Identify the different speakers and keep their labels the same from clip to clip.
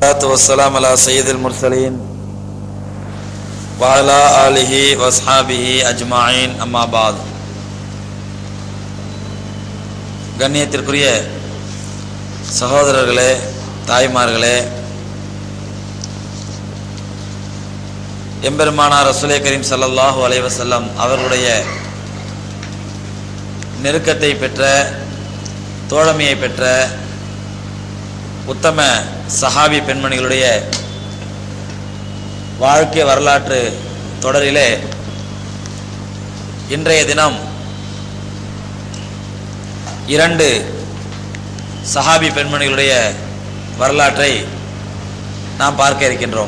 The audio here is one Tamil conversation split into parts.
Speaker 1: والصلاة والسلام على سيد المرسلين وعلى آله وأصحابه أجمعين أما بعد கண்ணியத்திற்குரிய சகோதரர்களே தாய்மார்களே எம்பெருமானார் ரசூலே கரீம் ஸல்லல்லாஹு அலைஹி வஸல்லம் அவர்களுடைய நெருக்கத்தை பெற்ற தோழமையை பெற்ற உத்தம சஹாபி பெண்மணிகளுடைய வாழ்க்கை வரலாற்று தொடரிலே இன்றைய தினம் இரண்டு சஹாபி பெண்மணிகளுடைய வரலாற்றை நாம் பார்க்க இருக்கின்றோம்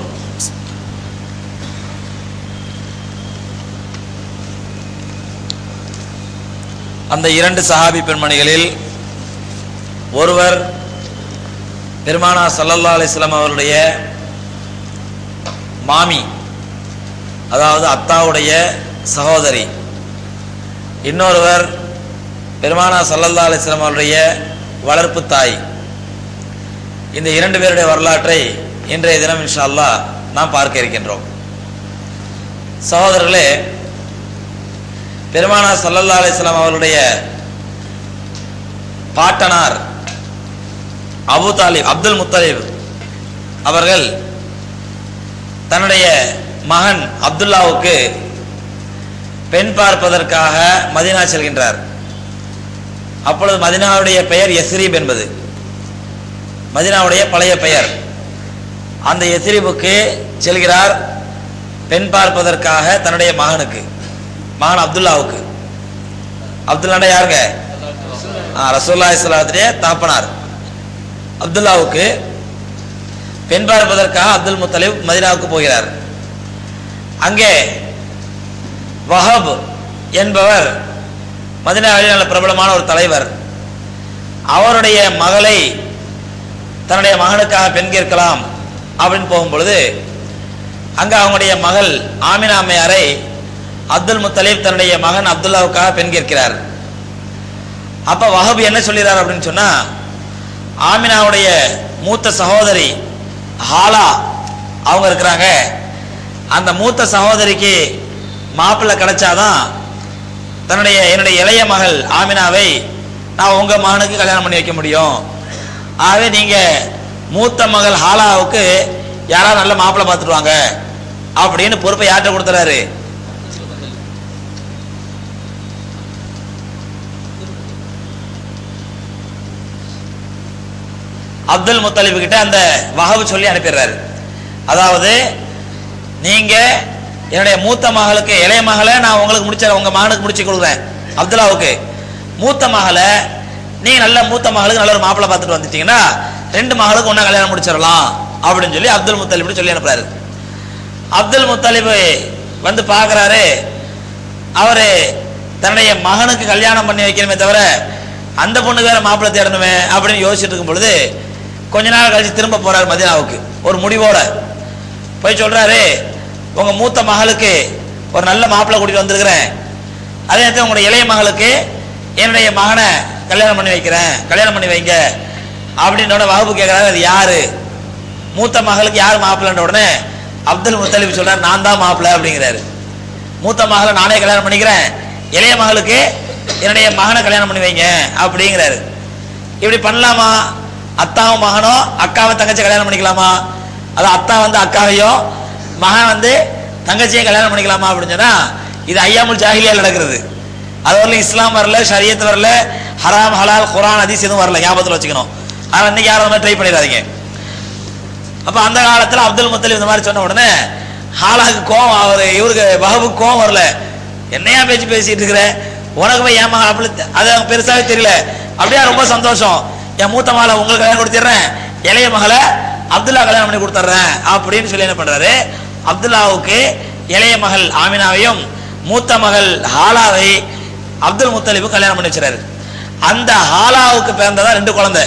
Speaker 1: அந்த இரண்டு சஹாபி பெண்மணிகளில் ஒருவர் பெருமானா சல்லல்லா அலிஸ்லாம் அவருடைய மாமி அதாவது அத்தாவுடைய சகோதரி இன்னொருவர் பெருமானா சல்லல்லா அலிஸ்லாம் அவருடைய வளர்ப்பு தாய் இந்த இரண்டு பேருடைய வரலாற்றை இன்றைய தினம் இன்ஷா அல்லாஹ் நாம் பார்க்க இருக்கின்றோம் சகோதரர்களே பெருமானா சல்லல்லா அலிஸ்லாம் அவருடைய பாட்டனார் அபு தாலிப் அப்துல் முத்தலிப் அவர்கள் தன்னுடைய மகன் அப்துல்லாவுக்கு பெண் பார்ப்பதற்காக மதினா செல்கின்றார் அப்பொழுது மதினாவுடைய பெயர் எஸ்ரீப் என்பது மதினாவுடைய பழைய பெயர் அந்த எஸ்ரீபுக்கு செல்கிறார் பெண் பார்ப்பதற்காக தன்னுடைய மகனுக்கு மகன் அப்துல்லாவுக்கு அப்துல்லாண்டா யாருங்க ரசூல்லா இஸ்லாத்துடைய தாப்பனார் அப்துல்லாவுக்கு பெண் பார்ப்பதற்காக அப்துல் முத்தலிப் மதினாவுக்கு போகிறார் அங்கே வஹப் என்பவர் மதினாவில் நல்ல பிரபலமான ஒரு தலைவர் அவருடைய மகளை தன்னுடைய மகனுக்காக பெண் கேட்கலாம் அப்படின்னு போகும் பொழுது அங்க அவங்களுடைய மகள் ஆமினா அம்மையாரை அப்துல் முத்தலீப் தன்னுடைய மகன் அப்துல்லாவுக்காக பெண் கேட்கிறார் அப்ப வஹப் என்ன சொல்கிறார் அப்படின்னு சொன்னா ஆமினாவுடைய மூத்த சகோதரி ஹாலா அவங்க இருக்கிறாங்க அந்த மூத்த சகோதரிக்கு மாப்பிள்ளை கிடைச்சாதான் தன்னுடைய என்னுடைய இளைய மகள் ஆமினாவை நான் உங்க மகனுக்கு கல்யாணம் பண்ணி வைக்க முடியும் ஆகவே நீங்க மூத்த மகள் ஹாலாவுக்கு யாராவது நல்ல மாப்பிள்ளை பார்த்துட்டு வாங்க அப்படின்னு பொறுப்பை யார்கிட்ட கொடுத்துறாரு அப்துல் முத்தலிபு கிட்ட அந்த வகவு சொல்லி அனுப்பிடுறாரு அதாவது நீங்க என்னுடைய மூத்த மகளுக்கு இளைய மகளை நான் உங்களுக்கு முடிச்ச உங்க மகனுக்கு முடிச்சு கொடுக்குறேன் அப்துல்லாவுக்கு மூத்த மகளை நீங்க நல்ல மூத்த மகளுக்கு நல்ல ஒரு மாப்பிள்ளை பார்த்துட்டு வந்துட்டீங்கன்னா ரெண்டு மகளுக்கு ஒன்னா கல்யாணம் முடிச்சிடலாம் அப்படின்னு சொல்லி அப்துல் முத்தலிப் சொல்லி அனுப்புறாரு அப்துல் முத்தலிபு வந்து பாக்குறாரு அவரு தன்னுடைய மகனுக்கு கல்யாணம் பண்ணி வைக்கணுமே தவிர அந்த பொண்ணுக்கு வேற மாப்பிள்ளை தேடணுமே அப்படின்னு யோசிச்சுட்டு இருக்கும் பொழுது கொஞ்ச நாள் கழிச்சு திரும்ப போறாரு மதினாவுக்கு ஒரு முடிவோட போய் சொல்றாரு உங்க மூத்த மகளுக்கு ஒரு நல்ல மாப்பிள்ளை கூட்டிட்டு வந்திருக்கிறேன் அதே நேரத்தில் உங்களுடைய இளைய மகளுக்கு என்னுடைய மகனை கல்யாணம் பண்ணி வைக்கிறேன் கல்யாணம் பண்ணி வைங்க அப்படின்ற வகுப்பு கேட்கிறாரு அது யாரு மூத்த மகளுக்கு யார் மாப்பிள்ளன்ற உடனே அப்துல் முத்தலிப் சொல்றாரு நான் தான் மாப்பிள்ளை அப்படிங்கிறாரு மூத்த மகளை நானே கல்யாணம் பண்ணிக்கிறேன் இளைய மகளுக்கு என்னுடைய மகனை கல்யாணம் பண்ணி வைங்க அப்படிங்கிறாரு இப்படி பண்ணலாமா அத்தாவும் மகனும் அக்காவை தங்கச்சி கல்யாணம் பண்ணிக்கலாமா அது அத்தா வந்து அக்காவையும் மகன் வந்து தங்கச்சியும் கல்யாணம் பண்ணிக்கலாமா அப்படின்னு சொன்னா இது ஐயாமுல் ஜாகிலியா நடக்கிறது அது வரல இஸ்லாம் வரல ஷரியத் வரல ஹராம் ஹலால் குரான் அதிஸ் எதுவும் வரல ஞாபகத்தில் வச்சுக்கணும் ஆனால் இன்னைக்கு யாரும் ட்ரை பண்ணிடாதீங்க அப்ப அந்த காலத்துல அப்துல் முத்தலிப் இந்த மாதிரி சொன்ன உடனே ஹாலாக்கு கோவம் அவர் இவருக்கு வகவுக்கு கோவம் வரல என்னையா பேச்சு பேசிட்டு இருக்கிற உனக்கு போய் ஏமா அப்படி அது அவங்க பெருசாவே தெரியல அப்படியே ரொம்ப சந்தோஷம் என் மூத்த மகளை உங்களுக்கு கல்யாணம் கொடுத்துட்றேன் இளைய மகளை அப்துல்லா கல்யாணம் பண்ணி கொடுத்துட்றேன் அப்படின்னு சொல்லி என்ன பண்றாரு அப்துல்லாவுக்கு இளைய மகள் ஆமினாவையும் மூத்த மகள் ஹாலாவை அப்துல் முத்தலிபு கல்யாணம் பண்ணி வச்சுறாரு அந்த ஹாலாவுக்கு பிறந்ததா ரெண்டு குழந்தை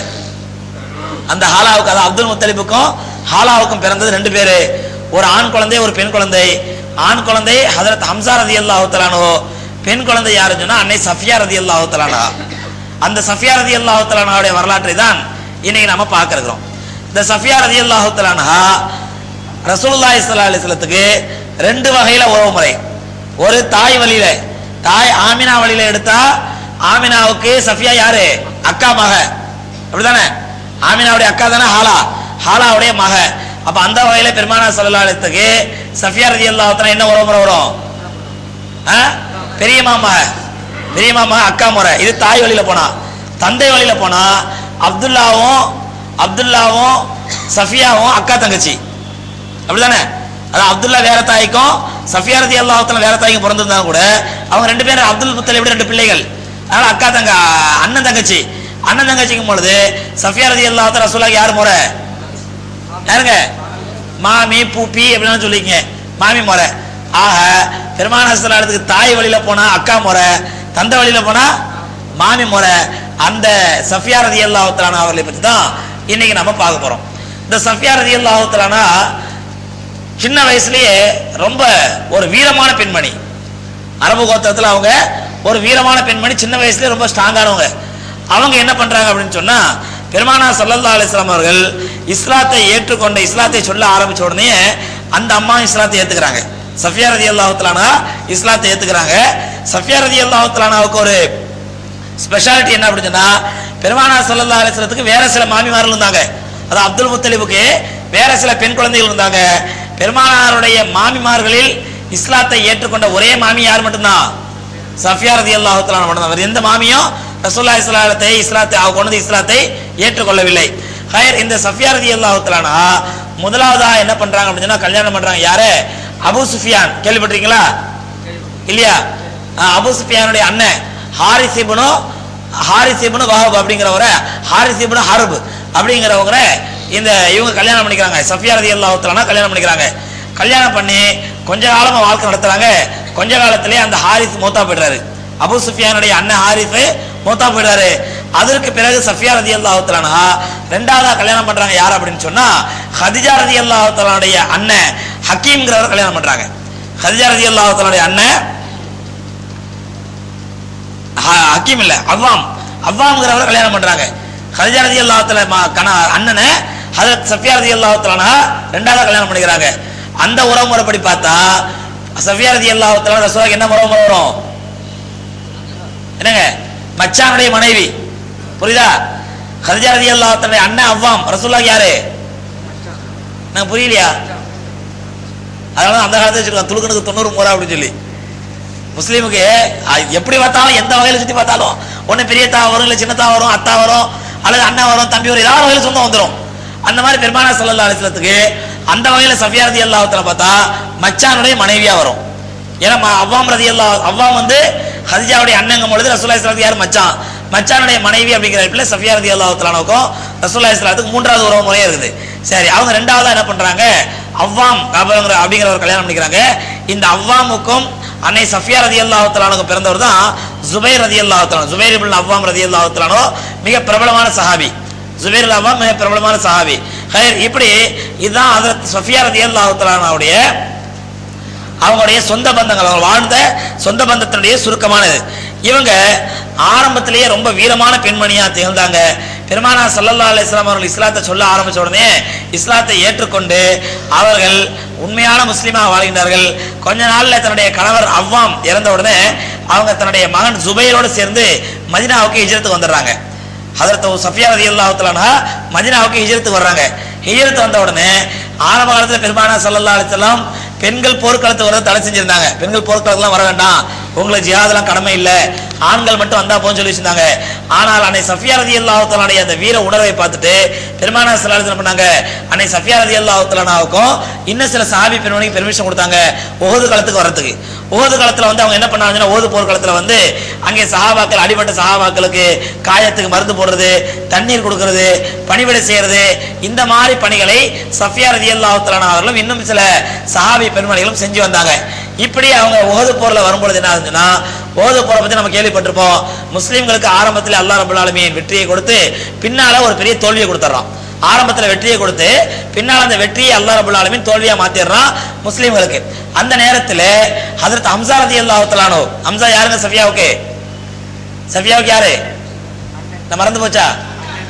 Speaker 1: அந்த ஹாலாவுக்கு அதாவது அப்துல் முத்தலிபுக்கும் ஹாலாவுக்கும் பிறந்தது ரெண்டு பேரு ஒரு ஆண் குழந்தை ஒரு பெண் குழந்தை ஆண் குழந்தை ஹதரத் ஹம்சா ரதி அல்லாஹு பெண் குழந்தை யாருன்னு சொன்னா அன்னை சஃபியா ரதி அல்லாஹு அந்த சஃபியா ரதி அல்லாஹு வரலாற்றை தான் இன்னைக்கு நாம பார்க்க இருக்கிறோம் இந்த சஃபியா ரதியல்லாஹு தஆலாஹா ரசூலுல்லாஹி ஸல்லல்லாஹு அலைஹி வஸல்லத்துக்கு ரெண்டு வகையில உறவு முறை ஒரு தாய் வழியில தாய் ஆமினா வழியில எடுத்தா ஆமினாவுக்கு சஃபியா யாரு அக்கா மக அப்படிதானே ஆமினாவுடைய அக்கா தானே ஹாலா ஹாலாவுடைய மக அப்ப அந்த வகையில பெருமானா ஸல்லல்லாஹு அலைஹி வஸல்லத்துக்கு சஃபியா ரதியல்லாஹு தஆலா என்ன உறவு முறை வரும் ஆ? பெரிய மாமா பெரிய மாமா அக்கா முறை இது தாய் வழியில போனா தந்தை வழியில போனா அப்துல்லாவும் அப்துல்லாவும் சஃபியாவும் அக்கா தங்கச்சி அப்படிதானே அதான் அப்துல்லா வேற தாய்க்கும் சஃபியா ரதி அல்லாஹத்துல வேற தாய்க்கும் பிறந்திருந்தாங்க கூட அவங்க ரெண்டு பேரும் அப்துல் முத்தலிப் ரெண்டு பிள்ளைகள் அதனால அக்கா தங்க அண்ணன் தங்கச்சி அண்ணன் தங்கச்சிக்கும் பொழுது சஃபியா ரதி அல்லாஹத்துல ரசூலாக்கு யார் முறை யாருங்க மாமி பூப்பி அப்படிலாம் சொல்லிக்கங்க மாமி முறை ஆக பெருமான இடத்துக்கு தாய் வழியில போனா அக்கா முறை தந்தை வழியில போனா மாமி முறை அந்த சஃபியா ரதி அல்லாஹுத்தலானா அவர்களை பற்றி தான் இன்னைக்கு நம்ம பார்க்க போறோம் இந்த சஃபியா ரதி அல்லாஹுத்தலானா சின்ன வயசுலயே ரொம்ப ஒரு வீரமான பெண்மணி அரபு கோத்திரத்தில் அவங்க ஒரு வீரமான பெண்மணி சின்ன வயசுலயே ரொம்ப ஸ்ட்ராங்கானவங்க அவங்க என்ன பண்றாங்க அப்படின்னு சொன்னா பெருமானா சல்லல்லா அலிஸ்லாம் அவர்கள் இஸ்லாத்தை ஏற்றுக்கொண்ட இஸ்லாத்தை சொல்ல ஆரம்பிச்ச உடனே அந்த அம்மா இஸ்லாத்தை ஏத்துக்கிறாங்க சஃபியா ரதி அல்லாஹுத்தலானா இஸ்லாத்தை ஏத்துக்கிறாங்க சஃபியா ரதி அல்லாஹுத்தலானாவுக்கு ஒரு ஸ்பெஷாலிட்டி என்ன அப்படின்னு சொன்னா பெருமானா சல்லல்லா அலிஸ்லத்துக்கு வேற சில மாமிமார்கள் இருந்தாங்க அது அப்துல் முத்தலிபுக்கு வேற சில பெண் குழந்தைகள் இருந்தாங்க பெருமானாருடைய மாமிமார்களில் இஸ்லாத்தை ஏற்றுக்கொண்ட ஒரே மாமி யார் மட்டும்தான் சஃபியா ரதி அல்லாஹுத்தலான மட்டும்தான் வேற எந்த மாமியும் ரசூல்லா இஸ்லாத்தை இஸ்லாத்தை அவ கொண்டு வந்து இஸ்லாத்தை ஏற்றுக்கொள்ளவில்லை ஹயர் இந்த சஃபியா ரதி அல்லாஹுத்தலானா முதலாவதா என்ன பண்றாங்க அப்படின்னு சொன்னா கல்யாணம் பண்றாங்க யாரு அபு சுஃபியான் கேள்விப்பட்டிருக்கீங்களா இல்லையா அஹ் அபு சுஃபியானுடைய அண்ணன் Harith ibn Harith ibn Wahb அப்படிங்கிறவர ஹாரிஸ் இப்னு ஹர்ப் அப்படிங்கிறவங்க இந்த இவங்க கல்யாணம் பண்ணிக்கிறாங்க சஃபியா ரலியல்லாஹு தஆலா கல்யாணம் பண்ணிக்கிறாங்க கல்யாணம் பண்ணி கொஞ்ச காலமா வாழ்க்கை நடத்துறாங்க கொஞ்ச காலத்திலே அந்த ஹாரிஸ் மூத்தா போயிடுறாரு அபு சுஃபியானுடைய அண்ணன் ஹாரிஸ் மூத்தா போயிடுறாரு அதற்கு பிறகு சஃபியா ரலியல்லாஹு தஆலா ரெண்டாவதா கல்யாணம் பண்றாங்க யார் அப்படின்னு சொன்னா ஹதிஜா ரலியல்லாஹு தஆலாவுடைய அண்ணன் ஹக்கீம்ங்கிறவர் கல்யாணம் பண்றாங்க ஹதிஜா ரலியல்லாஹு தஆலாவுடைய அண்ணன் ஹ- ஹக்கீம் இல்ல அவ்வாம் அவ்வாம்ங்கிறவரை கல்யாணம் பண்றாங்க ஹதிஜா ரதி அல்லாஹத்துல கண அண்ணனை ஹதரத் சஃபியா ரதி அல்லாஹத்தலானா ரெண்டாவது கல்யாணம் பண்ணிக்கிறாங்க அந்த உறவு முறைப்படி பார்த்தா சஃபியா ரதி அல்லாஹத்தலான ரசூலுக்கு என்ன உறவு முறை வரும் என்னங்க மச்சானுடைய மனைவி புரியுதா ஹதிஜா ரதி அல்லாஹத்தலுடைய அண்ணன் அவ்வாம் ரசூலுல்லாஹ் யாரு நான் புரியலையா அதனால அந்த காலத்துல வச்சிருக்காங்க துளுக்கனுக்கு தொண்ணூறு முறை அப்படின்னு சொல்லி முஸ்லீமுக்கு அஹ், எப்படி பார்த்தாலும் எந்த வகையில சுத்தி பார்த்தாலும் ஒண்ணு பெரிய தா வரும் இல்ல சின்னத்தா வரும் அத்தா வரும் அல்லது அண்ணா வரும் தம்பி வரும் ஏதாவது வகையில சொந்தம் வந்துரும் அந்த மாதிரி பெருமானா சல்லல்லா அலிஸ்லத்துக்கு அந்த வகையில சஃபியா ரதி அல்லாஹத்துல பார்த்தா மச்சானுடைய மனைவியா வரும் ஏன்னா ம- அவ்வாம் ரதி அல்லா அவ்வாம் வந்து ஹதிஜாவுடைய அண்ணங்கும் பொழுது ரசூல்லா இஸ்லாத்துக்கு யார் மச்சான் மச்சானுடைய மனைவி அப்படிங்கிற இடத்துல சஃபியா ரதி அல்லாஹத்துலானுக்கும் ரசூல்லா இஸ்லாத்துக்கு மூன்றாவது உறவு முறையா இருக்குது சரி அவங்க ரெண்டாவதா என்ன பண்றாங்க அவ்வாம் அப்படிங்கிற அப்படிங்கிற ஒரு கல்யாணம் பண்ணிக்கிறாங்க இந்த அவ்வாமுக்கும் அன்னை சஃபியா ரதி அல்லாஹுத்தலானுக்கு பிறந்தவர் தான் ஜுபைர் ரதி அல்லாஹுத்தலான் ஜுபைர் இப்னு அவ்வாம் ரதி அல்லாஹுத்தலானோ மிக பிரபலமான சஹாபி ஜுபைர் இப்னு அவ்வாம் மிக பிரபலமான சஹாபி ஹைர் இப்படி இதுதான் ஹதரத் சஃபியா ரதி அல்லாஹுத்தலானுடைய அவங்களுடைய சொந்த பந்தங்கள் அவங்க வாழ்ந்த சொந்த பந்தத்தினுடைய சுருக்கமானது இவங்க ஆரம்பத்திலேயே ரொம்ப வீரமான பெண்மணியா திகழ்ந்தாங்க பெருமானா சல்லல்லா அலிஸ்லாம் அவர்கள் இஸ்லாத்தை சொல்ல ஆரம்பிச்ச உடனே இஸ்லாத்தை ஏற்றுக்கொண்டு அவர்கள் உண்மையான முஸ்லீமாக வாழ்கின்றார்கள் கொஞ்ச நாள்ல தன்னுடைய கணவர் அவ்வாம் இறந்த உடனே அவங்க தன்னுடைய மகன் ஜுபைரோடு சேர்ந்து மதினாவுக்கு ஹிஜ்ரத்துக்கு வந்துடுறாங்க ஹதரத் சஃபியா ரதி அல்லாஹுத்தலானா மதினாவுக்கு ஹிஜ்ரத்துக்கு வர்றாங்க ஹிஜ்ரத் வந்த உடனே ஆரம்ப காலத்துல பெருமானா சல்லல்லா அலிஸ்லாம் பெண்கள் போர்க்களத்துக்கு வரத தடை செஞ்சிருந்தாங்க பெண்கள் போர்க்களத்துலாம் வர வேண்டாம் உங்களுக்கு ஜிஹாதெல்லாம் கடமை இல்லை ஆண்கள் மட்டும் வந்தா போன்னு சொல்லி வச்சிருந்தாங்க ஆனால் அன்னை சஃபியா ரதி அல்லாஹுத்தலானுடைய அந்த வீர உணர்வை பார்த்துட்டு பெருமானா சல்லா என்ன பண்ணாங்க அன்னை சஃபியா ரதி அல்லாஹுத்தலானாவுக்கும் இன்னும் சில சாபி பெண்மணிக்கு பெர்மிஷன் கொடுத்தாங்க ஒவ்வொரு காலத்துக்கு வரதுக்கு ஓது காலத்துல வந்து அவங்க என்ன பண்ணாங்கன்னா ஓது போர் காலத்துல வந்து அங்கே சஹாபாக்கள் அடிபட்ட சஹாபாக்களுக்கு காயத்துக்கு மருந்து போடுறது தண்ணீர் கொடுக்கறது பணிவிடை செய்யறது இந்த மாதிரி பணிகளை சஃபியா ரதி அல்லாஹுத்தலான அவர்களும் இன்னும் சில சஹாபி பெண்மணிகளும் செஞ்சு வந்தாங்க இப்படி அவங்க ஓது போர்ல வரும்பொழுது என்ன ஆகுதுன்னா ஓது போரை பத்தி நம்ம கேள்விப்பட்டிருப்போம் முஸ்லிம்களுக்கு ஆரம்பத்தில் அல்லாஹ் ரபுல் ஆலமீன் வெற்றியை கொடுத்து பின்னால ஒரு பெரிய தோல்வியை கொடுத்துட்றான் ஆரம்பத்துல வெற்றியை கொடுத்து பின்னால் அந்த வெற்றியை அல்லாஹ் ரபுல் ஆலமீன் தோல்வியா மாத்திடுறான் முஸ்லிம்களுக்கு அந்த நேரத்துல ஹதரத் ஹம்சா ரதி அல்லாஹ் ஹம்சா யாருங்க சஃபியாவுக்கு சஃபியாவுக்கு யாரு நான் மறந்து போச்சா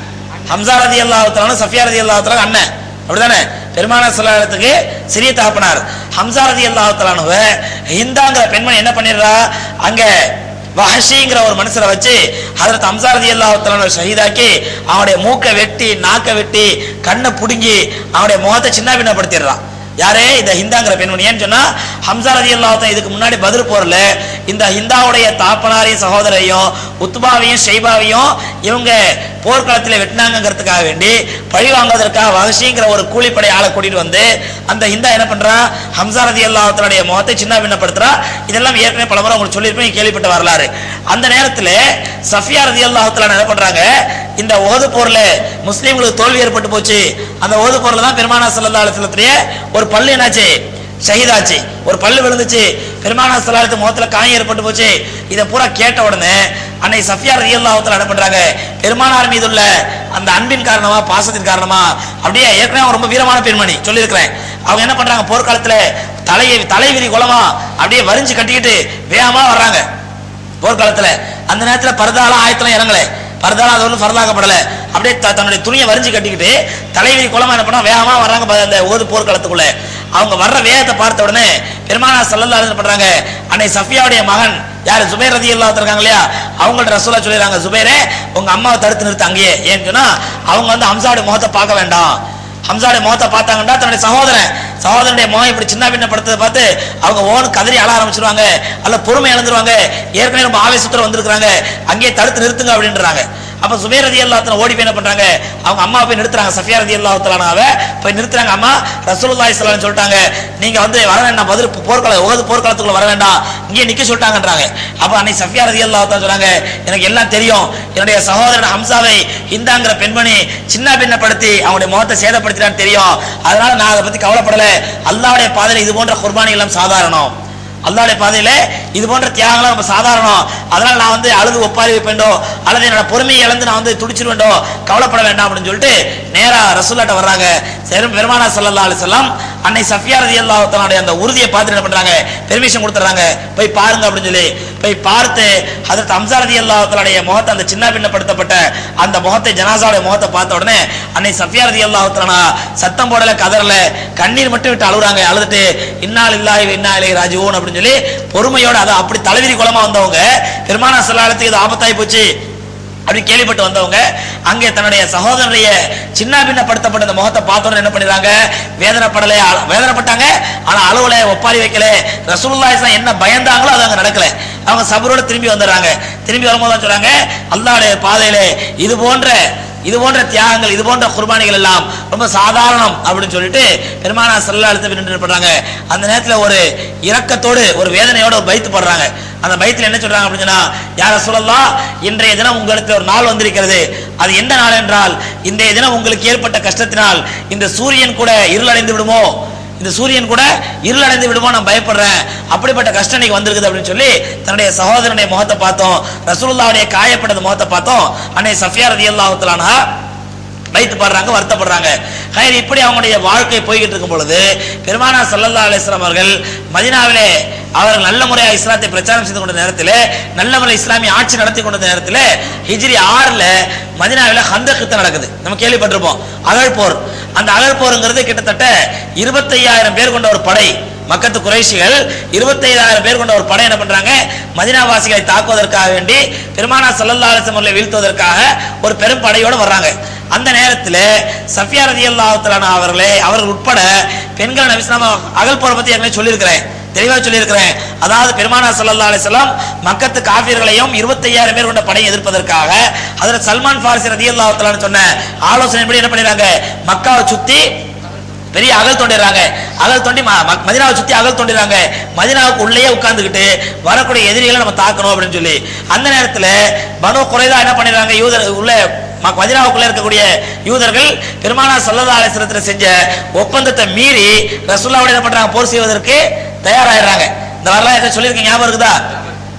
Speaker 1: ஹம்சா ரதி அல்லாஹுத்தலான சஃபியா ரதி அல்லாஹுத்தலான அண்ணன் அப்படிதானே பெருமான சொல்லாதத்துக்கு சிறிய தகப்பனார் ஹம்சா ரதி அல்லாஹுத்தலானுவ ஹிந்தாங்கிற பெண்மணி என்ன பண்ணிடுறா அங்க வஹஷிங்கிற ஒரு மனுஷரை வச்சு ஹதரத் ஹம்சா ரதி அல்லாஹுத்தலான ஷஹீதாக்கி அவனுடைய மூக்கை வெட்டி நாக்கை வெட்டி கண்ணை புடுங்கி அவனுடைய முகத்தை சின்ன பின்னப்படுத்திடுறான் யாரே இந்த ஹிந்தாங்கிற பெண்மணி ஏன்னு சொன்னா ஹம்சா ரதி அல்லாஹ் இதுக்கு முன்னாடி பதில் போர்ல இந்த ஹிந்தாவுடைய தாப்பனாரையும் சகோதரையும் உத்பாவையும் ஷெய்பாவையும் இவங்க போர்க்களத்தில் வெட்டினாங்கிறதுக்காக வேண்டி பழி வாங்குவதற்காக வகசிங்கிற ஒரு கூலிப்படை ஆளை கூட்டிட்டு வந்து அந்த ஹிந்தா என்ன பண்றான் ஹம்சா ரதி அல்லாஹனுடைய முகத்தை சின்ன பின்னப்படுத்துறா இதெல்லாம் ஏற்கனவே பலமுறை உங்களுக்கு சொல்லியிருப்பேன் கேள்விப்பட்ட வரலாறு அந்த நேரத்தில் சஃபியா ரதி அல்லாஹத்துல என்ன பண்றாங்க இந்த ஓது போர்ல முஸ்லீம்களுக்கு தோல்வி ஏற்பட்டு போச்சு அந்த ஓது போர்ல தான் பெருமானா சல்லா அலுவலத்திலேயே ஒரு பல்லு என்னாச்சு ஷஹீதாச்சு ஒரு பல்லு விழுந்துச்சு பெருமானா சல்லாத்து முகத்துல காயம் ஏற்பட்டு போச்சு இதை பூரா கேட்ட உடனே அன்னை சஃபியா ரதி அல்லாஹத்துல என்ன பண்றாங்க பெருமானார் மீது உள்ள அந்த அன்பின் காரணமா பாசத்தின் காரணமா அப்படியே ஏற்கனவே அவங்க ரொம்ப வீரமான பெண்மணி சொல்லியிருக்கிறேன் அவங்க என்ன பண்றாங்க போர்க்காலத்துல தலையை தலைவிரி குலமா அப்படியே வரிஞ்சு கட்டிக்கிட்டு வேகமா வர்றாங்க போர்க்காலத்துல அந்த நேரத்துல பரதாலாம் ஆயத்தெல்லாம் இறங்கல பரதாலாம் அது ஒன்றும் பரதாக்கப்படல அப்படியே த- தன்னுடைய துணியை வரிஞ்சு கட்டிக்கிட்டு தலைவிரி குளமா என்ன பண்ணா வேகமா வர்றாங்க ப- அந்த ஓது போர்க்களத்துக்குள்ள அவங்க வர்ற வேகத்தை பார்த்த உடனே பெருமானா சல்லல்லா என்ன பண்றாங்க அன்னை சஃபியாவுடைய மகன் யாரு சுபைர் ரதி அல்லா இருக்காங்க இல்லையா அவங்கள்ட்ட ரசூலா சொல்லிடுறாங்க சுபைரே உங்க அம்மாவை தடுத்து நிறுத்து அங்கேயே ஏன்னு சொன்னா அவங்க வந்து ஹம்சாவுடைய முகத்தை பார்க்க வேண்டாம் ஹம்சாவுடைய முகத்தை பார்த்தாங்கன்னா தன்னுடைய சகோதரன் சகோதரனுடைய முகம் இப்படி சின்ன பின்ன படுத்ததை பார்த்து அவங்க ஓன் கதறி அழ ஆரம்பிச்சிருவாங்க அல்ல பொறுமை இழந்துருவாங்க ஏற்கனவே ரொம்ப ஆவேசத்துல வந்திருக்காங்க அங்கேயே தடுத்து நிறுத்துங்க அப்படின்றாங்க அப்ப சுபேர் ரதி அல்லாத்தன ஓடி போய் என்ன பண்றாங்க அவங்க அம்மா போய் நிறுத்துறாங்க சஃபியா ரதி அல்லாஹாலானாவ போய் நிறுத்துறாங்க அம்மா ரசூலுல்லாஹி ஸல்லல்லாஹு அலைஹி சொல்லிட்டாங்க நீங்க வந்து வர வேண்டாம் பதில் போர்க்கள உகது போர்க்களத்துக்குள்ள வர வேண்டாம் இங்கே நிக்க சொல்லிட்டாங்கன்றாங்க அப்ப அன்னைக்கு சஃபியா ரதி அல்லாஹ் சொன்னாங்க எனக்கு எல்லாம் தெரியும் என்னுடைய சகோதரன் ஹம்சாவை இந்தாங்கிற பெண்மணி சின்ன பின்னப்படுத்தி அவனுடைய முகத்தை சேதப்படுத்தினான்னு தெரியும் அதனால நான் அதை பத்தி கவலைப்படல அல்லாஹ்வுடைய பாதையில இது போன்ற குர்பானிகள் எல்லாம் சாதாரணம் அல்லாஹ்வுடைய பாதையில இது போன்ற தியாகங்கள் நம்ம சாதாரணம் அதனால நான் வந்து அழுது ஒப்பாரி வைப்பேண்டோ அல்லது என்னோட பொறுமையை இழந்து நான் வந்து துடிச்சிருவேண்டோ கவலைப்பட வேண்டாம் அப்படின்னு சொல்லிட்டு நேரா ரசூல்லாட்ட வர்றாங்க சரி பெருமானா ஸல்லல்லாஹு அலைஹி வஸல்லம் அன்னை சஃபியா ரலியல்லாஹு தஆலாவுடைய அந்த உறுதியை பார்த்து என்ன பண்றாங்க பெர்மிஷன் கொடுத்துறாங்க போய் பாருங்க அப்படின்னு சொல்லி போய் பார்த்து ஹஜரத் ஹம்சா ரலியல்லாஹு தஆலாவுடைய முகத்தை அந்த சின்ன பின்னப்படுத்தப்பட்ட அந்த முகத்தை ஜனாசாவுடைய முகத்தை பார்த்த உடனே அன்னை சஃபியா ரலியல்லாஹு தஆலா சத்தம் போடல கதறல கண்ணீர் மட்டும் விட்டு அழுகுறாங்க அழுதுட்டு இன்னால் இல்லாஹி வ இன்னா இலைஹி ராஜிஊன் அப்படின்னு சொல்லி பொறுமையோட அது அப்படி தலைவிரி குலமா வந்தவங்க பெருமானா ஸல்லல்லாஹு இது ஆபத்தாய் போச்சு அப்படி கேள்விப்பட்டு வந்தவங்க அங்கே தன்னுடைய சகோதரனுடைய சின்ன பின்னப்படுத்தப்பட்ட அந்த முகத்தை பார்த்தோன்னு என்ன பண்ணிடுறாங்க வேதனைப்படல அழ- வேதனைப்பட்டாங்க ஆனா அழுவல ஒப்பாரி வைக்கல ரசூலுல்லாஹி ஸல்லல்லாஹு என்ன பயந்தாங்களோ அது அங்க நடக்கல அவங்க சபரோட திரும்பி வந்துடுறாங்க திரும்பி வரும்போது தான் சொல்றாங்க அல்லாஹ்வுடைய பாதையில இது போன்ற இது போன்ற தியாகங்கள் இது போன்ற குர்பானிகள் எல்லாம் ரொம்ப சாதாரணம் அப்படின்னு சொல்லிட்டு பெருமானா சல்லா அழுத்த என்ன பண்றாங்க அந்த நேரத்துல ஒரு இரக்கத்தோடு ஒரு வேதனையோட ஒரு பைத்து படுறாங்க அந்த பைத்துல என்ன சொல்றாங்க அப்படின்னு சொன்னா யார சொல்லலாம் இன்றைய தினம் உங்களுக்கு ஒரு நாள் வந்திருக்கிறது அது எந்த நாள் என்றால் இன்றைய தினம் உங்களுக்கு ஏற்பட்ட கஷ்டத்தினால் இந்த சூரியன் கூட இருளடைந்து விடுமோ இந்த சூரியன் கூட இருளடைந்து விடுமோ நான் பயப்படுறேன் அப்படிப்பட்ட கஷ்டம் இன்னைக்கு வந்திருக்குது அப்படின்னு சொல்லி தன்னுடைய சகோதரனுடைய முகத்தை பார்த்தோம் ரசூலுல்லாவுடைய காயப்பட்டது முகத்தை பார்த்தோம் அன்னை சஃபியா ரதியல்லாஹு தஆலா வைத்து பாடுறாங்க வருத்தப்படுறாங்க ஹைர் இப்படி அவங்களுடைய வாழ்க்கை போய்கிட்டு இருக்கும் பொழுது பெருமானா சல்லல்லா அலிஸ்லாம் அவர்கள் மதினாவிலே அவர்கள் நல்ல முறையாக இஸ்லாத்தை பிரச்சாரம் செய்து கொண்ட நேரத்தில் நல்ல முறை இஸ்லாமிய ஆட்சி நடத்தி கொண்ட நேரத்தில் ஹிஜ்ரி ஆறுல மதினாவில ஹந்தக் யுத்தம் நடக்குது நம்ம கேள்விப்பட்டிருப்போம் அகழ் போர் அந்த அகழ் போருங்கிறது கிட்டத்தட்ட இருபத்தையாயிரம் பேர் கொண்ட ஒரு படை மக்கத்து குறைஷிகள் இருபத்தையாயிரம் பேர் கொண்ட ஒரு படை என்ன பண்றாங்க மதினாவாசிகளை தாக்குவதற்காக வேண்டி பெருமானா சல்லல்லா அலிஸ்லாம் அவர்களை வீழ்த்துவதற்காக ஒரு பெரும் படையோடு வர்றாங்க அந்த நேரத்தில் சஃபியா ரதி அவர்களே அவர்கள் உட்பட பெண்கள் நபிஸ்லாம் அகல் போரை பத்தி ஏற்கனவே சொல்லியிருக்கிறேன் தெளிவா சொல்லியிருக்கிறேன் அதாவது பெருமானா சல்லல்லா அலிஸ்லாம் மக்கத்து காஃபியர்களையும் இருபத்தையாயிரம் பேர் கொண்ட படையை எதிர்ப்பதற்காக அதில் சல்மான் ஃபாரிசி ரதி சொன்ன ஆலோசனைப்படி என்ன பண்ணிடுறாங்க மக்காவை சுத்தி பெரிய அகல் தோண்டிடுறாங்க அகல் தோண்டி ம- ம- மதினாவை சுத்தி அகல் தோண்டிடுறாங்க மதினாவுக்கு உள்ளேயே உட்கார்ந்துகிட்டு வரக்கூடிய எதிரிகளை நம்ம தாக்கணும் அப்படின்னு சொல்லி அந்த நேரத்துல பனு குறைதா என்ன பண்ணிடுறாங்க யூதர் உள்ள ம- மதினாவுக்குள்ள இருக்கக்கூடிய யூதர்கள் பெருமானா சல்லதா அலிஸ்லத்துல செஞ்ச ஒப்பந்தத்தை மீறி ரசூல்லாவோட என்ன பண்றாங்க போர் செய்வதற்கு தயாராயிடுறாங்க இந்த வரலாறு எதை சொல்லியிருக்கீங்க ஞாபகம் இருக்குதா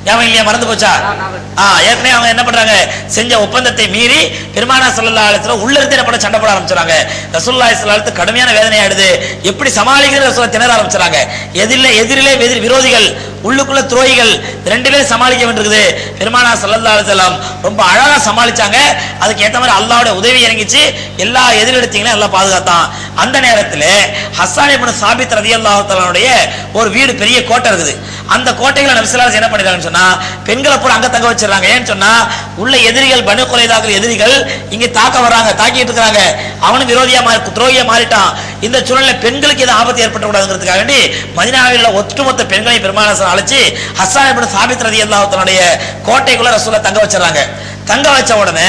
Speaker 1: ஞாபகம் இல்லையா மறந்து போச்சா ஆ ஏற்கனவே அவங்க என்ன பண்றாங்க செஞ்ச ஒப்பந்தத்தை மீறி பெருமானா சல்லல்லா அலிஸ்ல உள்ள இருந்து என்ன பண்ண சண்டை போட ஆரம்பிச்சாங்க ரசூல்லா இஸ்லாத்து கடுமையான வேதனை ஆயிடுது எப்படி சமாளிக்கிறது ரசூலா திணற ஆரம்பிச்சாங்க எதிரிலே எதிரிலே எதிர் விரோதிகள் உள்ளுக்குள்ள துரோகிகள் ரெண்டு பேரும் சமாளிக்க வேண்டியிருக்குது பெருமானா சல்லல்லா அலிஸ்லாம் ரொம்ப அழகா சமாளிச்சாங்க அதுக்கு ஏத்த மாதிரி அல்லாஹ்வுடைய உதவி இறங்கிச்சு எல்லா எதிரிடத்தையும் எல்லாம் பாதுகாத்தான் அந்த நேரத்தில் ஹஸ்ஸான் இப்னு சாபித் ரலியல்லாஹு தஆலாவுடைய ஒரு வீடு பெரிய கோட்டை இருக்குது அந்த கோட்டைகளை நபிசல்லாஸ் என்ன பண்ணிடுறாங்கன்னு சொன்னா பெண்களை பூரா அங்க தங்க வச்சிடறாங்க ஏன்னு சொன்னா உள்ள எதிரிகள் பனு குறைதாக்கள் எதிரிகள் இங்க தாக்க வராங்க தாக்கிட்டு இருக்காங்க அவனும் விரோதியா மாறி துரோகியா மாறிட்டான் இந்த சூழல்ல பெண்களுக்கு எதுவும் ஆபத்து ஏற்படக்கூடாதுங்கிறதுக்காக வேண்டி மதினாவில் உள்ள ஒட்டுமொத்த பெண்களை பெருமானாசன் அழைச்சு ஹஸ்ஸான் இப்னு சாபித் ரலியல்லாஹு தஆலாவுடைய கோட்டைக்குள்ள ரசூலை தங்க வச்சிடறாங்க தங்க வச்ச உடனே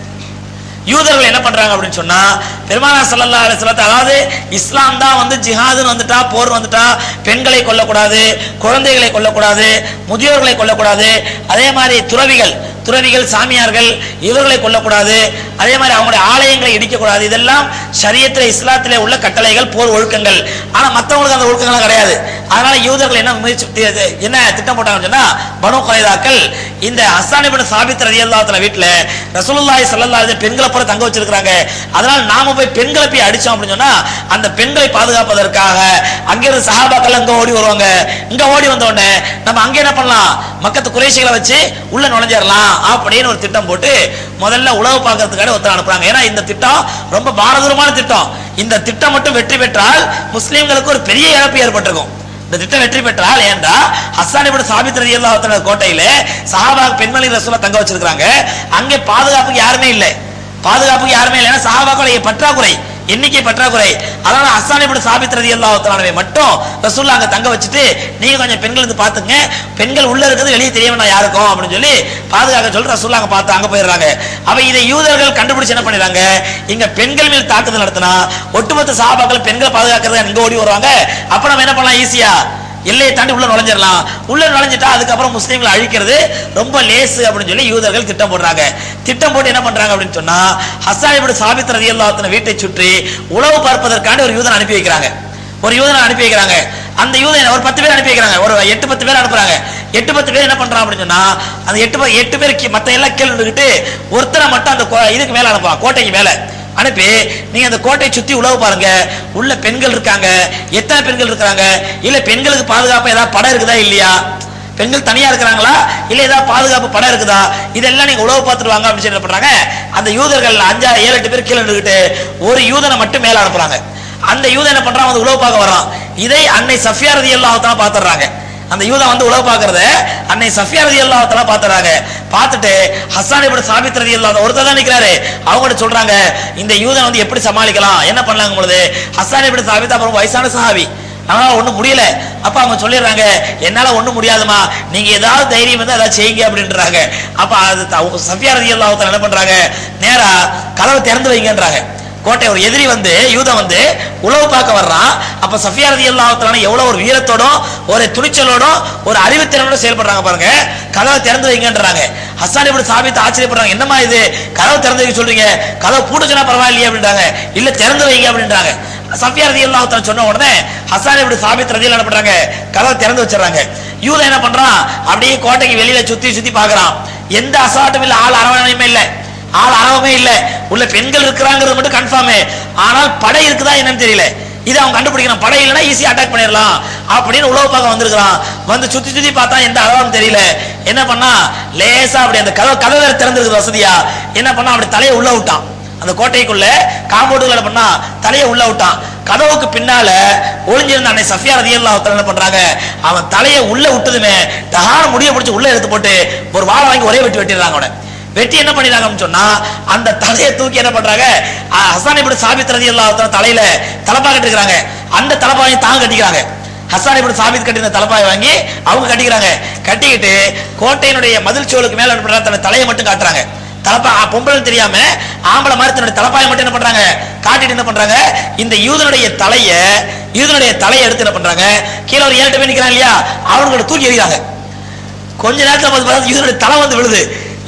Speaker 1: யூதர்கள் என்ன பண்றாங்க அப்படின்னு சொன்னா பெருமானா ஸல்லல்லாஹு அலைஹி வஸல்லம் அதாவது இஸ்லாம் தான் வந்து ஜிஹாதுன்னு வந்துட்டா போர் வந்துட்டா பெண்களை கொல்லக்கூடாது குழந்தைகளை கொல்லக்கூடாது முதியோர்களை கொல்லக்கூடாது அதே மாதிரி துறவிகள் துறவிகள் சாமியார்கள் இவர்களை கொல்லக்கூடாது அதே மாதிரி அவங்களுடைய ஆலயங்களை இடிக்கக்கூடாது இதெல்லாம் ஷரியத்துல இஸ்லாத்திலே உள்ள கட்டளைகள் போர் ஒழுக்கங்கள் ஆனா மத்தவங்களுக்கு அந்த ஒழுக்கங்கள் கிடையாது அதனால யூதர்கள் என்ன முயற்சி தி- என்ன திட்டம் போட்டாங்கன்னு சொன்னா பனு குறைதாக்கள் இந்த ஹஸ்ஸான் இப்னு சாபித் ரலியல்லாஹு தஆலா வீட்ல ரசூலுல்லாஹி ஸல்லல்லாஹு அலைஹி பெண்களை பூரா தங்க வச்சிருக்காங்க அதனால நாம போய் பெண்களை போய் அடிச்சோம் அப்படின்னு சொன்னா அந்த பெண்களை பாதுகாப்பதற்காக அங்கிருந்து சஹாபாக்கள் அங்க ஓடி வருவாங்க இங்க ஓடி வந்த உடனே நம்ம அங்க என்ன பண்ணலாம் மக்கத்து குறைசிகளை வச்சு உள்ள நுழைஞ்சிடலாம் அப்படின்னு ஒரு திட்டம் போட்டு முதல்ல உளவு பார்க்கறதுக்காக ஒருத்தர் அனுப்புறாங்க ஏன்னா இந்த திட்டம் ரொம்ப பாரதூரமான திட்டம் இந்த திட்டம் மட்டும் வெற்றி பெற்றால் முஸ்லிம்களுக்கு ஒரு பெரிய இழப்பு ஏற்பட்டிருக்கும் இந்த திட்டம் வெற்றி பெற்றால் ஏன்டா ஹஸ்ஸான் இப்னு சாபித் ரலியல்லாஹு தஆலா கோட்டையில சஹாபா பெண்மணி ரசூலை தங்க வச்சிருக்காங்க அங்கே பாதுகாப்புக்கு யாருமே இல்லை பாதுகாப்புக்கு யாருமே இல்லை ஏன்னா சஹாபாக்களுடைய பற்றாக்குறை எண்ணிக்கை பற்றாக்குறை அதனால ஹஸ்ஸான் இப்னு சாபித் ரலியல்லாஹு தஆலாவை மட்டும் ரசூல்லா அங்க தங்க வச்சுட்டு நீங்க கொஞ்சம் பெண்கள் இருந்து பாத்துங்க பெண்கள் உள்ள இருக்கிறது வெளியே தெரிய வேண்டாம் யாருக்கும் அப்படின்னு சொல்லி பாதுகாக்க சொல்லி ரசூல்லா அங்க பார்த்து அங்க போயிடுறாங்க அவ இதை யூதர்கள் கண்டுபிடிச்சு என்ன பண்ணிடுறாங்க இங்க பெண்கள் மேல் தாக்குதல் நடத்தினா ஒட்டுமொத்த சஹாபாக்கள் பெண்களை பாதுகாக்கிறது இங்க ஓடி வருவாங்க அப்ப நம்ம என்ன பண்ணலாம் ஈஸியா எல்லையை தாண்டி உள்ள நுழைஞ்சிடலாம் உள்ள நுழைஞ்சிட்டா அதுக்கப்புறம் முஸ்லீம்களை அழிக்கிறது ரொம்ப லேசு அப்படின்னு சொல்லி யூதர்கள் திட்டம் போடுறாங்க திட்டம் போட்டு என்ன பண்றாங்க அப்படின்னு சொன்னா ஹஸ்ஸான் இப்னு சாபித் ரலியல்லாஹு தஆலா வீட்டை சுற்றி உளவு பார்ப்பதற்காண்டி ஒரு யூதன் அனுப்பி வைக்கிறாங்க ஒரு யூதனை அனுப்பி வைக்கிறாங்க அந்த யூதன் ஒரு பத்து பேர் அனுப்பி வைக்கிறாங்க ஒரு எட்டு பத்து பேர் அனுப்புறாங்க எட்டு பத்து பேர் என்ன பண்றான் அப்படின்னு சொன்னா அந்த எட்டு பே- எட்டு பேர் கீ- மத்த எல்லாம் கீழே நின்னுக்கிட்டு ஒருத்தரை மட்டும் அந்த கோ- இதுக்கு மேல அனுப்புவான் கோட்டைக்கு மேல அனுப்பி நீங்க அந்த கோட்டையை சுத்தி உழவு பாருங்க உள்ள பெண்கள் இருக்காங்க எத்தனை பெண்கள் இருக்காங்க இல்ல பெண்களுக்கு பாதுகாப்பு ஏதாவது படம் இருக்குதா இல்லையா பெண்கள் தனியா இருக்கிறாங்களா இல்ல ஏதாவது பாதுகாப்பு படம் இருக்குதா இதெல்லாம் நீங்க உழவு பார்த்துட்டு வாங்க அப்படின்னு சொல்லி என்ன பண்றாங்க அந்த யூதர்கள் அஞ்சா ஏழு எட்டு பேர் கீழே நின்னுக்கிட்டு ஒரு யூதனை மட்டும் மேல அனுப்புறாங்க அந்த யூதன் என்ன பண்றான் வந்து உழவு பார்க்க வரான் இதை அன்னை சஃபியா ரதி தான் பாத்துறாங்க அந்த யூதா வந்து உழவு பார்க்கறத அன்னை சஃபியா ரதி அல்லாஹ் பாத்துறாங்க பார்த்துட்டு ஹஸ்ஸான் இப்படி சாபித் ரதி அல்லாஹ் ஒருத்தர் தான் நிக்கிறாரு அவங்க சொல்றாங்க இந்த யூதன் வந்து எப்படி சமாளிக்கலாம் என்ன பண்ணலாங்க பொழுது ஹஸ்ஸான் இப்படி சாபித் அப்புறம் வயசான சஹாபி அவனால ஒண்ணும் முடியல அப்ப அவங்க சொல்லிடுறாங்க என்னால ஒண்ணும் முடியாதுமா நீங்க ஏதாவது தைரியம் வந்து ஏதாவது செய்யுங்க அப்படின்றாங்க அப்ப அது த- சஃபியா ரதி அல்லாஹ் என்ன பண்றாங்க நேரா கதவை திறந்து வைங்கன்றாங்க கோட்டை ஒரு எதிரி வந்து யூதன் வந்து உளவு பார்க்க வர்றான் அப்ப சஃபியா ரதி அல்லாஹ் எவ்வளவு ஒரு வீரத்தோடும் ஒரு துணிச்சலோடும் ஒரு அறிவுத்திறனோட செயல்படுறாங்க பாருங்க கதவை திறந்து வைங்கன்றாங்க ஹஸ்ஸான் இப்படி சாபித்து ஆச்சரியப்படுறாங்க என்னமா இது கதவை திறந்து வைக்க சொல்றீங்க கதவை பூட்ட சொன்னா பரவாயில்லையே அப்படின்றாங்க இல்ல திறந்து வைங்க அப்படின்றாங்க சஃபியா ரதி அல்லாஹ் சொன்ன உடனே ஹஸ்ஸான் இப்படி சாபித் ரதி என்ன பண்றாங்க கதவை திறந்து வச்சிடறாங்க யூதன் என்ன பண்றான் அப்படியே கோட்டைக்கு வெளியில சுத்தி சுத்தி பாக்குறான் எந்த அசாட்டும் இல்ல ஆள் அரவணையுமே இல்ல ஆள் அரவமே இல்ல உள்ள பெண்கள் இருக்கிறாங்கிறது மட்டும் கன்ஃபார்ம் ஆனால் படை இருக்குதா என்னன்னு தெரியல இது அவன் கண்டுபிடிக்கணும் படை இல்லைன்னா ஈஸியா அட்டாக் பண்ணிடலாம் அப்படின்னு உழவு பார்க்க வந்திருக்கிறான் வந்து சுத்தி சுத்தி பார்த்தா எந்த அளவும் தெரியல என்ன பண்ணா லேசா அப்படி அந்த கதவு கதவு வேற திறந்திருக்குது வசதியா என்ன பண்ணா அப்படி தலையை உள்ள விட்டான் அந்த கோட்டைக்குள்ள காம்பவுண்டுகளை பண்ணா தலையை உள்ள விட்டான் கதவுக்கு பின்னால ஒளிஞ்சிருந்த அன்னை சஃபியா ரதியல்லாஹு என்ன பண்றாங்க அவன் தலையை உள்ள விட்டதுமே தகான முடிய பிடிச்சு உள்ள எடுத்து போட்டு ஒரு வாழை வாங்கி ஒரே வெட்டி வெட்டிடுறாங்க அவனை வெட்டி என்ன பண்ணிடுறாங்கன்னு சொன்னா அந்த தலையை தூக்கி என்ன பண்றாங்க அஹ் ஹஸ்ஸான் இப்படி சாபித் ரதியல்லாஹு தஆலா தலையில தலப்பா கட்டிக்கிறாங்க அந்த தலப்பாயை தாங்க கட்டிக்கிறாங்க ஹஸ்ஸான் இப்படி சாபித் கட்டின தலப்பாயை வாங்கி அவங்க கட்டிக்கிறாங்க கட்டிக்கிட்டு கோட்டையினுடைய மதில் சோலுக்கு மேல என்ன பண்றாங்க தன்னுடைய தலையை மட்டும் காட்டுறாங்க தலப்பா ஆ, பொம்பளைன்னு தெரியாம ஆம்பளை மாதிரி தன்னுடைய தலப்பாயை மட்டும் என்ன பண்றாங்க காட்டிட்டு என்ன பண்றாங்க இந்த யூதனுடைய தலைய யூதனுடைய தலையை எடுத்து என்ன பண்றாங்க கீழே ஒரு ஏழு பேர் நிக்கிறாங்க இல்லையா அவங்களோட தூக்கி எறிகிறாங்க கொஞ்ச நேரத்துல வந்து பார்த்தா யூதனுடைய தலை வந்து விழுது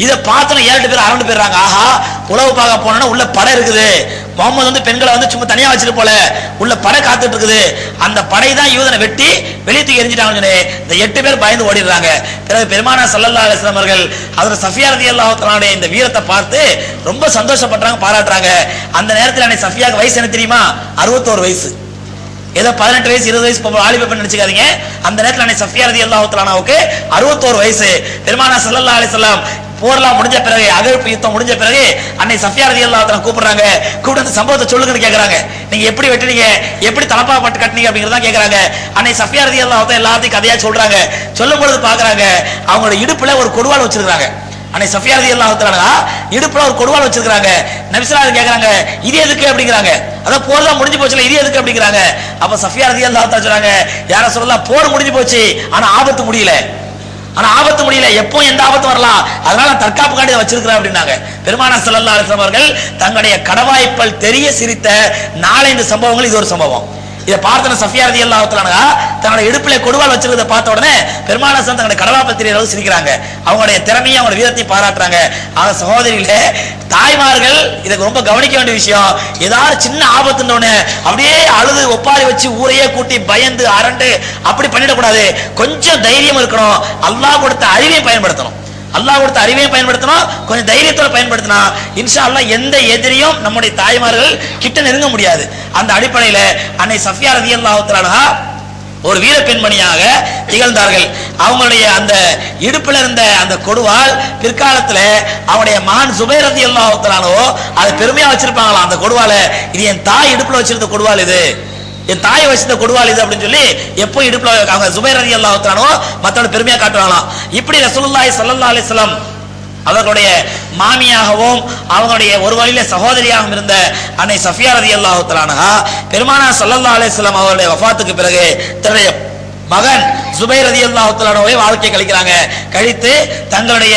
Speaker 1: இதை பார்த்தோன்னு ஏழு பேர் அரண்டு போயிடுறாங்க ஆஹா உழவு பார்க்க போனோம்னா உள்ள படை இருக்குது முகமது வந்து பெண்களை வந்து சும்மா தனியா வச்சுட்டு போல உள்ள படை காத்துட்டு இருக்குது அந்த படை தான் யூதனை வெட்டி வெளியே தூக்கி எரிஞ்சிட்டாங்கன்னு சொல்லி இந்த எட்டு பேர் பயந்து ஓடிடுறாங்க பிறகு பெருமானா சல்லல்லா அலிஸ்லாம் அவர்கள் அதில் சஃபியா ரதி அல்லாஹ் இந்த வீரத்தை பார்த்து ரொம்ப சந்தோஷப்படுறாங்க பாராட்டுறாங்க அந்த நேரத்தில் அன்னைக்கு சஃபியாக்கு வயசு என்ன தெரியுமா அறுபத்தோரு வயசு ஏதோ பதினெட்டு வயசு இருபது வயசு பொம்பளை வாலிப பெண் நினைச்சுக்காதீங்க அந்த நேரத்தில் அன்னை சஃபியா ரதி அல்லாஹுத்தலானாவுக்கு அறுபத்தோரு வயசு பெருமானா சல்லல்லா அலிஸ்லாம் போர்லாம் முடிஞ்ச பிறகு அகழ்ப்பு யுத்தம் முடிஞ்ச பிறகு அன்னை சஃபியா ரதி அல்லாஹ் கூப்பிடுறாங்க கூப்பிட்டு அந்த சம்பவத்தை சொல்லுங்கன்னு கேக்குறாங்க நீங்க எப்படி வெட்டினீங்க எப்படி தலப்பா பட்டு கட்டினீங்க அப்படிங்கறத கேக்குறாங்க அன்னை சஃபியா ரதி அல்லாஹ் எல்லாத்தையும் கதையா சொல்றாங்க சொல்லும் பொழுது பாக்குறாங்க அவங்களோட இடுப்புல ஒரு கொடுவாள் வச்சிருக்காங்க அன்னை சஃபியா ரதி அல்லாஹ் இடுப்புல ஒரு கொடுவாள் வச்சிருக்காங்க நபிசலா கேக்குறாங்க இது எதுக்கு அப்படிங்கிறாங்க அதான் போர் தான் முடிஞ்சு போச்சுல இது எதுக்கு அப்படிங்கிறாங்க அப்ப சஃபியா ரதி அல்லாஹ் சொல்றாங்க யார சொல்லலாம் போர் முடிஞ்சு போச்சு ஆனா ஆபத்து முடியல ஆனா ஆபத்து முடியல எப்போ எந்த ஆபத்து வரலாம் அதனால நான் தற்காப்புக்காண்டி இதை வச்சிருக்கிறேன் அப்படின்னாங்க பெருமானா ஸல்லல்லாஹு அலைஹி வஸல்லம் அவர்கள் தங்களுடைய கடவாய்ப்பல் தெரிய சிரித்த நாலஞ்சு சம்பவங்கள் இது ஒரு சம்பவம் இதை பார்த்தன சஃபியா ரதி அல்லாஹ் தன்னோட இடுப்புல கொடுவால் வச்சிருக்கிறத பார்த்த உடனே பெருமானா சன் தங்களுடைய கடவாய்ப்பல் தெரிய அளவு சிரிக்கிறாங்க அவங்களுடைய திறமையை அவங்க வீரத்தை பாராட்டுறாங்க ஆக சகோதரிகளே தாய்மார்கள் இதுக்கு ரொம்ப கவனிக்க வேண்டிய விஷயம் ஏதாவது சின்ன ஆபத்துன உடனே அப்படியே அழுது ஒப்பாரி வச்சு ஊரையே கூட்டி பயந்து அரண்டு அப்படி பண்ணிடக்கூடாது கொஞ்சம் தைரியம் இருக்கணும் அல்லாஹ் கொடுத்த அறிவையும் பயன்படுத்தணும் அல்லாஹ் கொடுத்த அறிவையும் பயன்படுத்தணும் கொஞ்சம் தைரியத்தோட பயன்படுத்தினா இன்ஷா அல்லாஹ் எந்த எதிரியும் நம்முடைய தாய்மார்கள் கிட்ட நெருங்க முடியாது அந்த அடிப்படையில அன்னை சஃபியா ரதியல்லாஹு ஒரு வீர பெண்மணியாக திகழ்ந்தார்கள் அவங்களுடைய அந்த இடுப்புல இருந்த அந்த கொடுவால் பிற்காலத்துல அவனுடைய மகன் சுபைர் ரதி அல்லாஹாலோ அதை பெருமையா வச்சிருப்பாங்களாம் அந்த கொடுவால இது என் தாய் இடுப்புல வச்சிருந்த கொடுவால் இது என் தாய் வச்சிருந்த கொடுவால் இது அப்படின்னு சொல்லி எப்போ இடுப்புல அவங்க சுபைர் ரதி அல்லாஹாலோ மத்தோட பெருமையா காட்டுவாங்களாம் இப்படி ரசூலுல்லாஹி ஸல்லல்லாஹு அலைஹி வஸல்லம் அவர்களுடைய மாமியாகவும் அவங்களுடைய ஒரு வழியில சகோதரியாகவும் இருந்த அன்னை சஃபியா ரதி அல்லாஹு தலானஹா பெருமானா சல்லல்லா அலிஸ்லாம் அவருடைய வஃபாத்துக்கு பிறகு தன்னுடைய மகன் சுபைர் ரதி அல்லாஹு தலானவை வாழ்க்கை கழிக்கிறாங்க கழித்து தங்களுடைய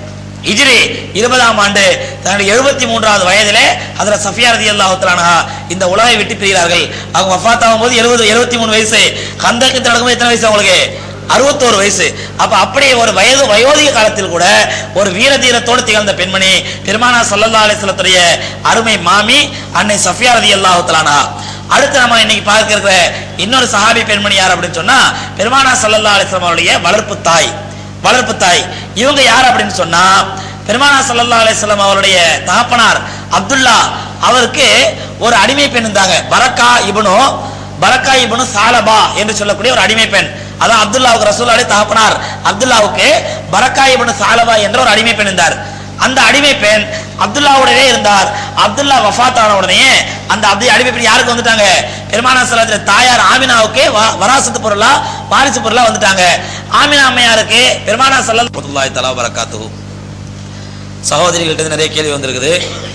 Speaker 1: இஜ்ரி இருபதாம் ஆண்டு தன்னுடைய எழுபத்தி மூன்றாவது வயதிலே அதில் சஃபியா ரதி அல்லாஹு இந்த உலகை விட்டு பிரிகிறார்கள் அவங்க வஃபாத் ஆகும்போது எழுபது எழுபத்தி மூணு வயசு கந்தக்கு நடக்கும்போது எத்தனை வயசு அவங்களுக்கு அறுபத்தோரு வயசு அப்ப அப்படியே ஒரு வயது வயோதிக காலத்தில் கூட ஒரு வீர தீரத்தோடு திகழ்ந்த பெண்மணி பெருமானா சல்லல்லா அலிஸ்லத்துடைய அருமை மாமி அன்னை சஃபியா ரதி அல்லாஹுத்தலானா அடுத்து நம்ம இன்னைக்கு பார்க்க இருக்கிற இன்னொரு சஹாபி பெண்மணி யார் அப்படின்னு சொன்னா பெருமானா சல்லல்லா அலிஸ்லாம் அவருடைய வளர்ப்பு தாய் வளர்ப்பு தாய் இவங்க யார் அப்படின்னு சொன்னா பெருமானா சல்லல்லா அலிஸ்லாம் அவருடைய தகப்பனார் அப்துல்லா அவருக்கு ஒரு அடிமை பெண் இருந்தாங்க பரக்கா இபனு பரக்கா இபனு சாலபா என்று சொல்லக்கூடிய ஒரு அடிமை பெண் அதான் அப்துல்லாவுக்கு ரசூலாலே தகப்பனார் அப்துல்லாவுக்கு பரக்கா இபனு சாலபா என்ற ஒரு அடிமை பெண் இருந்தார் அந்த அடிமை பெண் அப்துல்லாவுடனே இருந்தார் அப்துல்லா வஃபாத் ஆன உடனே அந்த அப்து அடிமை பெண் யாருக்கு வந்துட்டாங்க பெருமானா சலாத்துல தாயார் ஆமினாவுக்கு வ- வராசத்து பொருளா வாரிசு பொருளா வந்துட்டாங்க ஆமினா அம்மையாருக்கு பெருமானா சல்லல்லாஹு தலா வரகாத்து சகோதரிகள்ட்ட நிறைய கேள்வி வந்திருக்குது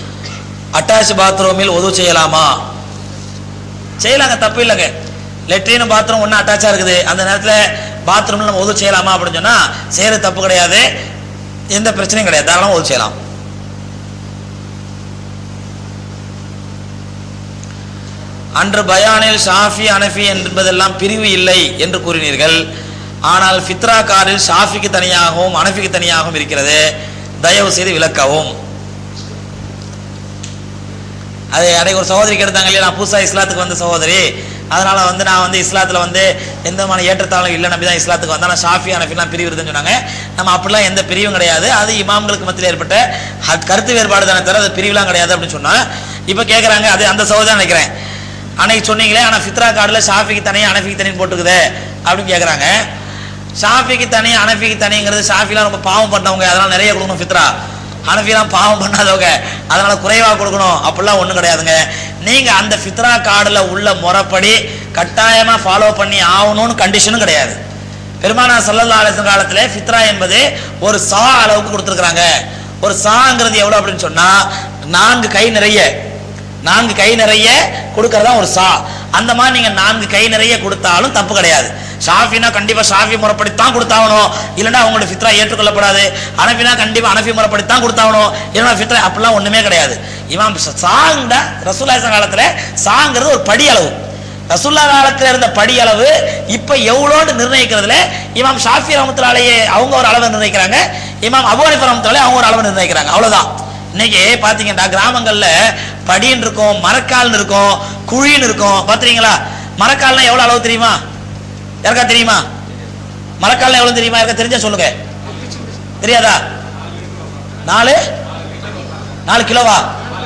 Speaker 1: அட்டாச் பாத்ரூமில் உதவு செய்யலாமா செய்யலாங்க தப்பு இல்லைங்க லெட்ரின் பாத்ரூம் ஒண்ணு அட்டாச்சா இருக்குது அந்த நேரத்துல பாத்ரூம்ல நம்ம உதவு செய்யலாமா அப்படின்னு சொன்னா செய்யறது தப்பு கிடையாது எந்த பிரச்சனையும் கிடையாது தாராளமா உதவு செய்யலாம் அன்று பயானில் ஷாஃபி அனஃபி என்பதெல்லாம் பிரிவு இல்லை என்று கூறினீர்கள் ஆனால் ஃபித்ரா காரில் ஷாஃபிக்கு தனியாகவும் அனஃபிக்கு தனியாகவும் இருக்கிறது தயவு செய்து விளக்கவும் அது அன்னைக்கு ஒரு சகோதரி கேட்டாங்க இல்லையா நான் புதுசா இஸ்லாத்துக்கு வந்த சகோதரி அதனால வந்து நான் வந்து இஸ்லாத்துல வந்து எந்த விதமான ஏற்றத்தாலும் இல்லை நம்பி தான் இஸ்லாத்துக்கு வந்தேன் நான் ஷாஃபி அனஃபிலாம் பிரிவு இருக்குன்னு சொன்னாங்க நம்ம அப்படிலாம் எந்த பிரிவும் கிடையாது அது இமாம்களுக்கு மத்தியில் ஏற்பட்ட ஹ- கருத்து வேறுபாடு தானே தவிர அது பிரிவுலாம் கிடையாது அப்படின்னு சொன்னா இப்போ கேட்குறாங்க அது அந்த சகோதரி நினைக்கிறேன் அன்னைக்கு சொன்னீங்களே ஆனால் ஃபித்ரா கார்டில் ஷாஃபிக்கு தனியாக அனஃபிக்கு தனின்னு போட்டுக்குதே அப்படின்னு கேட்குறாங்க ஷாஃபிக்கு தனி அனஃபிக்கு தனிங்கிறது ஷாஃபிலாம் ரொம்ப பாவம் பண்ணவங்க அதெல்லாம் நிறைய கொடுக்கணும் ஃபித்ரா அனஃபிலாம் பாவம் பண்ணாதவங்க அதனால குறைவா கொடுக்கணும் அப்படிலாம் ஒண்ணும் கிடையாதுங்க நீங்க அந்த ஃபித்ரா கார்டுல உள்ள முறைப்படி கட்டாயமா ஃபாலோ பண்ணி ஆகணும்னு கண்டிஷனும் கிடையாது பெருமானா சல்லல்லா அலிஸ்லாம் காலத்துல ஃபித்ரா என்பது ஒரு சா அளவுக்கு கொடுத்துருக்காங்க ஒரு சாங்கிறது எவ்வளவு அப்படின்னு சொன்னா நான்கு கை நிறைய நான்கு கை நிறைய கொடுக்கறதா ஒரு சா அந்த மாதிரி நீங்க நான்கு கை நிறைய கொடுத்தாலும் தப்பு கிடையாது ஷாஃபினா கண்டிப்பா ஷாஃபி முறைப்படித்தான் கொடுத்தாகணும் இல்லைன்னா அவங்களோட ஃபித்ரா ஏற்றுக்கொள்ளப்படாது அனஃபினா கண்டிப்பா அனஃபி முறைப்படித்தான் கொடுத்தாகணும் இல்லைன்னா ஃபித்ரா அப்படிலாம் ஒண்ணுமே கிடையாது இவன் சாங்டா ரசூலாசன் காலத்துல சாங்கிறது ஒரு படி அளவு ரசூல்லா காலத்துல இருந்த படி அளவு இப்ப எவ்வளோன்னு நிர்ணயிக்கிறதுல இமாம் ஷாஃபி ரஹமத்துல்லாலேயே அவங்க ஒரு அளவை நிர்ணயிக்கிறாங்க இமாம் அபு ஹனீஃபா ரஹ்மத்துல்லாஹி அவங்க ஒரு அளவு நிர்ணயிக்கிறாங்க அவ்வளவுதான் இன்னைக்கு பாத்தீங்கன்னா கிராமங்கள்ல படின்னு இருக்கும் மரக்கால்னு இருக்கும் குழின்னு இருக்கும் பாத்துறீங்களா மரக்கால்னா எவ்வளவு அளவு தெரியுமா யாருக்கா தெரியுமா மரக்கால்னா எவ்வளவு தெரியுமா யாருக்கா தெரிஞ்சா சொல்லுங்க தெரியாதா நாலு நாலு கிலோவா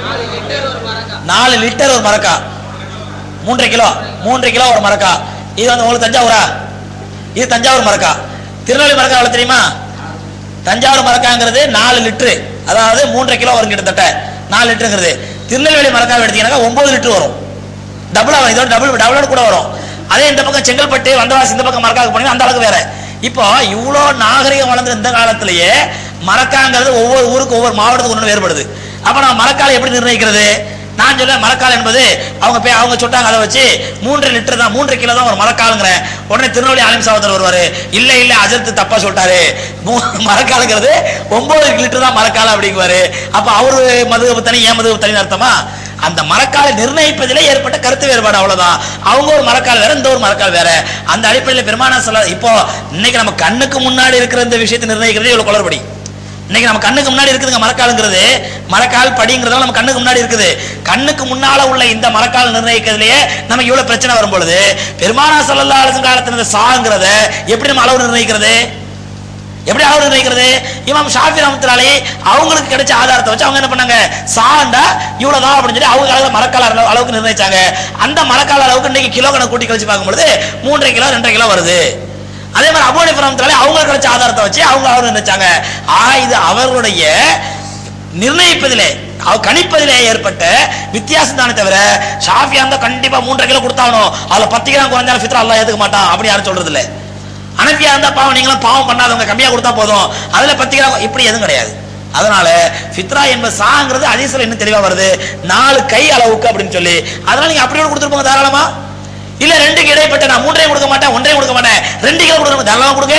Speaker 1: நாலு லிட்டர் ஒரு மரக்கா மூன்றரை கிலோ மூன்றரை கிலோ ஒரு மரக்கா இது வந்து உங்களுக்கு தஞ்சாவூரா இது தஞ்சாவூர் மரக்கா திருநெல்வேலி மரக்கா எவ்வளவு தெரியுமா தஞ்சாவூர் மரக்காங்கிறது நாலு லிட்டரு அதாவது மூன்றரை கிலோ வரும் கிட்டத்தட்ட நாலு லிட்டருங்கிறது திருநெல்வேலி மரக்காவை எடுத்தீங்கன்னா ஒன்பது லிட்டர் வரும் டபுளா வரும் இதோட டபுள் டபுளோட கூட வரும் அதே இந்த பக்கம் செங்கல்பட்டு வந்தவாசி இந்த பக்கம் மரக்காவுக்கு போனீங்கன்னா அந்த அளவுக்கு வேற இப்போ இவ்வளோ நாகரிகம் வளர்ந்த இந்த காலத்திலேயே மரக்காங்கிறது ஒவ்வொரு ஊருக்கு ஒவ்வொரு மாவட்டத்துக்கு ஒன்று வேறுபடுது அப்ப நம்ம மரக்காலை எப்படி நிர்ணயிக்கிறது நான் சொல்ல மரக்கால் என்பது அவங்க போய் அவங்க சொன்னாங்க அதை வச்சு மூன்று லிட்டர் தான் மூன்று கிலோ தான் ஒரு மரக்காலுங்கிறேன் உடனே திருநெல்வேலி ஆலிம் சாவத்தர் வருவாரு இல்ல இல்ல அஜர்த்து தப்பா சொல்லிட்டாரு மூ- மரக்காலுங்கிறது ஒன்பது லிட்டர் தான் மரக்கால் அப்படிங்குவாரு அப்ப அவரு மது தனி ஏன் மது தனி அர்த்தமா அந்த மரக்காலை நிர்ணயிப்பதிலே ஏற்பட்ட கருத்து வேறுபாடு அவ்வளவுதான் அவங்க ஒரு மரக்கால் வேற இந்த ஒரு மரக்கால் வேற அந்த அடிப்படையில் பெருமான சொல்ல இப்போ இன்னைக்கு நம்ம கண்ணுக்கு முன்னாடி இருக்கிற இந்த விஷயத்தை நிர்ணயிக்கிறதே இவ்வளவு குளறுபடி இன்னைக்கு நம்ம கண்ணுக்கு முன்னாடி இருக்குதுங்க மரக்காலுங்கிறது மரக்கால் படிங்கிறதெல்லாம் நம்ம கண்ணுக்கு முன்னாடி இருக்குது கண்ணுக்கு முன்னால உள்ள இந்த மரக்கால் நிர்ணயிக்கிறதுலயே நமக்கு இவ்வளவு பிரச்சனை வரும் பொழுது பெருமானா சல்லல்லாஹு அலைஹி காலத்துல இந்த சாங்கிறத எப்படி நம்ம அளவு நிர்ணயிக்கிறது எப்படி அளவு நிர்ணயிக்கிறது இமாம் ஷாஃபி ரஹ்மத்துல்லாஹி அவங்களுக்கு கிடைச்ச ஆதாரத்தை வச்சு அவங்க என்ன பண்ணாங்க சாண்டா இவ்வளவுதான் அப்படின்னு சொல்லி அவங்க அளவுல மரக்கால அளவு- அளவுக்கு நிர்ணயிச்சாங்க அந்த மரக்கால அளவுக்கு இன்னைக்கு கிலோ கணக்கு கூட்டி கழிச்சு பார்க்கும்பொழுது மூன்றரை கிலோ ரெண்டரை கிலோ வருது அதே மாதிரி அபோனி ரஹ்மத்துல்லாஹி அவங்களுக்கு கிடைச்ச ஆதாரத்தை வச்சு அவங்க அளவு நிர்ணயிச்சாங்க ஆக இது அவர்களுடைய நிர்ணயிப்பதிலே அவ- கணிப்பதிலே ஏற்பட்ட வித்தியாசம் தானே தவிர ஷாஃபியா இருந்தா கண்டிப்பா மூன்றரை கிலோ கொடுத்தாகணும் அதுல பத்து கிலோ குறைஞ்சாலும் ஃபித்ரா அல்லாஹ் ஏத்துக்க மாட்டான் அப்படி யாரும் சொல்றது இல்ல அனபியா இருந்தா பாவம் நீங்களும் பாவம் பண்ணாதவங்க கம்மியா கொடுத்தா போதும் அதுல பத்து கிலோ இப்படி எதுவும் கிடையாது அதனால ஃபித்ரா என்பது சாங்கிறது அதிசல இன்னும் தெளிவா வருது நாலு கை அளவுக்கு அப்படின்னு சொல்லி அதனால நீங்க அப்படியே கொடுத்துருப்போங்க தாராளமா இல்ல ரெண்டுக்கு இடைப்பட்ட நான் மூன்றையும் கொடுக்க மாட்டேன் ஒன்றையும் கொடுக்க மாட்டேன் ரெண்டு கிலோ கொடுக்க தாராளமா கொடுங்க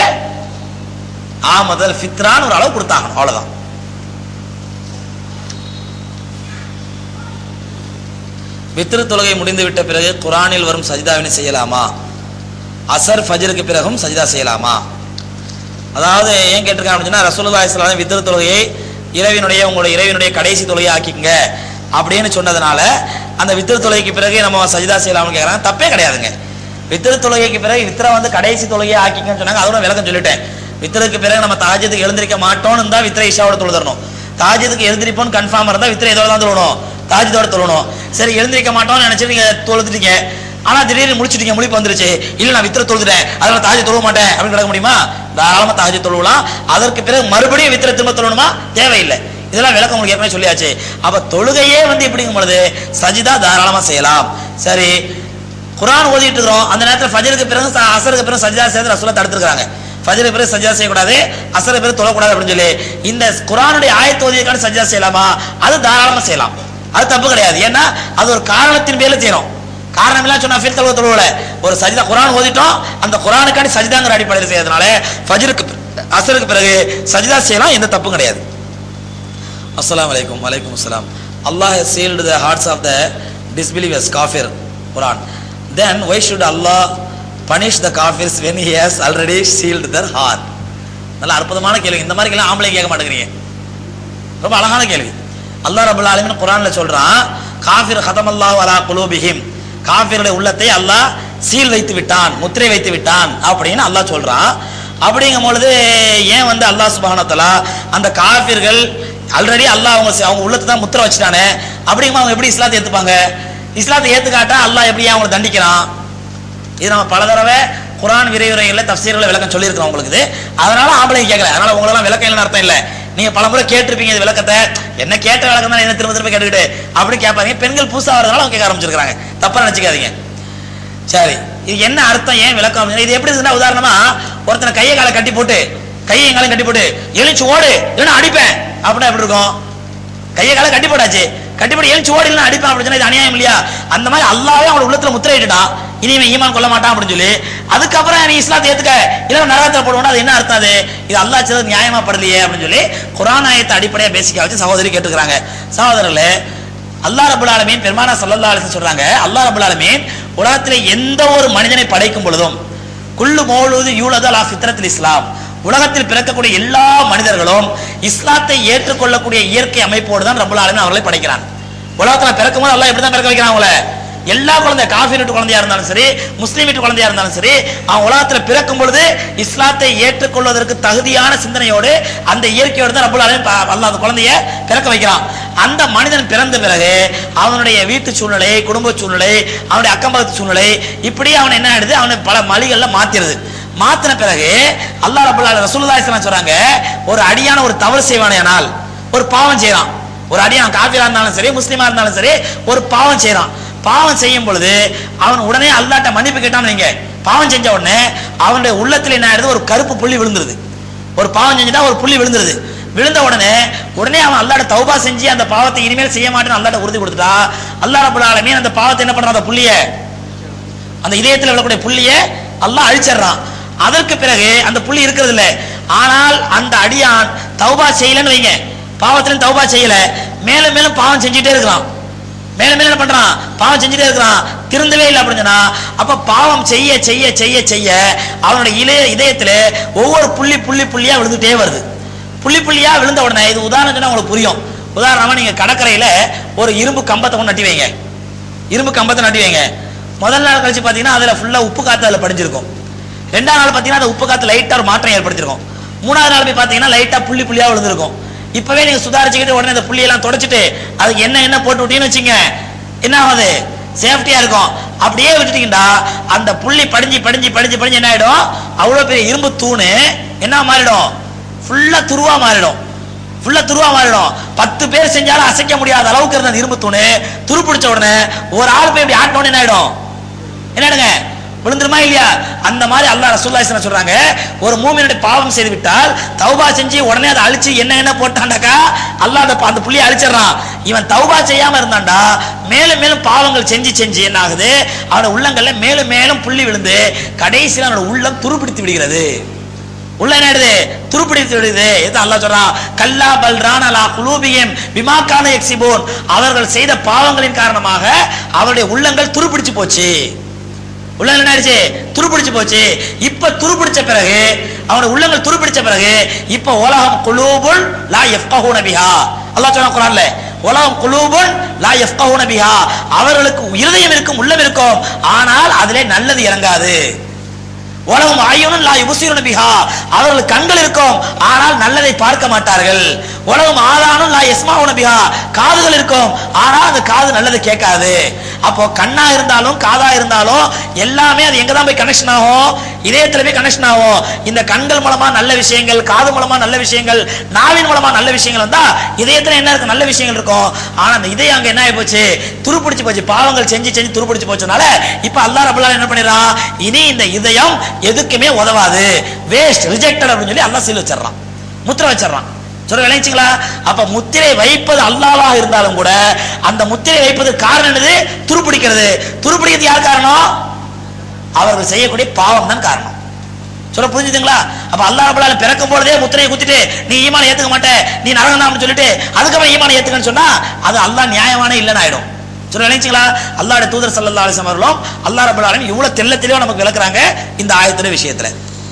Speaker 1: ஆ முதல் ஃபித்ரான்னு ஒரு அளவு கொடுத்தாங்க அவ்வளவுதான் வித்திரு தொழுகை முடிந்து விட்ட பிறகு குரானில் வரும் சஜிதாவினை செய்யலாமா அசர் ஃபஜருக்கு பிறகும் சஜிதா செய்யலாமா அதாவது ஏன் கேட்டிருக்காங்க அப்படின்னு சொன்னா ரசூலுல்லாஹி ஸல்லல்லாஹு அலைஹி வித்திரு தொழுகையை இரவினுடைய உங்களுடைய இரவினுடைய கடைசி தொழுகையை ஆக்கிக்கங்க அப்படின்னு சொன்னதுனால அந்த வித்திரு தொழுகைக்கு பிறகு நம்ம சஜிதா செய்யலாம்னு கேட்கறாங்க தப்பே கிடையாதுங்க வித்திரு தொழுகைக்கு பிறகு வித்திர வந்து கடைசி தொழுகையை ஆக்கிக்கன்னு சொன்னாங்க அதோட விளக்கம் சொல்லிட்டேன் வித்திருக்கு பிறகு நம்ம தாஜத்துக்கு எழுந்திருக்க மாட்டோம்னு தான் வித்திர இஷாவோட தொழுதரணும் தாஜத்துக்கு எழுந்திருப்போம்னு கன்ஃபார்ம் இருந்தா வித்திர இதோட தான் தொழணும் தாஜத்தோட தொழணும் சரி எழுந்திருக்க மாட்டோம்னு நினைச்சு நீங்க தொழுதுட்டீங்க ஆனா திடீர்னு முடிச்சிட்டீங்க முழிப்பு வந்துருச்சு இல்ல நான் வித்திர தொழுதுட்டேன் அதனால தாஜி தொழுவ மாட்டேன் அப்படின்னு கிடக்க முடியுமா தாராளமா தாஜி தொழுவலாம் அதற்கு பிறகு மறுபடியும் வித்திர திரும்ப தொழணுமா தேவையில்லை இதெல்லாம் விளக்கம் உங்களுக்கு ஏற்கனவே சொல்லியாச்சு அப்ப தொழுகையே வந்து எப்படிங்கும் பொழுது சஜிதா தாராளமா செய்யலாம் சரி குர்ஆன் ஓதிட்டு இருக்கிறோம் அந்த நேரத்தில் ஃபஜருக்கு பிறகு ச- அசருக்கு பிறகு சஜிதா செய்து ரசூலா தடுத்துருக்காங்க ஃபஜருக்கு பிறகு சஜிதா செய்யக்கூடாது அசருக்கு பிறகு தொழக்கூடாது அப்படின்னு சொல்லி இந்த குர்ஆனுடைய ஆயத்து ஓதியக்கான சஜிதா செய்யலாமா அது தாராளமா செய்யலாம் அது தப்பு கிடையாது ஏன்னா அது ஒரு காரணத்தின் பேர்ல செய்யணும் காரணம் எல்லாம் சொன்னா ஃபில் தொழுவ தொழுவல ஒரு சஜிதா குர்ஆன் ஓதிட்டோம் அந்த குர்ஆனுக்காண்டி சஜிதாங்கிற அடிப்படையில் செய்யறதுனால ஃபஜருக்கு பி- அசருக்கு பிறகு சஜிதா செய்யலாம் எந்த தப்பும் கிடையாது அஸ்ஸலாமு அலைக்கும் வலைக்கும் அஸ்ஸலாம் அல்லாஹ் has sealed the hearts of the disbelievers kafir Quran then why should Allah punish the kafirs when he has already sealed their heart நல்ல அற்புதமான கேள்வி இந்த மாதிரி கேள்வி ஆம்பளை கேட்க மாட்டேங்கிறீங்க ரொம்ப அழகான கேள்வி அல்லாஹ் ரபுல் ஆலமீன் குர்ஆன்ல சொல்றான் காஃபிர் ஹதமல்லாஹு அலா குலூபிஹிம் காஃபிருடைய உள்ளத்தை அல்லாஹ் சீல் வைத்து விட்டான் முத்திரை வைத்து விட்டான் அப்படின்னு அல்லாஹ் சொல்றான் அப்படிங்கும் பொழுது ஏன் வந்து அல்லாஹ் சுப்ஹானஹு வ தஆலா அந்த காஃபிர்கள் ஆல்ரெடி அல்லாஹ் அவங்க அவங்க உள்ளத்தை தான் முத்திரை வச்சுட்டானே அப்படிங்கும் அவங்க எப்படி இஸ்லாத்தை ஏத்துப்பாங்க இஸ்லாத்தை ஏத்துக்காட்டா அல்லாஹ் எப்படி ஏன் அவங்களை தண்டிக்கிறான் இது நம்ம பல தடவை குரான் விரைவுரைகளில் தப்சீர்களை விளக்கம் சொல்லியிருக்கோம் உங்களுக்கு இது அதனால ஆம்பளை கேட்கல அதனால உங்களெல்லாம் விளக்கம் இல்லைன்னு அர்த்தம் இல்லை நீங்க பல முறை கேட்டிருப்பீங்க இது விளக்கத்தை என்ன கேட்ட விளக்கம் தான் என்ன திரும்ப திரும்ப கேட்டுக்கிட்டு அப்படி கேட்பாங்க பெண்கள் புதுசா வரதுனால அவங்க கேட்க ஆரம்பிச்சிருக்காங்க தப்பா நினைச்சுக்காதீங்க சரி இது என்ன அர்த்தம் ஏன் விளக்கம் அப்படின்னா, இது எப்படி இருக்குன்னா உதாரணமா ஒருத்தனை கையை காலை கட்டி போட்டு கையை காலையும் கட்டி போட்டு எழுச்சி ஓடு இல்லைன்னா அடிப்பேன் அப்படின்னா எப்படி இருக்கும் கையை காலை கட்டி போட்டாச்சு கட்டி போட்டு எழுச்சி ஓடு இல்லைன்னா அடிப்பேன் அப்படின்னு சொன்னா இது அநியாயம் இல்லையா அந்த மாதிரி அல்லாவே அவனோட உள்ளத்துல முத்திரையிட்டுட்டான் இனி இவன் ஈமான் கொள்ள மாட்டான் அப்படின்னு சொல்லி அதுக்கப்புறம் நீ இஸ்லாத்தை ஏத்துக்க இல்ல நரகத்தில் போடுவோம்னா அது என்ன அர்த்தம் அது இது அல்லாஹ் செய்தது நியாயமா படலையே அப்படின்னு சொல்லி குரான் ஆயத்தை அடிப்படையா பேசிக்க வச்சு சகோதரி கேட்டுக்கிறாங்க சகோதரர்களே அல்லாஹ் ரபுல் ஆலமீன் பெருமானா ஸல்லல்லாஹு அலைஹி வஸல்லம் சொல்றாங்க அல்லாஹ் ரபுல் ஆலமீன் உலகத்திலே எந்த ஒரு மனிதனை படைக்கும் பொழுதும் குல்லு மௌலூது யூலது அலா ஃபித்ரத்தில் இஸ்லாம் உலகத்தில் பிறக்கக்கூடிய எல்லா மனிதர்களும் இஸ்லாத்தை ஏற்றுக்கொள்ளக்கூடிய இயற்கை அமைப்போடு தான் ரப்பல் ஆலமீன் அவர்களை படைக்கிறான் உலகத்துல பிறக்கும் போது அல்லாஹ் இப்படி தான் பிறக்க வைக்கிறான் அவங்கள எல்லா குழந்தை காஃபி வீட்டு குழந்தையா இருந்தாலும் சரி முஸ்லீம் வீட்டு குழந்தையா இருந்தாலும் சரி அவன் உலகத்துல பிறக்கும் பொழுது இஸ்லாத்தை ஏற்றுக்கொள்வதற்கு தகுதியான சிந்தனையோடு அந்த இயற்கையோடு தான் ரப்பல் ஆலமீன் ப- அல்லாஹ் அந்த குழந்தைய பிறக்க வைக்கிறான் அந்த மனிதன் பிறந்த பிறகு அவனுடைய வீட்டு சூழ்நிலை குடும்ப சூழ்நிலை அவனுடைய அக்கம்பக்கத்து சூழ்நிலை இப்படி அவன் என்ன ஆயிடுது அவனை பல மலிகள்ல மாத்திருது மாத்தின பிறகு அல்லாஹ் ரப்பல் ஆலமீன் ரசூலுல்லாஹி ஸல்லல்லாஹு அலைஹி வஸல்லம் சொல்றாங்க ஒரு அடியான ஒரு தவறு செய்வானேனால் ஒரு பாவம் செய்யறான் ஒரு அடியான் காபிரா இருந்தாலும் சரி முஸ்லீமா இருந்தாலும் சரி ஒரு பாவம் செய்யறான் பாவம் செய்யும் பொழுது அவன் உடனே அல்லாட்ட மன்னிப்பு கேட்டான்னு வைங்க பாவம் செஞ்ச உடனே அவனுடைய உள்ளத்துல என்ன ஆயிடுது ஒரு கருப்பு புள்ளி விழுந்துருது ஒரு பாவம் செஞ்சுட்டா ஒரு புள்ளி விழுந்துருது விழுந்த உடனே உடனே அவன் அல்லாட்ட தௌபா செஞ்சு அந்த பாவத்தை இனிமேல் செய்ய மாட்டேன்னு அல்லாட்ட உறுதி கொடுத்துட்டா அல்லாஹ் ரப்பல் ஆலமீன் அந்த பாவத்தை என்ன பண்றான் அந்த புள்ளிய அந்த இதயத்தில் விழக்கூடிய புள்ளிய அல்லாஹ் அழிச்சிடுறான் அதற்கு பிறகு அந்த புள்ளி இருக்கிறது இல்ல ஆனால் அந்த அடியான் தௌபா செய்யலன்னு வைங்க பாவத்திலும் தௌபா செய்யல மேலும் மேலும் பாவம் செஞ்சுட்டே இருக்கிறான் மேலும் மேலும் என்ன பண்றான் பாவம் செஞ்சுட்டே இருக்கிறான் திருந்தவே இல்லை அப்படின்னு சொன்னா அப்ப பாவம் செய்ய செய்ய செய்ய செய்ய அவனுடைய இளைய இதயத்துல ஒவ்வொரு புள்ளி புள்ளி புள்ளியா விழுந்துட்டே வருது புள்ளி புள்ளியா விழுந்த உடனே இது உதாரணம் சொன்னா உங்களுக்கு புரியும் உதாரணமா நீங்க கடற்கரையில ஒரு இரும்பு கம்பத்தை கொண்டு நட்டி வைங்க இரும்பு கம்பத்தை நட்டி வைங்க முதல் நாள் கழிச்சு பாத்தீங்கன்னா அதுல ஃபுல்லா உப்பு காத்து அதுல படிஞ்சிருக்கும் ரெண்டாவது நாள் பாத்தீங்கன்னா அந்த உப்பு காத்து லைட்டா ஒரு மாற்றம் ஏற்படுத்திருக்கும் மூணாவது நாள் போய் பாத்தீங்கன்னா லைட்டா புள்ளி புள்ளியா விழுந்திருக்கும் இப்பவே நீங்க சுதாரிச்சுக்கிட்டு உடனே அந்த புள்ளியெல்லாம் தொடச்சிட்டு அதுக்கு என்ன என்ன போட்டு விட்டீங்கன்னு வச்சுங்க என்ன ஆகுது சேஃப்டியா இருக்கும் அப்படியே விட்டுட்டீங்கன்னா அந்த புள்ளி படிஞ்சு படிஞ்சு படிஞ்சு படிஞ்சு என்ன ஆயிடும் அவ்வளவு பெரிய இரும்பு தூணு என்ன மாறிடும் ஃபுல்லா துருவா மாறிடும் ஃபுல்லா துருவா மாறிடும் பத்து பேர் செஞ்சாலும் அசைக்க முடியாத அளவுக்கு இருந்த அந்த இரும்பு தூணு துரு பிடிச்ச உடனே ஒரு ஆள் போய் இப்படி ஆட்டோன்னு என்ன ஆயிடும் என்னடுங்க விழுந்துருமா இல்லையா அந்த மாதிரி அல்லாஹ் ரசூலுல்லாஹி ஸல்லல்லாஹு சொல்றாங்க ஒரு மூமினுடைய பாவம் செய்து விட்டால் தௌபா செஞ்சு உடனே அதை அழிச்சு என்ன என்ன போட்டாண்டாக்கா அல்லாஹ் அந்த அந்த புள்ளியை அழிச்சிடறான் இவன் தௌபா செய்யாம இருந்தான்டா மேலும் மேலும் பாவங்கள் செஞ்சு செஞ்சு என்ன ஆகுது அவனோட உள்ளங்கள்ல மேலும் மேலும் புள்ளி விழுந்து கடைசியில் அவனோட உள்ளம் துருப்பிடித்து விடுகிறது உள்ள என்ன ஆயிடுது துருப்பிடித்து விடுது இது அல்லாஹ் சொல்றான் கல்லா பல்ரான் அலா குலூபியம் விமாக்கான எக்ஸிபோன் அவர்கள் செய்த பாவங்களின் காரணமாக அவருடைய உள்ளங்கள் துருப்பிடிச்சு போச்சு உள்ளங்கள் என்ன ஆயிடுச்சு துருப்பிடிச்சு போச்சு இப்ப துருப்பிடிச்ச பிறகு அவனுடைய உள்ளங்கள் துருப்பிடிச்ச பிறகு இப்ப உலகம் குலூபுல் லா யஃப்கஹூன பிஹா அல்லாஹ் சொன்னா குர்ஆன்ல உலகம் குலூபுல் லா யஃப்கஹூன பிஹா அவர்களுக்கு இருதயம் இருக்கும் உள்ளம் இருக்கும் ஆனால் அதிலே நல்லது இறங்காது உலகம் ஆயுனும் லா யுபசிருன பிஹா அவர்களுக்கு கண்கள் இருக்கும் ஆனால் நல்லதை பார்க்க மாட்டார்கள் உலகம் ஆதானும் லா யஸ்மாவுன பிஹா காதுகள் இருக்கும் ஆனால் அந்த காது நல்லதை கேட்காது அப்போ கண்ணா இருந்தாலும் காதா இருந்தாலும் எல்லாமே அது எங்க தான் போய் கனெக்ஷன் ஆகும் இதயத்துல போய் கனெக்ஷன் ஆகும் இந்த கண்கள் மூலமா நல்ல விஷயங்கள் காது மூலமா நல்ல விஷயங்கள் நாவின் மூலமா நல்ல விஷயங்கள் வந்தா இதயத்துல என்ன இருக்கு நல்ல விஷயங்கள் இருக்கும் ஆனா அந்த இதயம் அங்க என்ன ஆகி போச்சு துருப்பிடிச்சு போச்சு பாவங்கள் செஞ்சு செஞ்சு துருப்பிடிச்சு போச்சனால இப்ப அல்லாஹ் ரபுல்லா என்ன பண்ணிடுறான் இனி இந்த இதயம் எதுக்குமே உதவாது வேஸ்ட் ரிஜெக்டட் அப்படின்னு சொல்லி அல்லாஹ் சீல் வச்சிடறான் முத்திரை வச்சிடறான் சொல்ல விளைச்சிங்களா அப்ப முத்திரை வைப்பது அல்லாஹ்வாக இருந்தாலும் கூட அந்த முத்திரை வைப்பது காரணம் என்னது துருப்பிடிக்கிறது துருப்பிடிக்கிறது யார் காரணம் அவர்கள் செய்யக்கூடிய பாவம் தான் காரணம் சொல்ல புரிஞ்சுதுங்களா அப்ப அல்லாஹ் ரப்பல் ஆலமீன் பிறக்கும் பொழுதே முத்திரையை குத்திட்டு நீ ஈமான ஏத்துக்க மாட்டே நீ நரகம் தான் சொல்லிட்டு அதுக்கப்புறம் ஈமான ஏத்துக்கன்னு சொன்னா அது அல்லாஹ் நியாயமான இல்லைன்னு ஆயிடும் சொல்ல நினைச்சீங்களா அல்லாஹ்வுடைய தூதர் ஸல்லல்லாஹு அலைஹி வஸல்லம் அவர்களும் அல்லாஹ் ரப்பல் ஆலமீன் இவ்வளவு தெள்ள தெளிவா நமக்கு விளக்குறாங்க இந்த ஆயத்துல விஷயத்துல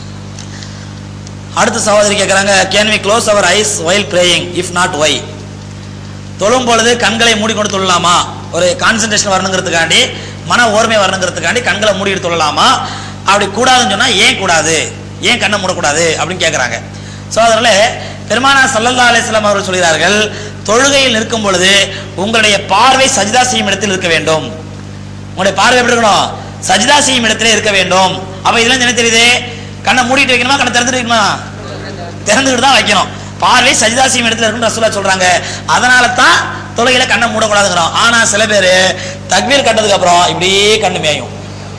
Speaker 1: அடுத்த சகோதரி கேட்குறாங்க can we close our eyes while praying if not why தொழும் பொழுது கண்களை மூடிக்கொண்டு தொழலாமா ஒரு கான்சென்ட்ரேஷன் வரணுங்கிறதுக்காண்டி மன ஓர்மை வரணுங்கிறதுக்காண்டி கண்களை மூடிட்டு தொழலாமா அப்படி கூடாதுன்னு சொன்னா ஏன் கூடாது ஏன் கண்ணை மூடக்கூடாது அப்படின்னு கேட்குறாங்க சோதரில் பெருமானா சல்லல்லா அலிஸ்லாம் அவர்கள் சொல்கிறார்கள் தொழுகையில் நிற்கும் பொழுது உங்களுடைய பார்வை சஜிதா செய்யும் இடத்தில் இருக்க வேண்டும் உங்களுடைய பார்வை எப்படி இருக்கணும் சஜிதா செய்யும் இடத்திலே இருக்க வேண்டும் அப்ப இதெல்லாம் என்ன தெரியுது கண்ணை மூடிட்டு வைக்கணுமா கண்ணை திறந்துட்டு வைக்கணுமா திறந்துக்கிட்டு தான் வைக்கணும் பார்வை சஜிதா செய்யும் இடத்துல இருக்குன்னு ரசூலா சொல்றாங்க அதனால தான் தொழுகையில கண்ணை மூடக்கூடாதுங்கிறோம் ஆனா சில பேர் தக்பீர் கட்டதுக்கு அப்புறம் இப்படியே கண்ணு மேயும்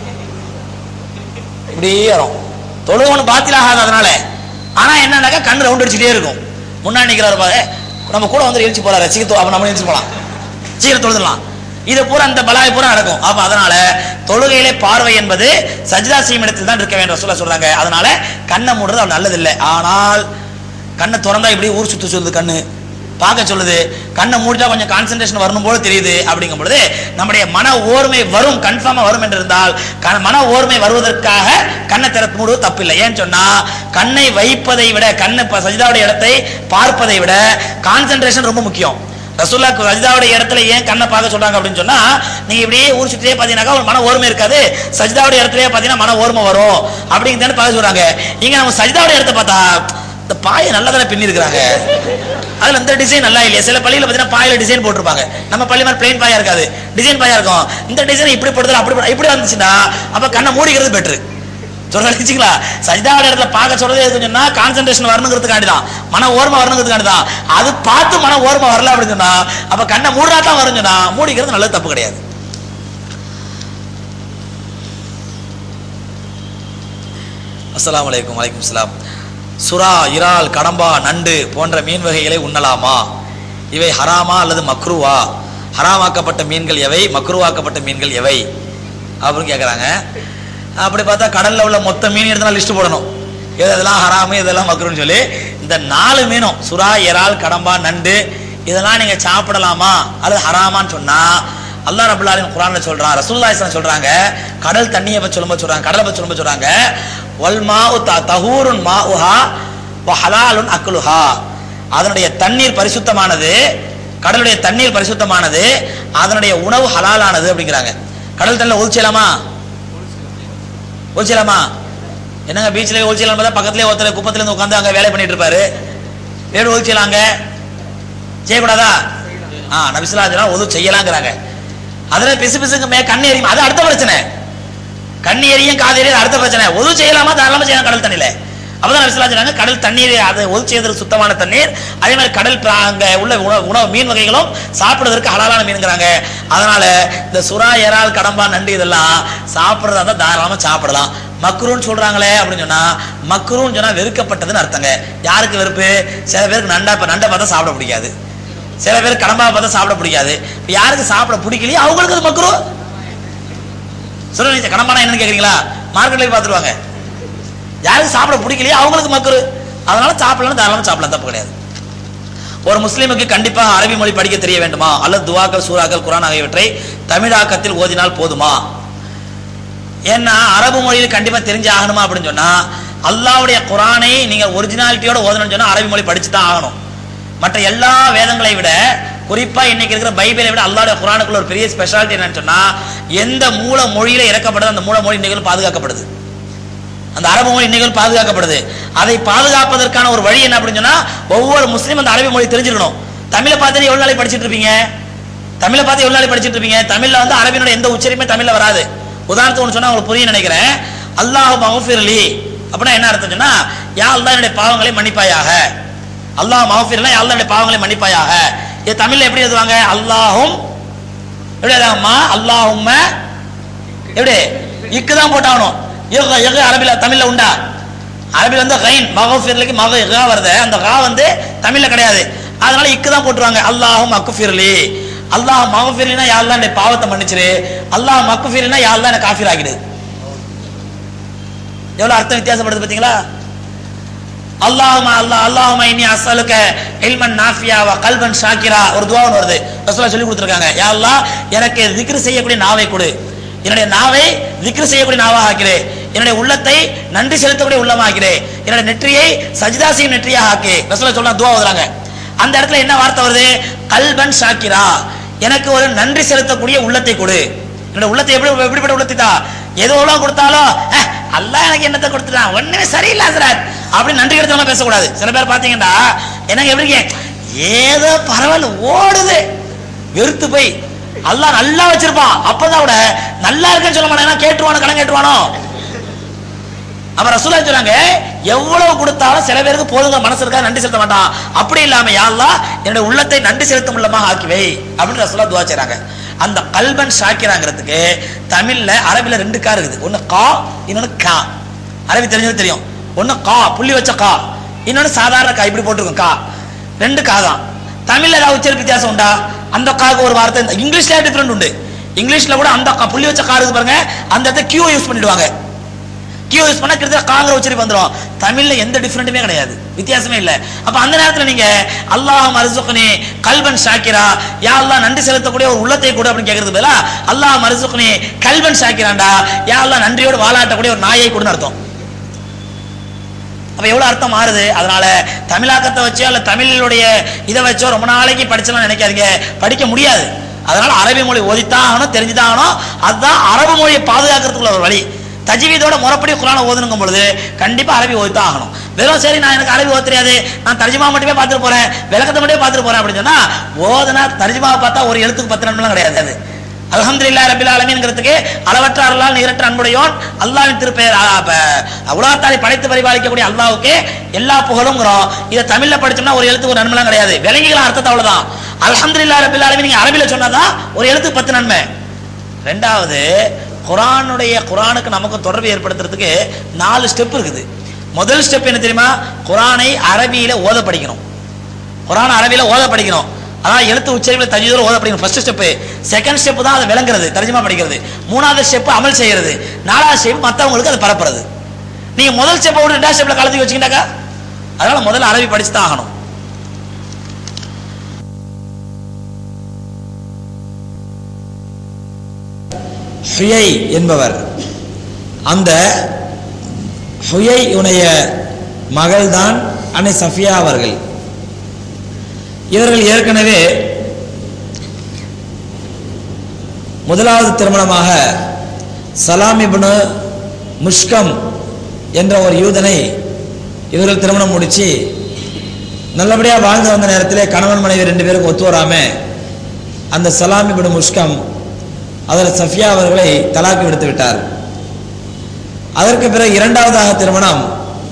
Speaker 1: இப்படியே வரும் தொழுகை ஒன்று பாத்திலாகாது அதனால ஆனா என்னன்னாக்கா கண்ணு ரவுண்ட் அடிச்சுட்டே இருக்கும் முன்னாடி நிக்கிறாரு பாரு நம்ம கூட வந்து எழுச்சி போறாரு சீக்கிரம் அப்ப நம்ம எழுச்சி போலாம் சீக்கிரம் தொழுதுலாம் இது பூரா அந்த பலாய் பூரா நடக்கும் அப்ப அதனால தொழுகையிலே பார்வை என்பது சஜிதா செய்யும் இடத்தில் தான் இருக்க வேண்டும் சொல்ல சொல்றாங்க அதனால கண்ணை மூடுறது அவன் நல்லதில்லை ஆனால் கண்ணை திறந்தா இப்படி ஊர் சுத்து சொல்லுது கண்ணு பார்க்க சொல்லுது கண்ணை மூடிட்டா கொஞ்சம் கான்சென்ட்ரேஷன் வரணும் போல தெரியுது அப்படிங்கும் பொழுது நம்முடைய மன ஓர்மை வரும் கன்ஃபார்மா வரும் என்று இருந்தால் க- மன ஓர்மை வருவதற்காக கண்ணை திறப்பு மூடுவது தப்பில்லை ஏன்னு சொன்னா கண்ணை வைப்பதை விட கண்ணை ப- சஜிதாவுடைய இடத்தை பார்ப்பதை விட கான்சென்ட்ரேஷன் ரொம்ப முக்கியம் ரசூல்லா சஜிதாவுடைய இடத்துல ஏன் கண்ணை பார்க்க சொல்றாங்க அப்படின்னு சொன்னா நீங்க இப்படியே ஊர் சுற்றியே பாத்தீங்கன்னாக்கா ஒரு மன ஓர்மை இருக்காது சஜிதாவுடைய இடத்துலயே பாத்தீங்கன்னா மன ஓர்மை வரும் அப்படிங்கிறத பார்க்க சொல்றாங்க இங்க நம்ம சஜிதாவுடைய இடத்த பார்த்தா இந்த பாயை நல்லா தானே பின்னி இருக்கிறாங்க அதுல இந்த டிசைன் நல்லா இல்லையா சில பள்ளியில பாத்தீங்கன்னா பாயில டிசைன் போட்டிருப்பாங்க நம்ம பள்ளி மாதிரி பிளைன் பாயா இருக்காது டிசைன் பாயா இருக்கும் இந்த டிசைன் இப்படி போடுறது அப்படி போடு- இப்படி வந்துச்சுன்னா அப்ப கண்ணை மூடிக்கிறது பெட்ரு சொல்றீங்களா சஜிதாவோட இடத்துல பார்க்க சொல்றதே எதுக்கு சொன்னா கான்சென்ட்ரேஷன் வரணுங்கிறதுக்காண்டி தான் மன ஓர்மை வரணுங்கிறதுக்காண்டி தான் அது பார்த்து மன ஓர்மை வரல அப்படின்னு சொன்னா அப்ப கண்ணை மூடுறா தான் வரும் சொன்னா மூடிக்கிறது நல்லது தப்பு கிடையாது அஸ்ஸலாமு அலைக்கும் வலைக்கும் சலாம் சுறா இறால் கடம்பா நண்டு போன்ற மீன் வகைகளை உண்ணலாமா இவை ஹராமா அல்லது மக்ருவா ஹராமாக்கப்பட்ட மீன்கள் எவை மக்ருவாக்கப்பட்ட மீன்கள் எவை அப்படின்னு கேட்குறாங்க அப்படி பார்த்தா கடல்ல உள்ள மொத்த மீன் எடுத்து லிஸ்ட் போடணும் எது இதெல்லாம் ஹராமு இதெல்லாம் மக்ருன்னு சொல்லி இந்த நாலு மீனும் சுறா இறால் கடம்பா நண்டு இதெல்லாம் நீங்க சாப்பிடலாமா அல்லது ஹராமான்னு சொன்னா அல்லாஹ் ரபுல் ஆலமீன் குர்ஆன்ல சொல்றான் ரசூலுல்லாஹி ஸல்லல்லாஹு சொல்றாங்க கடல் தண்ணியை பத்தி சொல்லும்போது சொல்றாங்க கடலை பத்தி சொல்லும்போது சொல்றாங்க வல் மாஉ த- தஹூருன் மாஉஹா வ ஹலாலுன் அக்லுஹா அதனுடைய தண்ணீர் பரிசுத்தமானது கடலுடைய தண்ணீர் பரிசுத்தமானது அதனுடைய உணவு ஹலாலானது அப்படிங்கிறாங்க கடல் தண்ணில ஒழிச்சலாமா ஒழிச்சலாமா என்னங்க பீச்லயே ஒழிச்சலாம் பார்த்தா பக்கத்துலயே ஒருத்தர் குப்பத்துல இருந்து உட்காந்து அங்க வேலை பண்ணிட்டு இருப்பாரு வேடு ஒழிச்சலாங்க செய்யக்கூடாதா ஆ நபிசுல்லா ஒது செய்யலாங்கிறாங்க அதுல பிசு பிசுக்கு மே கண்ணு எரியும் அது அடுத்த பிரச்சனை கண்ணு எரியும் காது எரியும் அடுத்த பிரச்சனை ஒது செய்யலாமா தாராளமா செய்யலாம் கடல் தண்ணியில அப்பதான் நபிசுல்லா சொன்னாங்க கடல் தண்ணீர் அது ஒது செய்யறதுக்கு சுத்தமான தண்ணீர் அதே மாதிரி கடல் பிரா- அங்க உள்ள உணவு உணவு மீன் வகைகளும் சாப்பிடுறதுக்கு ஹலாலான மீன்ங்கிறாங்க அதனால இந்த சுறா இறால் கடம்பா நண்டு இதெல்லாம் சாப்பிடுறதா இருந்தா தாராளமா சாப்பிடலாம் மக்ரூன்னு சொல்றாங்களே அப்படின்னு சொன்னா மக்ரூன்னு சொன்னா வெறுக்கப்பட்டதுன்னு அர்த்தங்க யாருக்கு வெறுப்பு சில பேருக்கு நண்டா இப்ப நண்டை பார்த்தா சாப்பிட பிடிக்காது சில பேர் கடம்பா பார்த்தா சாப்பிட பிடிக்காது இப்ப யாருக்கு சாப்பிட பிடிக்கலையோ அவங்களுக்கு அது மக்ரூ சொல்லுங்க கடம்பானா என்னன்னு கேக்குறீங்களா மார்க்கெட்ல போய் பார்த்துருவாங்க யாருக்கு சாப்பிட பிடிக்கலையோ அவங்களுக்கு மக்ரூ அதனால சாப்பிடலாம் தாராளமா சாப்பிடலாம் தப்பு கிடையாது ஒரு முஸ்லீமுக்கு கண்டிப்பாக அரபி மொழி படிக்க தெரிய வேண்டுமா அல்லது துவாக்கள் சூறாக்கள் குரான் ஆகியவற்றை தமிழாக்கத்தில் ஓதினால் போதுமா ஏன்னா அரபு மொழியில் கண்டிப்பா தெரிஞ்சு ஆகணுமா அப்படின்னு சொன்னா அல்லாஹ்வுடைய குரானை நீங்க ஒரிஜினாலிட்டியோட ஓதணும்னு சொன்னா அரபி மொழி படிச்சு தான் ஆகணும் மற்ற எல்லா வேதங்களை விட குறிப்பா இன்னைக்கு இருக்கிற பைபிளை விட அல்லாஹ்வுடைய குரானுக்குள்ள ஒரு பெரிய ஸ்பெஷாலிட்டி என்னன்னு சொன்னா எந்த மூல மொழியில இறக்கப்படுது அந்த மூல மொழி இன்னைக்கு பாதுகாக்கப்படுது அந்த அரபு மொழி இன்னைக்கு பாதுகாக்கப்படுது அதை பாதுகாப்பதற்கான ஒரு வழி என்ன அப்படின்னு சொன்னா ஒவ்வொரு முஸ்லீம் அந்த அரபி மொழி தெரிஞ்சிருக்கணும் தமிழை பார்த்து எவ்வளவு நாளைக்கு படிச்சிட்டு இருப்பீங்க தமிழை பார்த்து எவ்வளவு நாளைக்கு படிச்சிட்டு இருப்பீங்க தமிழ்ல வந்து அரபினோட எந்த உச்சரிப்புமே தமிழ்ல வராது உதாரணத்துக்கு ஒன்று சொன்னா உங்களுக்கு புரியும் நினைக்கிறேன் அல்லாஹ் மகஃபிர்லி அப்படின்னா என்ன அர்த்தம் சொன்னா யா அல்லாஹ் என்னுடைய பாவங்களை மன்னிப்பாயாக அல்லாஹ் மகஃபிர்லாம் யா அல்லாஹ் என்னுடைய பாவங்களை மன்னிப்பாயாக இது தமிழ்ல எப்படி எழுதுவாங்க அல்லாஹும் எப்படி எழுதாங்கம்மா அல்லாஹும்ம எப்படி இக்கு தான் போட்டாகணும் எக எக அரபில தமிழ்ல உண்டா அரபில வந்து கைன் மகஃபிர்லிக்கு மக எகா வருது அந்த கா வந்து தமிழ்ல கிடையாது அதனால இக்கு தான் போட்டுருவாங்க அல்லாஹும் அக்குஃபிர்லி அல்லாஹ் மகஃபிர்லினா யாரெல்லாம் என்னுடைய பாவத்தை மன்னிச்சிரு அல்லாஹ் மக்குஃபிர்லினா யாரெல்லாம் என்ன காஃபிர் ஆகிடு எவ்வளவு அர்த்தம் வித்தியாசப்படுது பாத்தீங்களா அல்லாஹுமா அல்லாஹ் அல்லாஹுமா இன்னி அஸ்அலுக இல்மன் நாஃபியா வ கல்பன் ஷாக்கிரா ஒரு துவா ஒன்று வருது ரசூலுல்லாஹ் சொல்லி கொடுத்துருக்காங்க யா அல்லாஹ் எனக்கு zikr செய்யக்கூடிய நாவை கொடு என்னுடைய நாவை zikr செய்யக்கூடிய நாவாக ஆக்கிறே என்னுடைய உள்ளத்தை நன்றி செலுத்தக்கூடிய உள்ளமா ஆக்கிறே என்னுடைய நெற்றியை சஜிதா செய்யும் நெற்றியாக ஆக்கே ரசூலுல்லாஹ் சொல்றாங்க துவா ஓதுறாங்க அந்த இடத்துல என்ன வார்த்தை வருது கல்பன் ஷாக்கிரா எனக்கு ஒரு நன்றி செலுத்தக்கூடிய உள்ளத்தை கொடு என்னோட உள்ளத்தை எப்படி எப்படிப்பட்ட உள்ளத்தை தான் எதுவெல்லாம் கொடுத்தாலும் "அஹ், அல்லாஹ் எனக்கு என்னத்தை கொடுத்துட்டான் ஒண்ணுமே சரியில்லை ஹசரத் அப்படி நன்றி எடுத்தவங்க பேசக்கூடாது சில பேர் பாத்தீங்கன்னா என்னங்க எப்படி இருக்கீங்க? ஏதோ பரவாயில்ல ஓடுது வெறுத்து போய் அல்லாஹ் நல்லா வச்சிருப்பான் அப்பதான் விட நல்லா இருக்குன்னு சொல்ல மாட்டாங்க கேட்டுருவானோ கடன் கேட்டுருவானோ அப்ப ரசூலா சொல்றாங்க எவ்வளவு கொடுத்தாலும் சில பேருக்கு போதுங்க மனசு இருக்கா நன்றி செலுத்த மாட்டான் அப்படி இல்லாம யா அல்லாஹ் என்னுடைய உள்ளத்தை நன்றி செலுத்தும் உள்ளமாக ஆக்கி வை அப்படின்னு ரசூலா துவா செய்றாங்க அந்த கல்பன் ஷாக்கிராங்கிறதுக்கு தமிழ்ல அரபில ரெண்டு கா இருக்குது ஒண்ணு கா இன்னொன்னு கா அரபி தெரிஞ்சது தெரியும் ஒண்ணு கா புள்ளி வச்ச கா இன்னொன்னு சாதாரண கா இப்படி போட்டிருக்கும் கா ரெண்டு கா தான் தமிழ்ல ஏதாவது உச்சரிப்பு வித்தியாசம் உண்டா அந்த காக்கு ஒரு வார்த்தை இந்த- இங்கிலீஷ்ல டிஃபரெண்ட் உண்டு இங்கிலீஷ்ல கூட அந்த கா புள்ளி வச்ச கா இருக்கு பாருங்க அந்த இடத்த கியூ யூஸ் பண்ணிடுவாங்க கியூ யூஸ் பண்ணா கிட்டத்தட்ட காங்கிற உச்சரிப்பு வந்துரும் தமிழ்ல எந்த டிஃபரெண்ட்டுமே கிடையாது வித்தியாசமே இல்ல அப்ப அந்த நேரத்துல நீங்க அல்லாஹ் மர்சுக்னி கல்பன் ஷாக்கிரா யா அல்லாஹ் நன்றி செலுத்தக்கூடிய ஒரு உள்ளத்தை கூட அப்படின்னு கேக்குறது பதிலா அல்லாஹ் மர்சுக்னி கல்பன் ஷாக்கிராண்டா யா அல்லாஹ் நன்றியோடு வாலாட்டக்கூடிய ஒரு நாயை கூட அர்த்தம் அப்ப எவ்வளவு அர்த்தம் மாறுது அதனால தமிழாக்கத்தை வச்சோ அல்ல தமிழுடைய இதை வச்சோ ரொம்ப நாளைக்கு படிச்சலாம் நினைக்காதீங்க படிக்க முடியாது அதனால அரபி மொழி ஓதித்தான் ஆகணும் தெரிஞ்சுதான் ஆகணும் அதுதான் அரபு மொழியை பாதுகாக்கிறதுக்குள்ள ஒரு வழி தஜ்வீதோட முறைப்படி குரானை ஓதணுங்கும் பொழுது கண்டிப்பா அரபி ஓதித்தான் ஆகணும் வெறும் சரி நான் எனக்கு அரபி ஓத தெரியாது நான் தர்ஜுமா மட்டுமே பார்த்துட்டு போறேன் விளக்கத்தை மட்டுமே பார்த்துட்டு போறேன் அப்படின்னு சொன்னா ஓதனா தர்ஜுமாவை பார்த்தா ஒரு எழுத்துக்கு பத்து நன்மைலாம் கிடையாது அது அல்ஹம்துலில்லாஹ் ரபில் ஆலமீன்ங்கிறதுக்கு அளவற்ற அருளால் நிகரற்ற அன்புடையோன் அல்லாஹ்வின் திருப்பெயர் அ, அப்ப, உலகத்தாரை படைத்து பரிபாலிக்கக்கூடிய அல்லாஹ்வுக்கு எல்லா புகழுங்கிறோம் இதை தமிழ்ல படிச்சோம்னா ஒரு எழுத்துக்கு ஒரு நன்மைலாம் கிடையாது விலங்குகள் அர்த்தத்தை அவ்வளவுதான் அல்ஹம்துலில்லாஹ் ரபில் ஆலமீன் நீங்க அரபில சொன்னாதான் ஒரு எழுத்துக்கு பத்து நன்மை ரெண்டாவது குரானுடைய குரானுக்கு நமக்கு தொடர்பு ஏற்படுத்துறதுக்கு நாலு ஸ்டெப் இருக்குது முதல் ஸ்டெப் என்ன தெரியுமா குரானை அரபியில ஓத படிக்கணும் குரான் அரபியில ஓத படிக்கணும் அதான் எழுத்து உச்சரிப்பில் தஜீதோட ஓத படிக்கணும் ஃபர்ஸ்ட் ஸ்டெப் செகண்ட் ஸ்டெப் தான் அதை விளங்குறது தர்ஜுமா படிக்கிறது மூணாவது ஸ்டெப் அமல் செய்யறது நாலாவது ஸ்டெப் மற்றவங்களுக்கு அதை பரப்புறது நீங்க முதல் ஸ்டெப்பை விட்டு ரெண்டாவது ஸ்டெப்ல கலந்து வச்சுக்கிட்டாக்கா அதனால முதல்ல அரபி படிச்சு தான் ஆகணும்
Speaker 2: ஹுயை என்பவர் அந்த ஹுயை உடைய மகள்தான் அன்னை சஃபியா அவர்கள் இவர்கள் ஏற்கனவே முதலாவது திருமணமாக சலாம் இப்னு முஷ்கம் என்ற ஒரு யூதனை இவர்கள் திருமணம் முடிச்சு நல்லபடியாக வாழ்ந்து வந்த நேரத்திலே கணவன் மனைவி ரெண்டு பேருக்கு ஒத்து வராம அந்த சலாம் இப்னு முஷ்கம் அதில் சஃபியா அவர்களை தலாக்கு விடுத்து விட்டார் அதற்கு பிறகு இரண்டாவதாக திருமணம்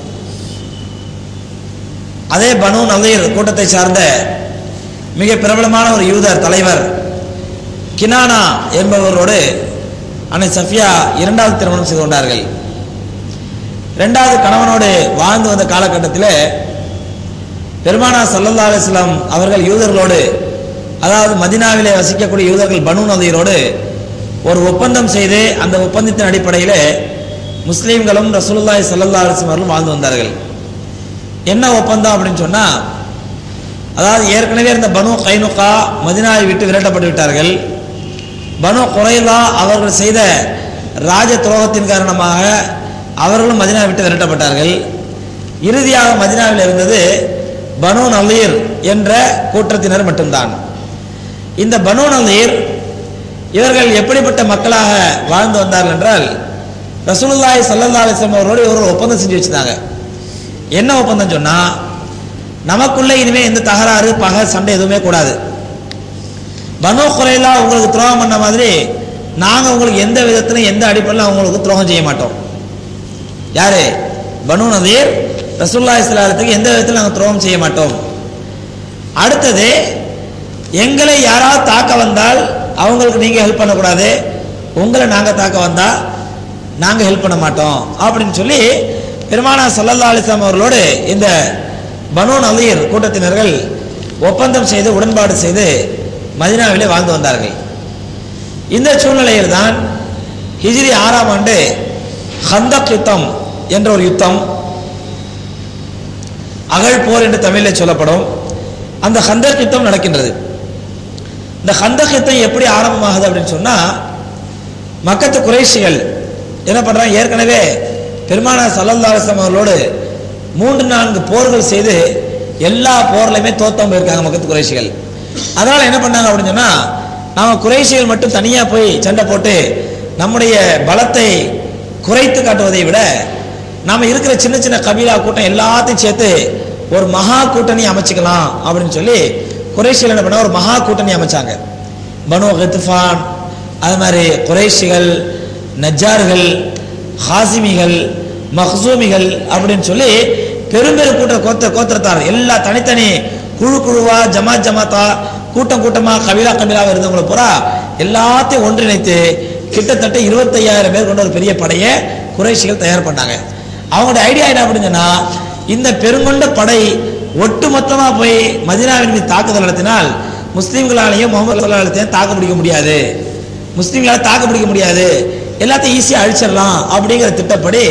Speaker 2: அதே பனு நதீர் கூட்டத்தை சார்ந்த மிக பிரபலமான ஒரு யூதர் தலைவர் கினானா என்பவரோடு அன்னை சஃபியா இரண்டாவது திருமணம் செய்து கொண்டார்கள் இரண்டாவது கணவனோடு வாழ்ந்து வந்த காலகட்டத்தில் பெருமானா சல்லல்லா அலிஸ்லாம் அவர்கள் யூதர்களோடு அதாவது மதினாவிலே வசிக்கக்கூடிய யூதர்கள் பனு நதீரோடு ஒரு ஒப்பந்தம் செய்து அந்த ஒப்பந்தத்தின் அடிப்படையில் முஸ்லீம்களும் ரசூலுல்லாஹி ஸல்லல்லாஹு அலைஹி வஸல்லம் அவர்களும் வாழ்ந்து வந்தார்கள் என்ன ஒப்பந்தம் அப்படின்னு சொன்னா அதாவது ஏற்கனவே இருந்த பனு கைனுகா மதினாவை விட்டு விரட்டப்பட்டு விட்டார்கள் பனு குறைலா அவர்கள் செய்த ராஜ துரோகத்தின் காரணமாக அவர்களும் மதினாவை விட்டு விரட்டப்பட்டார்கள் இறுதியாக மதினாவில் இருந்தது பனு நலீர் என்ற கூட்டத்தினர் மட்டும்தான் இந்த பனு நலீர் இவர்கள் எப்படிப்பட்ட மக்களாக வாழ்ந்து வந்தார்கள் என்றால் ரசூலுல்லாஹி ஸல்லல்லாஹு அலைஹி வஸல்லம் அவர்களோடு இவர்கள் ஒப்பந்தம் செஞ்சு வச்சிருந்தாங்க என்ன ஒப்பந்தம் சொன்னா நமக்குள்ள இனிமே எந்த தகராறு பகை சண்டை எதுவுமே கூடாது பனு குறைலா உங்களுக்கு துரோகம் பண்ண மாதிரி நாங்க உங்களுக்கு எந்த விதத்திலும் எந்த அடிப்படையிலும் அவங்களுக்கு துரோகம் செய்ய மாட்டோம் யாரு பனு நதீர் ரசூலுல்லாஹி ஸல்லல்லாஹு அலைஹி வஸல்லம் எந்த விதத்திலும் நாங்கள் துரோகம் செய்ய மாட்டோம் அடுத்தது எங்களை யாராவது தாக்க வந்தால் அவங்களுக்கு நீங்க ஹெல்ப் பண்ணக்கூடாது உங்களை நாங்க தாக்க வந்தா நாங்க ஹெல்ப் பண்ண மாட்டோம் அப்படின்னு சொல்லி பெருமானா சல்லல்லா அலிஸ்லாம் அவர்களோடு இந்த பனு நலீர் கூட்டத்தினர்கள் ஒப்பந்தம் செய்து உடன்பாடு செய்து மதினாவிலே வாழ்ந்து வந்தார்கள் இந்த சூழ்நிலையில் தான் ஹிஜ்ரி ஆறாம் ஆண்டு ஹந்தக் யுத்தம் என்ற ஒரு யுத்தம் அகழ் போர் என்று தமிழில் சொல்லப்படும் அந்த ஹந்தக் யுத்தம் நடக்கின்றது இந்த ஹந்தக் யுத்தம் எப்படி ஆரம்பமாகுது அப்படின்னு சொன்னா மக்கத்து குறைஷிகள் என்ன பண்றாங்க ஏற்கனவே பெருமானா சல்லல்லா அலிஸ்லாம் அவர்களோடு மூன்று நான்கு போர்கள் செய்து எல்லா போர்லையுமே தோத்தம் போயிருக்காங்க மக்கத்து குறைஷிகள் அதனால என்ன பண்ணாங்க அப்படின்னு சொன்னா நாம குறைஷிகள் மட்டும் தனியா போய் சண்டை போட்டு நம்முடைய பலத்தை குறைத்து காட்டுவதை விட நாம இருக்கிற சின்ன சின்ன கபீலா கூட்டம் எல்லாத்தையும் சேர்த்து ஒரு மகா கூட்டணி அமைச்சுக்கலாம் அப்படின்னு சொல்லி குறைஷிகள் என்ன பண்ண ஒரு மகா கூட்டணி அமைச்சாங்க பனு கத்துஃபான் அது மாதிரி குறைஷிகள் நஜார்கள் ஹாசிமிகள் மஹ்சூமிகள் அப்படின்னு சொல்லி பெரும்பெரும் கூட்ட கோத்த கோத்திரத்தார் எல்லா தனித்தனி குழு குழுவா ஜமாத் ஜமாத்தா கூட்டம் கூட்டமா கபிலா கபிலாவா இருந்தவங்களை பூரா எல்லாத்தையும் ஒன்றிணைத்து கிட்டத்தட்ட இருபத்தையாயிரம் பேர் கொண்ட ஒரு பெரிய படையை குறைஷிகள் தயார் பண்ணாங்க அவங்களோட ஐடியா என்ன அப்படின்னு சொன்னா இந்த பெருங்கொண்ட படை ஒட்டு மொத்தமா போய் மதினாவின் மீது தாக்குதல் நடத்தினால் முஸ்லீம்களாலேயும் முகமது சல்லாத்தையும் தாக்கு பிடிக்க முடியாது முஸ்லீம்களால தாக்கு பிடிக்க முடியாது எல்லாத்தையும் ஈஸியாக அழிச்சிடலாம் அப்படிங்கிற திட்டப்படி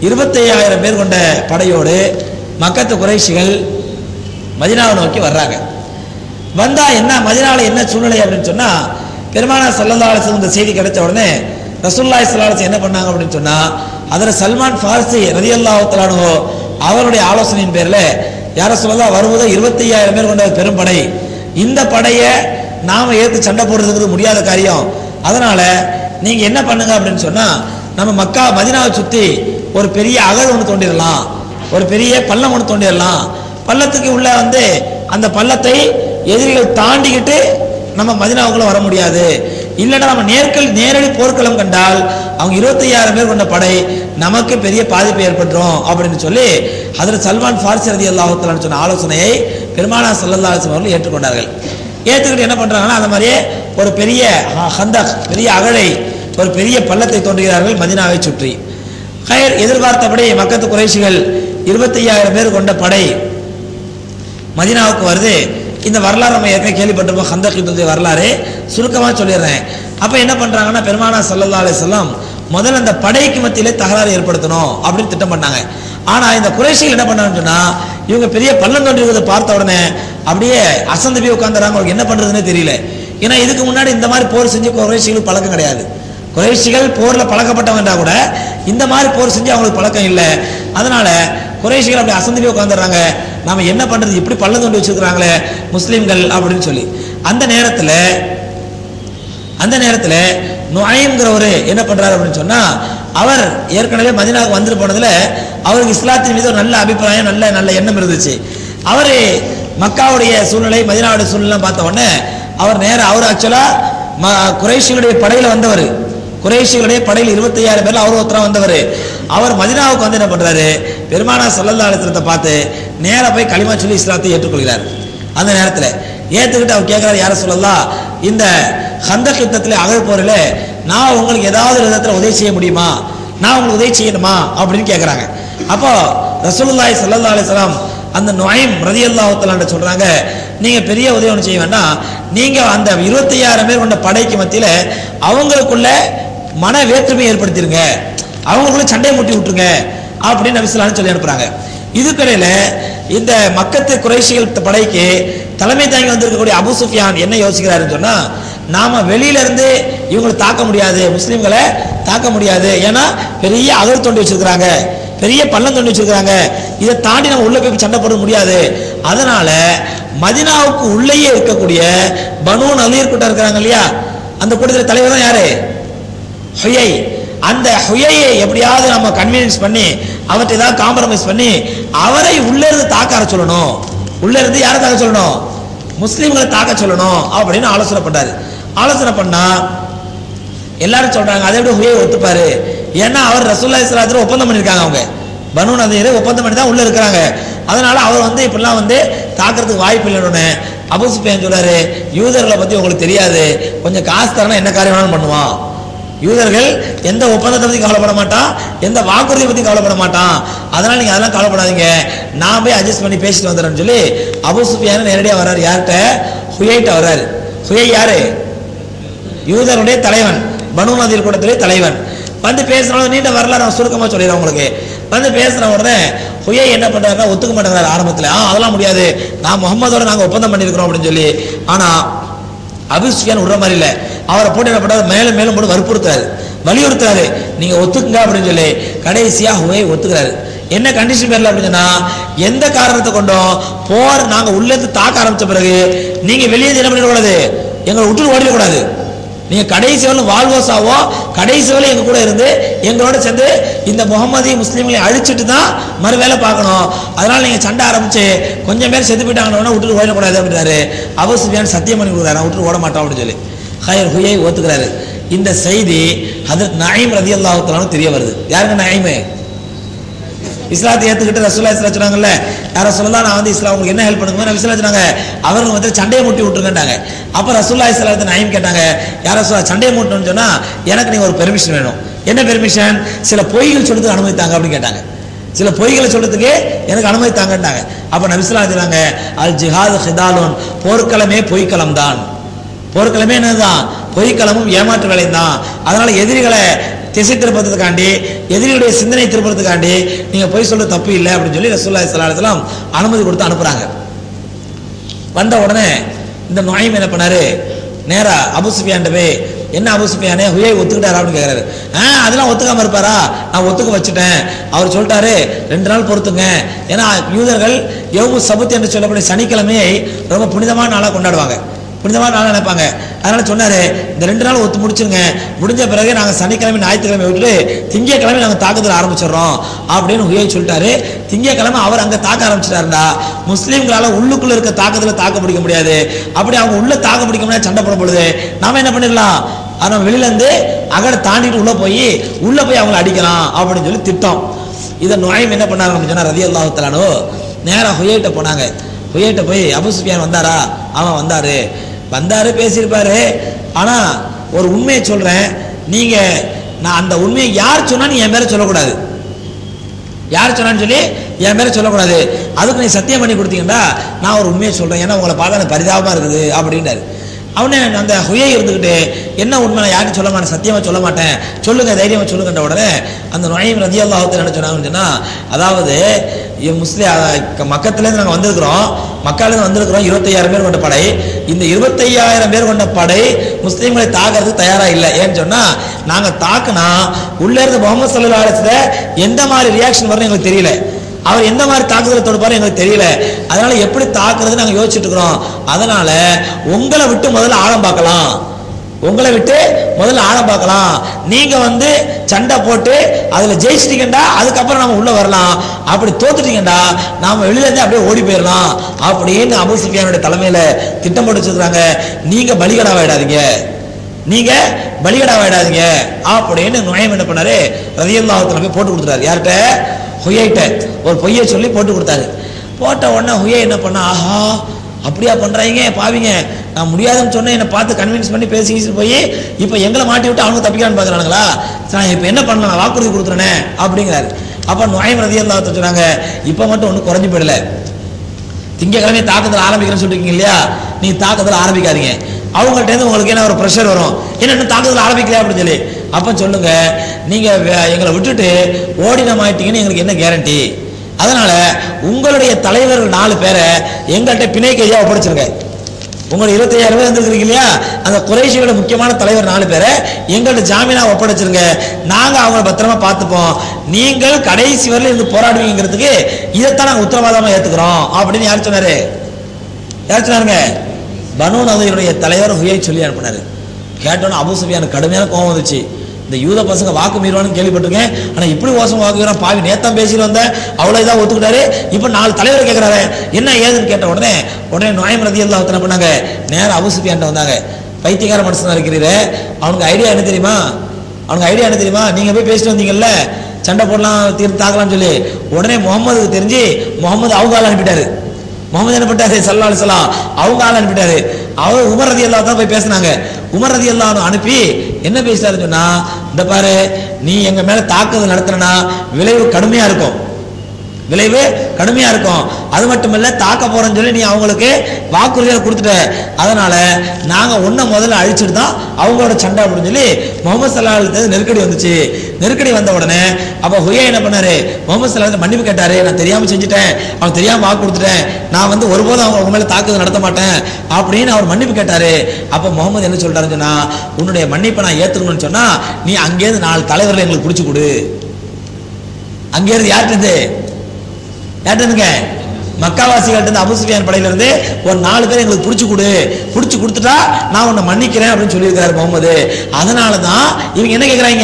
Speaker 2: இருபத்தையாயிரம் பேர் கொண்ட படையோடு மக்கத்து குறைஷிகள் மதினாவை நோக்கி வர்றாங்க வந்தா என்ன மதினால என்ன சூழ்நிலை அப்படின்னு சொன்னா பெருமானா சல்லல்லா அலிஸ்லாம் இந்த செய்தி கிடைச்ச உடனே ரசூல்லாய் சல்லாஹ் என்ன பண்ணாங்க அப்படின்னு சொன்னா அதில் சல்மான் ஃபார்சி ரதியல்லாஹு தலானுவோ அவருடைய ஆலோசனையின் பேர்ல யார சொல்லலாம் வருவதோ இருபத்தையாயிரம் பேர் கொண்ட பெரும் படை இந்த படையை நாம ஏற்று சண்டை போடுறதுக்கு முடியாத காரியம் அதனால நீங்க என்ன பண்ணுங்க அப்படின்னு சொன்னா நம்ம மக்கா மதினாவை சுத்தி ஒரு பெரிய அகழ் ஒன்று தோண்டிடலாம் ஒரு பெரிய பள்ளம் ஒன்று தோண்டிடலாம் பள்ளத்துக்கு உள்ள வந்து அந்த பள்ளத்தை எதிரிகள் தாண்டிக்கிட்டு நம்ம மதினாவுக்குள்ள வர முடியாது இல்லைன்னா நம்ம நேர்கள் நேரடி போர்க்களம் கண்டால் அவங்க இருபத்தையாயிரம் பேர் கொண்ட படை நமக்கு பெரிய பாதிப்பு ஏற்பட்டுரும் அப்படின்னு சொல்லி அதில் சல்மான் ஃபார்சி ரதி அல்லாஹுத்தலான்னு சொன்ன ஆலோசனையை பெருமானா சல்லல்லா அலிஸ்லாம் அவர்கள் ஏற்றுக்கொண்டார்கள் ஏற்றுக்கிட்டு என்ன பண்றாங்கன்னா அந்த மாதிரியே ஒரு பெரிய ஹ- ஹந்தக் பெரிய அகழை ஒரு பெரிய பள்ளத்தை தோன்றுகிறார்கள் மதினாவை சுற்றி கயர் எதிர்பார்த்தபடி மக்கத்து குறைஷிகள் இருபத்தையாயிரம் பேர் கொண்ட படை மதினாவுக்கு வருது இந்த வரலாறு நம்ம ஏற்கனவே கேள்விப்பட்டிருப்போம் ஹந்தக் யுத்தத்துடைய வரலாறு சுருக்கமாக சொல்லிடுறேன் அப்போ என்ன பண்ணுறாங்கன்னா பெருமானா சல்லல்லா அலிஸ்லாம் முதல்ல அந்த படைக்கு மத்தியிலே தகராறு ஏற்படுத்தணும் அப்படின்னு திட்டம் பண்ணாங்க ஆனால் இந்த குறைஷிகள் என்ன பண்ணாங்கன்னு சொன்னா இவங்க பெரிய பள்ளம் தோன்றிருக்கிறத பார்த்த உடனே அப்படியே அசந்து போய் உட்காந்துறாங்க அவங்களுக்கு என்ன பண்ணுறதுன்னே தெரியல ஏன்னா இதுக்கு முன்னாடி இந்த மாதிரி போர் செஞ்சு குறைஷிகளுக்கு பழக்கம் கிடையாது குறைஷிகள் போர்ல பழக்கப்பட்டவங்கன்றா கூட இந்த மாதிரி போர் செஞ்சு அவங்களுக்கு பழக்கம் இல்லை அதனால குறைஷிகள் அப்படி அசந்து போய் உட்காந்துறாங்க நாம என்ன பண்றது இப்படி பள்ளம் தோண்டி வச்சிருக்கிறாங்களே முஸ்லிம்கள் அப்படின்னு சொல்லி அந்த நேரத்துல அந்த நேரத்துல நுழைங்கிறவரு என்ன பண்றாரு அப்படின்னு சொன்னா அவர் ஏற்கனவே மதினாவுக்கு வந்துட்டு போனதுல அவருக்கு இஸ்லாத்தின் மீது ஒரு நல்ல அபிப்பிராயம் நல்ல நல்ல எண்ணம் இருந்துச்சு அவரு மக்காவுடைய சூழ்நிலை மதினாவுடைய சூழ்நிலை பார்த்த உடனே அவர் நேரா அவர் ஆக்சுவலா குறைஷிகளுடைய படையில வந்தவர் குறைஷிகளுடைய படையில் இருபத்தையாயிரம் பேர்ல அவர் ஒருத்தரா வந்தவர் அவர் மதினாவுக்கு வந்து என்ன பண்றாரு பெருமானா சல்லல்லா அலிஸ்லத்தை பார்த்து நேரா போய் களிமா சொல்லி இஸ்லாத்தை ஏற்றுக்கொள்கிறார் அந்த நேரத்துல ஏத்துக்கிட்டு அவர் கேட்கிறாரு யார சொல்லலாம் இந்த ஹந்தக் யுத்தத்துல அகழ் போரில் நான் உங்களுக்கு ஏதாவது ஒரு விதத்துல உதவி செய்ய முடியுமா நான் உங்களுக்கு உதவி செய்யணுமா அப்படின்னு கேட்குறாங்க அப்போ ரசூலுல்லாஹி ஸல்லல்லாஹு அலைஹி வஸல்லம் அந்த நுழைம் ரதியல்லாஹு சொல்றாங்க நீங்க பெரிய உதவி ஒன்று செய்ய வேண்டாம் நீங்க அந்த இருபத்தையாயிரம் பேர் கொண்ட படைக்கு மத்தியில அவங்களுக்குள்ள மன வேற்றுமை ஏற்படுத்திருங்க அவங்களுக்குள்ள சண்டையை மூட்டி விட்டுருங்க அப்படின்னு நபிசுல்லான்னு சொல்லி அனுப்புறாங்க இதுக்கிடையில இந்த மக்கத்து குறைஷிகள் படைக்கு தலைமை தாங்கி வந்திருக்கக்கூடிய அபு சுஃபியான் என்ன யோசிக்கிறாருன்னு சொன்னா நாம வெளியில இருந்து இவங்களை தாக்க முடியாது முஸ்லிம்களை தாக்க முடியாது ஏன்னா பெரிய அகல் தோண்டி வச்சிருக்கிறாங்க பெரிய பள்ளம் தோண்டி வச்சிருக்கிறாங்க இதை தாண்டி நம்ம உள்ள போய் சண்டை போட முடியாது அதனால மதினாவுக்கு உள்ளேயே இருக்கக்கூடிய பனு நலீர் கூட்டம் இருக்கிறாங்க இல்லையா அந்த கூட்டத்தில் தலைவர் தான் யாரு ஹுயை அந்த ஹுயையை எப்படியாவது நம்ம கன்வீனியன்ஸ் பண்ணி அவர்கிட்ட ஏதாவது காம்ப்ரமைஸ் பண்ணி அவரை உள்ள இருந்து தாக்க வர சொல்லணும் உள்ள இருந்து யாரை தாக்க சொல்லணும் முஸ்லீம்களை தாக்க சொல்லணும் அப்படின்னு ஆலோசனை பண்றாரு ஆலோசனை பண்ணா எல்லாரும் சொல்றாங்க அதை விட ஹுயை ஒத்துப்பாரு ஏன்னா அவர் ரசூல்லா இஸ்லாத்துல ஒப்பந்தம் பண்ணிருக்காங்க அவங்க பனு நதீர் ஒப்பந்தம் பண்ணி தான் உள்ள இருக்கிறாங்க அதனால அவர் வந்து இப்படிலாம் வந்து தாக்குறதுக்கு வாய்ப்பு இல்லைன்னு அபு சுஃபியான் சொல்றாரு யூதர்களை பத்தி உங்களுக்கு தெரியாது கொஞ்சம் காசு தரணும் என்ன காரியம் வேணாலும் பண்ணுவான் யூதர்கள் எந்த ஒப்பந்தத்தை பத்தி கவலைப்பட மாட்டான் எந்த வாக்குறுதியை பத்தி கவலைப்பட மாட்டான் அதனால நீங்க அதெல்லாம் கவலைப்படாதீங்க நான் போய் அட்ஜஸ்ட் பண்ணி பேசிட்டு வந்துடுறேன்னு சொல்லி அபு சுஃபியான் நேரடியா வர்றாரு யார்கிட்ட ஹுயைட்ட வர்றாரு ஹுயை யாரு யூதருடைய தலைவன் பனு நதீர் கூட்டத்திலே தலைவன் வந்து பேசுறவங்க நீண்ட வரலாறு நான் சுருக்கமா சொல்லிடுறேன் உங்களுக்கு வந்து பேசுற உடனே ஹுயை என்ன பண்றாருன்னா ஒத்துக்க மாட்டேங்கிறாரு ஆரம்பத்துல ஆ அதெல்லாம் முடியாது நான் முகமதோட நாங்க ஒப்பந்தம் பண்ணியிருக்கிறோம் அப்படின்னு சொல்லி ஆனா அபு சுஃபியான் விடுற மாதிரி இல்ல அவரை போட்டு என்ன பண்றாரு மேலும் மேலும் போட்டு வற்புறுத்துறாரு வலியுறுத்துறாரு நீங்க ஒத்துக்குங்க அப்படின்னு சொல்லி கடைசியா ஹுயை ஒத்துக்கிறாரு என்ன கண்டிஷன் பேர்ல அப்படின்னா எந்த காரணத்தை கொண்டோம் போர் நாங்க உள்ள இருந்து தாக்க ஆரம்பிச்ச பிறகு நீங்க வெளியே இருந்து என்ன பண்ணிடக்கூடாது எங்களை விட்டு ஓடிடக்கூடாது நீங்க கடைசி வரலும் வாழ்வோசாவோ கடைசி வரை எங்க கூட இருந்து எங்களோட சேர்ந்து இந்த முகமதி முஸ்லீம்களை அழிச்சிட்டு தான் மறு வேலை பார்க்கணும் அதனால நீங்க சண்டை ஆரம்பிச்சு கொஞ்சம் பேர் செத்து போயிட்டாங்கன்னா விட்டுட்டு ஓடக்கூடாது அப்படின்றாரு அபு சுஃபியான் சத்தியம் பண்ணி கொடுக்குறாரு நான் விட்டுட்டு ஓட மாட்டோம் அப்படின்னு சொல்லி ஹயர் ஹுயை ஒத்துக்கிறாரு இந்த செய்தி ஹதரத் நயீம் ரதி அல்லாஹுத்தலானு தெரிய வருது யாருங்க நயீமு இஸ்லாத்தை ஏத்துக்கிட்டு ரசூல்லா இஸ்லாம் சொன்னாங்கல்ல யார சொல்லலாம் நான் வந்து இஸ்லாம் உங்களுக்கு என்ன ஹெல்ப் பண்ணுங்க நபி இஸ்லாம் சொன்னாங்க அவர்கள் வந்து சண்டையை மூட்டி விட்டுருங்கன்றாங்க அப்ப ரசூல்லா இஸ்லாத்தை நயம் கேட்டாங்க யார சொல்ல சண்டையை மூட்டணும்னு சொன்னா எனக்கு நீங்க ஒரு பெர்மிஷன் வேணும் என்ன பெர்மிஷன் சில பொய்கள் சொல்றதுக்கு அனுமதி தாங்க அப்படின்னு கேட்டாங்க சில பொய்களை சொல்றதுக்கு எனக்கு அனுமதி தாங்கன்றாங்க அப்ப நபிஸ்லாம் சொன்னாங்க அல் ஜிஹாது ஹிதாலுன் போர்க்களமே பொய்க்களம் தான் போர்க்களமே என்னதுதான் பொய்க்களமும் ஏமாற்று வேலையும் தான் அதனால எதிரிகளை திசை திருப்பத்துக்காண்டி எதிரியுடைய சிந்தனை திருப்பத்துக்காண்டி நீங்க போய் சொல்ற தப்பு இல்லை அப்படின்னு சொல்லி ரசூல்லா சலாஹலாம் அனுமதி கொடுத்து அனுப்புறாங்க வந்த உடனே இந்த நோயம் என்ன பண்ணாரு நேரா அபு சுஃபியான்ட்ட போய் என்ன அபு சுஃபியானே ஹுயை ஒத்துக்கிட்டாரா அப்படின்னு கேக்குறாரு ஆ அதெல்லாம் ஒத்துக்காம இருப்பாரா நான் ஒத்துக்க வச்சுட்டேன் அவர் சொல்லிட்டாரு ரெண்டு நாள் பொறுத்துங்க ஏன்னா யூதர்கள் யோகு சபுத் என்று சொல்லக்கூடிய சனிக்கிழமையை ரொம்ப புனிதமான நாளா கொண்டாடுவாங்க புனிதமான நாளா நினைப்பாங்க அதனால சொன்னாரு இந்த ரெண்டு நாள் ஒத்து முடிச்சிருங்க முடிஞ்ச பிறகு நாங்க சனிக்கிழமை ஞாயிற்றுக்கிழமை விட்டுட்டு திங்கக்கிழமை நாங்க தாக்குதல் ஆரம்பிச்சிடுறோம் அப்படின்னு ஹுயை சொல்லிட்டாரு திங்கக்கிழமை அவர் அங்க தாக்க ஆரம்பிச்சிட்டாருடா முஸ்லீம்களால உள்ளுக்குள்ள இருக்க தாக்குதல தாக்க பிடிக்க முடியாது அப்படி அவங்க உள்ள தாக்க பிடிக்க முடியாது சண்டை போடும் பொழுது நாம என்ன பண்ணிடலாம் ஆனா வெளியில இருந்து அகட தாண்டிட்டு உள்ள போய் உள்ள போய் அவங்களை அடிக்கலாம் அப்படின்னு சொல்லி திட்டம் இதை நுழையும் என்ன பண்ணாங்க அப்படின்னு சொன்னா ரதி அல்லாஹுத்தலானோ நேரா ஹுயைட்ட போனாங்க ஹுயைட்ட போய் அபு சுஃபியான் வந்தாரா அவன் வந்தாரு வந்தாரு பேசியிருப்பாரு ஆனா ஒரு உண்மையை சொல்றேன் நீங்க நான் அந்த உண்மையை யார் சொன்னா நீ என் பேரை சொல்லக்கூடாது யார் சொன்னான்னு சொல்லி என் பேரை சொல்லக்கூடாது அதுக்கு நீ சத்தியம் பண்ணி கொடுத்தீங்கன்னா நான் ஒரு உண்மையை சொல்றேன் ஏன்னா உங்களை பார்த்தா எனக்கு பரிதாபமா இருக்குது அப்படின்றாரு அவனே அந்த ஹுயை இருந்துக்கிட்டு என்ன உண்மை நான் யாருக்கும் சொல்ல மாட்டேன் சத்தியமா சொல்ல மாட்டேன் சொல்லுங்க தைரியமா சொல்லுங்கன்ற உடனே அந்த நுழையும் ரதி அல்லாஹத்தில் என்ன சொன்னாங்கன்னு சொன்னா அதாவது முஸ்லீம் மக்கத்துலேருந்து நாங்கள் வந்திருக்கிறோம் மக்களிருந்து வந்திருக்கிறோம் இருபத்தையாயிரம் பேர் கொண்ட படை இந்த இருபத்தையாயிரம் பேர் கொண்ட படை முஸ்லீம்களை தாக்குறதுக்கு தயாரா இல்லை ஏன்னு சொன்னா நாங்க தாக்குனா உள்ள இருந்து முகமது சல்லா அலிஸ்ல எந்த மாதிரி ரியாக்ஷன் வரும்னு எங்களுக்கு தெரியல அவர் எந்த மாதிரி தாக்குதலை தொடுப்பாரு எங்களுக்கு தெரியல அதனால எப்படி தாக்குறது நாங்க யோசிச்சுட்டு இருக்கிறோம் அதனால உங்களை விட்டு முதல்ல ஆழம் பார்க்கலாம் உங்களை விட்டு முதல்ல ஆழம் பார்க்கலாம் நீங்க வந்து சண்டை போட்டு அதுல ஜெயிச்சிட்டீங்கடா அதுக்கப்புறம் நம்ம உள்ள வரலாம் அப்படி தோத்துட்டீங்கடா நாம வெளியில இருந்து அப்படியே ஓடி போயிடலாம் அப்படின்னு அபு சுஃபியானுடைய தலைமையில திட்டம் போட்டு வச்சிருக்காங்க நீங்க பலிகடாவாயிடாதீங்க நீங்க பலிகடாவாயிடாதீங்க அப்படின்னு நுழையம் என்ன பண்ணாரு ரதியல்லாஹத்துல போய் போட்டு கொடுத்துட்டாரு யார்கிட்ட ஹுயைட்ட ஒரு பொய்யை சொல்லி போட்டு கொடுத்தாரு போட்ட உடனே ஹுயை என்ன பண்ணா ஆஹா அப்படியா பண்றாங்க பாவிங்க நான் முடியாதுன்னு சொன்னேன் என்னை பார்த்து கன்வின்ஸ் பண்ணி பேசி கீசி போய் இப்போ எங்களை மாட்டி விட்டு அவங்க தப்பிக்கலான்னு பார்க்குறானுங்களா நான் இப்போ என்ன பண்ணலாம் நான் வாக்குறுதி கொடுத்துறேனே அப்படிங்கிறாரு அப்போ நுழையம் ரதி அல்லா சொன்னாங்க இப்போ மட்டும் ஒன்றும் குறைஞ்சு போயிடல திங்கக்கிழமை தாக்குதல் ஆரம்பிக்கிறேன்னு சொல்லிருக்கீங்க இல்லையா நீங்க தாக்குதல் ஆரம்பிக்காதீங்க அவங்கள்ட்ட இருந்து உங்களுக்கு என்ன ஒரு ப்ரெஷர் வரும் என்ன இன்னும் தாக்குதல் ஆரம்பிக்கல அப்படின்னு சொல்லி அப்ப சொல்லுங்க நீங்க வே- எங்களை விட்டுட்டு ஓடினம் ஆயிட்டீங்கன்னு எங்களுக்கு என்ன கேரண்டி அதனால உங்களுடைய தலைவர்கள் நாலு பேரை எங்கள்கிட்ட பிணை கைதியா ஒப்படைச்சிருங்க உங்களுடைய இருபத்தையாயிரம் பேர் வந்திருக்கிறீங்க இல்லையா அந்த குறைஷியோட முக்கியமான தலைவர் நாலு பேரை எங்கள்ட்ட ஜாமீனா ஒப்படைச்சிருங்க நாங்க அவங்கள பத்திரமா பார்த்துப்போம் நீங்கள் கடைசி வரையில இருந்து போராடுவீங்கிறதுக்கு இதைத்தான் நாங்க உத்தரவாதமா ஏத்துக்கிறோம் அப்படின்னு யார் சொன்னாரு யார் சொன்னாருங்க பனு நதையுடைய தலைவர் ஹுயை சொல்லி அனுப்பினாரு கேட்டோன்னு அபு சுஃபியானுக்கு கடுமையான கோவம் வந்துச்சு இந்த யூத பசங்க வாக்கு மீறுவான்னு கேள்விப்பட்டிருக்கேன் ஆனா இப்படி மோசம் வாக்கு மீறான் பாவி நேத்தான் பேசிட்டு வந்தேன் அவ்வளவு இதாக ஒத்துக்கிட்டாரு இப்போ நாலு தலைவர் கேட்கறாரு என்ன ஏதுன்னு கேட்ட உடனே உடனே நோயம் ரதி எல்லாம் என்ன பண்ணாங்க நேரா அபு சுஃபியான்ட்ட வந்தாங்க பைத்தியக்கார மனுஷனா இருக்கிறீரு அவனுக்கு ஐடியா என்ன தெரியுமா அவனுக்கு ஐடியா என்ன தெரியுமா நீங்க போய் பேசிட்டு வந்தீங்கல்ல சண்டை போடலாம் தீர்த்து தாக்கலாம்னு சொல்லி உடனே முகமதுக்கு தெரிஞ்சு முகமது அவங்க ஆள் அனுப்பிட்டாரு முகமது என்ன பண்ணிட்டாரு சல்லா அலிஸ்லாம் அவங்க ஆள் அனுப்பிட்டாரு அவர் உமர் ரதி அல்லா தான் போய் பேசினாங்க உமர் ரதி அல்லா அனுப்பி என்ன பேசிட்டாருன்னு சொன்னா இந்த பாரு நீ எங்க மேல தாக்குதல் நடத்தினா விளைவு கடுமையா இருக்கும் விளைவு கடுமையா இருக்கும் அது மட்டும் இல்ல தாக்க போறேன்னு சொல்லி நீ அவங்களுக்கு வாக்குறுதியை கொடுத்துட்ட அதனால நாங்க ஒன்ன முதல்ல அழிச்சிட்டு தான் அவங்களோட சண்டை அப்படின்னு சொல்லி முகமது சல்லா நெருக்கடி வந்துச்சு நெருக்கடி வந்த உடனே அப்ப ஹுயா என்ன பண்ணாரு முகமது சல்லா மன்னிப்பு கேட்டாரு நான் தெரியாம செஞ்சுட்டேன் அவன் தெரியாம வாக்கு கொடுத்துட்டேன் நான் வந்து ஒருபோதும் அவங்க உங்க மேல தாக்குதல் நடத்த மாட்டேன் அப்படின்னு அவர் மன்னிப்பு கேட்டாரு அப்ப முகமது என்ன சொல்றாருன்னு சொன்னா உன்னுடைய மன்னிப்பை நான் ஏத்துக்கணும்னு சொன்னா நீ அங்கேயிருந்து நாலு தலைவர்களை எங்களுக்கு பிடிச்சு கொடு அங்கேயிருந்து யார்கிட்ட இருந்து யார்ட்டுங்க மக்காவாசிகள்ட்ட இருந்து அபுசுஃபியான் படையில இருந்து ஒரு நாலு பேர் எங்களுக்கு புடிச்சு கொடு புடிச்சு கொடுத்துட்டா நான் உன்னை மன்னிக்கிறேன் அப்படின்னு சொல்லியிருக்காரு முகமது அதனால தான் இவங்க என்ன கேக்குறாங்க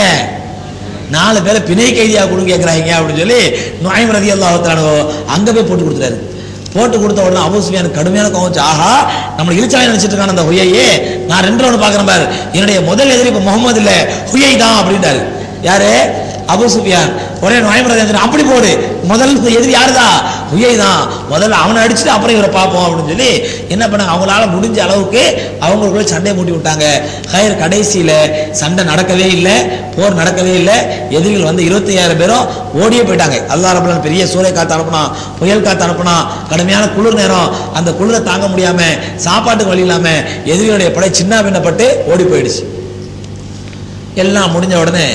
Speaker 2: நாலு பேரை பிணை கைதியா கொடுங்க கேக்குறாங்க அப்படின்னு சொல்லி நுழைம் ரதி அல்லாஹத்தானோ அங்க போய் போட்டு கொடுத்துட்டாரு போட்டு கொடுத்த உடனே அபுசுஃபியான் கடுமையான கோவம் வந்துச்சு. ஆஹா நம்மளை இழிச்சாவை நினைச்சிட்டு இருக்கான அந்த ஹுயையே நான் ரெண்டு ரவுண்டு பாக்குறேன் பாரு என்னுடைய முதல் எதிரி இப்ப முகமது இல்ல ஹுயை தான் அப்படின்ட்டாரு யாரு அபு சுஃபியான் ஒரே நோயம்பரதேந்திரன் அப்படி போடு முதல் எதிரி யாருதான் உயை தான் முதல்ல அவனை அடிச்சுட்டு அப்புறம் இவரை பார்ப்போம் அப்படின்னு சொல்லி என்ன பண்ணாங்க அவங்களால முடிஞ்ச அளவுக்கு அவங்களுக்குள்ள சண்டையை மூட்டி விட்டாங்க ஹயர் கடைசியில சண்டை நடக்கவே இல்லை போர் நடக்கவே இல்லை எதிரிகள் வந்து இருபத்தி ஐயாயிரம் பேரும் ஓடியே போயிட்டாங்க அல்லா ரபுல்லான் பெரிய சூறை காத்து அனுப்புனா புயல் காத்து அனுப்புனா கடுமையான குளிர் நேரம் அந்த குளிரை தாங்க முடியாம சாப்பாட்டுக்கு வழி இல்லாம எதிரிகளுடைய படை சின்ன பின்னப்பட்டு ஓடி போயிடுச்சு எல்லாம் முடிஞ்ச உடனே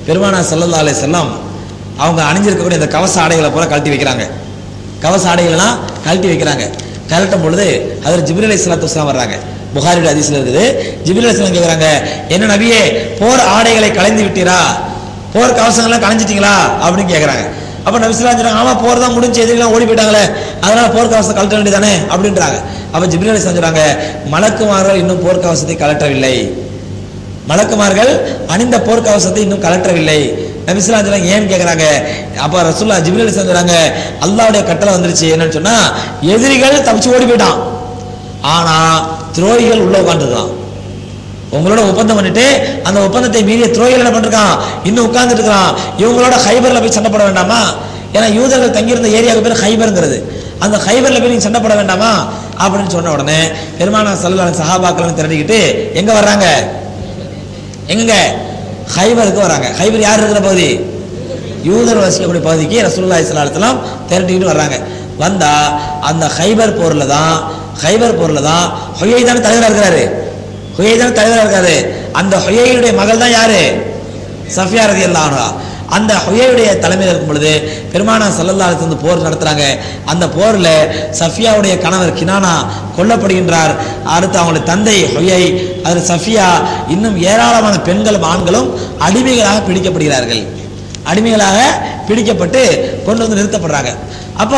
Speaker 2: பெருமானா சல்லல்லா அலைஹி வஸல்லம் அவங்க அணிஞ்சிருக்கக்கூடிய இந்த கவச ஆடைகளை பூரா கழட்டி வைக்கிறாங்க கவச ஆடைகள்லாம் கழட்டி வைக்கிறாங்க கழட்டும் பொழுது அதில் ஜிப்ரீல் அலைஹி ஸலாத்து வஸலாம் வர்றாங்க புகாரியோட ஹதீஸ்ல இருக்குது ஜிப்ரீல் அலைஹி ஸலாம் கேக்குறாங்க என்ன நபியே போர் ஆடைகளை களைந்து விட்டீரா போர் கவசங்கள்லாம் களைஞ்சிட்டீங்களா அப்படின்னு கேக்குறாங்க அப்ப நபி ஸல்லல்லாஹு அலைஹி வஸல்லம் ஆமா போர் தான் முடிஞ்சு எதிரிலாம் ஓடி போயிட்டாங்களே அதனால போர் கவசம் கழட்ட வேண்டியதானே அப்படின்றாங்க அப்ப ஜிப்ரீல் அலைஹி ஸலாம் சொல்றாங்க மலக்குமார்கள் இன்னும் போர் கவசத்தை கழட்டவில்லை மலக்குமார்கள் அணிந்த போர்க்கவசத்தை இன்னும் கலற்றவில்லை நபிஸ்லாம் சொல்றாங்க ஏன்னு கேக்குறாங்க அப்ப ரசூல்லா ஜிப்ரீல் சொல்றாங்க அல்லாஹ்வுடைய கட்டளை வந்துருச்சு என்னன்னு சொன்னா எதிரிகள் தப்பிச்சு ஓடி போயிட்டான் ஆனா துரோகிகள் உள்ள உட்காந்துருக்கான் உங்களோட ஒப்பந்தம் பண்ணிட்டு அந்த ஒப்பந்தத்தை மீறிய துரோகிகள் என்ன பண்ணிருக்கான் இன்னும் உட்கார்ந்துட்டு இருக்கான் இவங்களோட ஹைபர்ல போய் சண்டை போட வேண்டாமா ஏன்னா யூதர்கள் தங்கியிருந்த ஏரியாவுக்கு பேர் ஹைபர்ங்கிறது அந்த ஹைபர்ல போய் நீங்க சண்டை போட வேண்டாமா அப்படின்னு சொன்ன உடனே பெருமானா சல்லல்லாஹு சஹாபாக்கள் திரட்டிக்கிட்டு எங்க வர்றாங்க எங்க ஹைபருக்கு வராங்க ஹைபர் யார் இருக்கிற பகுதி யூதர் வசிக்கக்கூடிய பகுதிக்கு ரசூலுல்லாஹி ஸல்லல்லாஹு அலைஹி வஸல்லம் திரட்டிக்கிட்டு வர்றாங்க வந்தா அந்த ஹைபர் போர்ல தான் ஹைபர் போர்ல தான் ஹொயை தானே தலைவரா இருக்கிறாரு ஹொயை தானே தலைவரா இருக்காரு அந்த ஹொய்யுடைய மகள் தான் யாரு சஃபியா ரதியல்லாஹு அன்ஹா அந்த ஹொய்யுடைய தலைமையில் இருக்கும் பொழுது பெருமானா சல்லல்லா அலைஹி வஸல்லம் போர் நடத்துறாங்க அந்த போர்ல சஃபியாவுடைய கணவர் கினானா கொல்லப்படுகின்றார் அடுத்து அவங்களுடைய தந்தை ஹொய்யை அதில் சஃபியா இன்னும் ஏராளமான பெண்களும் ஆண்களும் அடிமைகளாக பிடிக்கப்படுகிறார்கள் அடிமைகளாக பிடிக்கப்பட்டு கொண்டு வந்து நிறுத்தப்படுறாங்க அப்போ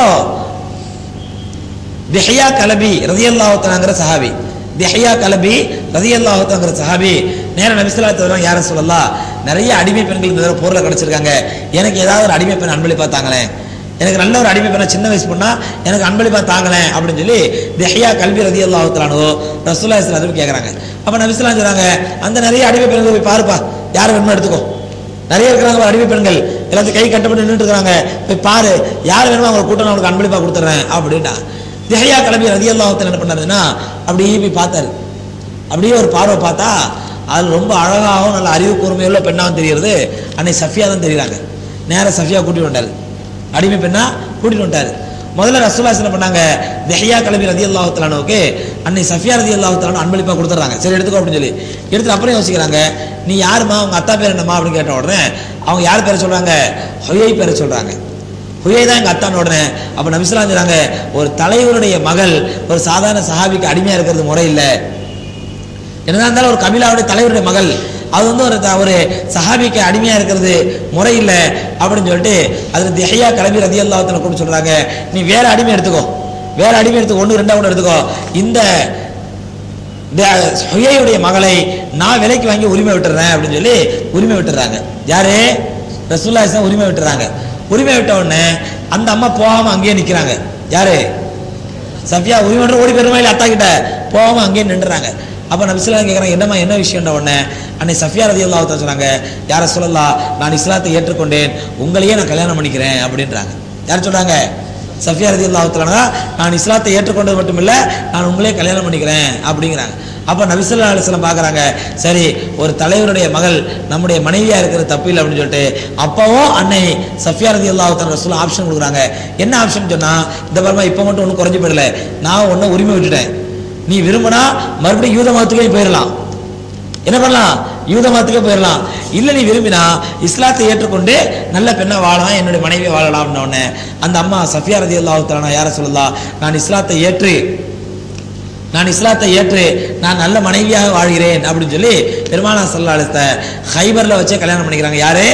Speaker 2: திஹ்யா கலபி ரதியல்லாஹுத்தனாங்கிற சஹாபி திஹ்யா கலபி ரதியல்லாஹுத்தங்கிற சஹாபி நேர நபிசுல்லாத்து வரும் யார சொல்லலாம் நிறைய அடிமை பெண்கள் இந்த தடவை போர்ல கிடைச்சிருக்காங்க எனக்கு ஏதாவது ஒரு அடிமை பெண் அன்பளிப்பா தாங்களேன் எனக்கு நல்ல ஒரு அடிமை பெண்ணை சின்ன வயசு பொண்ணா எனக்கு அன்பளிப்பா தாங்களேன் அப்படின்னு சொல்லி திஹ்யா கல்வி ரதி அல்லாஹுத்தலானோ ரசூல்லா இஸ்லாம் கேட்குறாங்க அப்போ நபிசுல்லாம் சொல்றாங்க அந்த நிறைய அடிமை பெண்கள் போய் பாருப்பா யார் வேணுமோ எடுத்துக்கோ நிறைய இருக்கிறாங்க பாரு அடிமை பெண்கள் எல்லாத்தையும் கை கட்டப்பட்டு நின்றுட்டு இருக்காங்க போய் பாரு யார் வேணுமோ அவங்க கூட்டம் நான் உனக்கு அன்பளிப்பா கொடுத்துட்றேன் அப்படின்னா திஹையா கிளம்பி ரதி அல்லாஹத்தில் என்ன பண்ணாருன்னா அப்படியே போய் பார்த்தாரு அப்படியே ஒரு பார்வை பார்த்தா அது ரொம்ப அழகாகவும் நல்ல அறிவு கூர்மையுள்ள பெண்ணாகவும் தெரிகிறது அன்னை சஃபியா தான் தெரியுறாங்க நேரா சஃபியா கூட்டிட்டு வந்தாரு அடிமை பெண்ணா கூட்டிட்டு வந்துட்டாரு முதல்ல ரசூலாஸ் என்ன பண்ணாங்க தெஹியா கிளம்பி ரதி அல்லாஹுத்தலானுக்கு அன்னை சஃபியா ரதி அல்லாஹுத்தலானு அன்பளிப்பா கொடுத்துட்றாங்க சரி எடுத்துக்கோ அப்படின்னு சொல்லி எடுத்துட்டு அப்புறம் யோசிக்கிறாங்க நீ யாருமா உங்க அத்தா பேர் என்னம்மா அப்படின்னு கேட்ட உடனே அவங்க யார் பேரை சொல்றாங்க ஹொயை பேரை சொல்றாங்க ஹுயை தான் எங்க அத்தான உடனே அப்ப நபிசுலாம் சொல்றாங்க ஒரு தலைவருடைய மகள் ஒரு சாதாரண சஹாபிக்கு அடிமையா இருக்கிறது முறை இல்லை என்னதான் இருந்தாலும் ஒரு கபிலாவுடைய தலைவருடைய மகள் அது வந்து ஒரு த- ஒரு சஹாபிக்கு அடிமையா இருக்கிறது முறை இல்லை அப்படின்னு சொல்லிட்டு அதுல திஹையா கிளம்பி ரதி அல்லாஹத்துல கூட சொல்றாங்க நீ வேற அடிமை எடுத்துக்கோ வேற அடிமை எடுத்துக்கோ ஒன்று ரெண்டா ஒன்று எடுத்துக்கோ இந்த த- ஹுயையுடைய மகளை நான் விலைக்கு வாங்கி உரிமை விட்டுறேன் அப்படின்னு சொல்லி உரிமை விட்டுறாங்க யாரு ரசூல்லா இஸ்லாம் உரிமை விட்டுறாங்க உரிமை விட்ட உடனே அந்த அம்மா போகாம அங்கேயே நிக்கிறாங்க யாரு சஃபியா உரிமை விட்டு ஓடி போயிருமா இல்லை அத்தா கிட்ட போகாம அங்கேயே நின்றுறாங்க அப்ப நபிசுல்லாம் கேட்குறாங்க என்னம்மா என்ன விஷயம்ன்ற உடனே அன்னை சஃபியா ரதி அல்லாஹ் சொன்னாங்க யார சொல்லலாம் நான் இஸ்லாத்தை ஏற்றுக்கொண்டேன் உங்களையே நான் கல்யாணம் பண்ணிக்கிறேன் அப்படின்றாங்க யார் சொல்றாங்க சஃபியா ரதி அல்லாஹ் நான் இஸ்லாத்தை ஏற்றுக்கொண்டது மட்டும் இல்ல நான் உங்களே கல்யாணம் பண்ணிக்கிறேன் அப்படிங்கிறாங்க அப்ப நபிசல்லா அலிஸ்லாம் பார்க்கறாங்க சரி ஒரு தலைவருடைய மகள் நம்முடைய மனைவியா இருக்கிற தப்பு இல்லை அப்படின்னு சொல்லிட்டு அப்பவும் அன்னை சஃபியா ரதி அல்லாஹ் ரசூல் ஆப்ஷன் கொடுக்குறாங்க என்ன ஆப்ஷன் சொன்னா இந்த பாருமா இப்போ மட்டும் ஒன்றும் குறைஞ்சு போயிடல நான் ஒன்றும் உரிமை விட்டுட்டேன் நீ விரும்பினா மறுபடியும் யூத மதத்துக்கே போயிடலாம் என்ன பண்ணலாம் யூத மதத்துக்கே போயிடலாம் இல்ல நீ விரும்பினா இஸ்லாத்தை ஏற்றுக்கொண்டு நல்ல பெண்ணா வாழலாம் என்னுடைய மனைவியை வாழலாம் உடனே அந்த அம்மா சஃபியா ரதி அல்லாஹ் யார சொல்லலாம் நான் இஸ்லாத்தை ஏற்று நான் இஸ்லாத்தை ஏற்று நான் நல்ல மனைவியாக வாழ்கிறேன் அப்படின்னு சொல்லி பெருமானா சல்லா அலிஸ்த ஹைபர்ல வச்சே கல்யாணம் பண்ணிக்கிறாங்க யாரு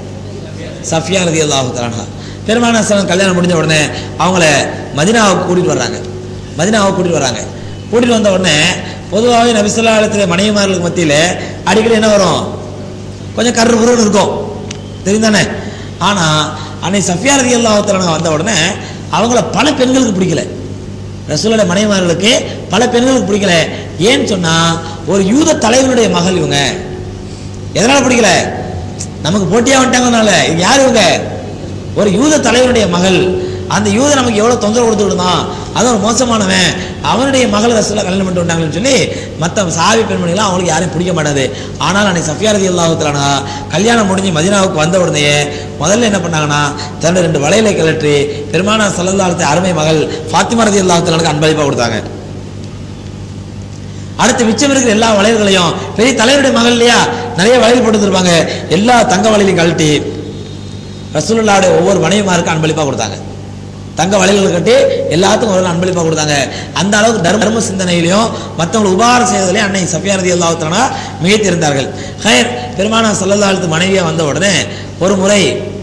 Speaker 2: சஃபியா ரதி அல்லாஹு தலானா பெருமானா சலம் கல்யாணம் முடிஞ்ச உடனே அவங்கள மதினாவுக்கு கூட்டிட்டு வர்றாங்க மதினாவை கூட்டிட்டு வர்றாங்க கூட்டிட்டு வந்த உடனே பொதுவாகவே நபிசல்லா அலத்துல மனைவிமார்களுக்கு மத்தியில அடிக்கடி என்ன வரும் கொஞ்சம் கரு குருன்னு இருக்கும் தெரியும் தானே ஆனா அன்னை சஃபியா ரதி அல்லாஹு வந்த உடனே அவங்கள பல பெண்களுக்கு பிடிக்கல ரசூலோட மனைவிமார்களுக்கு பல பெண்களுக்கு பிடிக்கல ஏன்னு சொன்னா ஒரு யூத தலைவனுடைய மகள் இவங்க எதனால பிடிக்கல நமக்கு போட்டியா வந்துட்டாங்கனால இது யார் இவங்க ஒரு யூத தலைவனுடைய மகள் அந்த யூத நமக்கு எவ்வளவு தொந்தரவு கொடுத்துட்டு இருந்தான் அது ஒரு மோசமானவன் அவனுடைய மகள் ரசூலா கல்யாணம் பண்ணிட்டு வந்தாங்கன்னு சொல்லி மற்ற சாவி பெண்மணிலாம் அவங்களுக்கு யாரையும் பிடிக்க மாட்டாது ஆனால் அன்னைக்கு சஃபியா ரதி அல்லாஹுத்தலானா கல்யாணம் முடிஞ்சு மதினாவுக்கு வந்த உடனே முதல்ல என்ன பண்ணாங்கன்னா தன்னோட ரெண்டு வளையலை கழற்றி பெருமானா சல்லல்லாஹு அருமை மகள் ஃபாத்திமா ரதி அல்லாஹுத்தலானுக்கு அன்பளிப்பா கொடுத்தாங்க அடுத்து மிச்சம் இருக்கிற எல்லா வளையல்களையும் பெரிய தலைவருடைய மகள் இல்லையா நிறைய வளையல் போட்டு வந்திருப்பாங்க எல்லா தங்க வளையலையும் கழட்டி ரசூலுல்லாவுடைய ஒவ்வொரு மனைவிமாருக்கு அன்பளிப்பா கொடுத்தாங்க தங்க வளையல்கள் கட்டி எல்லாத்துக்கும் ஒரு அன்பளிப்பா கொடுத்தாங்க அந்த அளவுக்கு தர்ம தர்ம சிந்தனையிலையும் மற்றவங்களுக்கு உபகாரம் செய்வதிலையும் அன்னை சஃபியா ரதி அல்லாஹானா மிகைத்திருந்தார்கள் ஹயர் பெருமானா சல்லல்லாஹு மனைவியா வந்த உடனே ஒரு முறை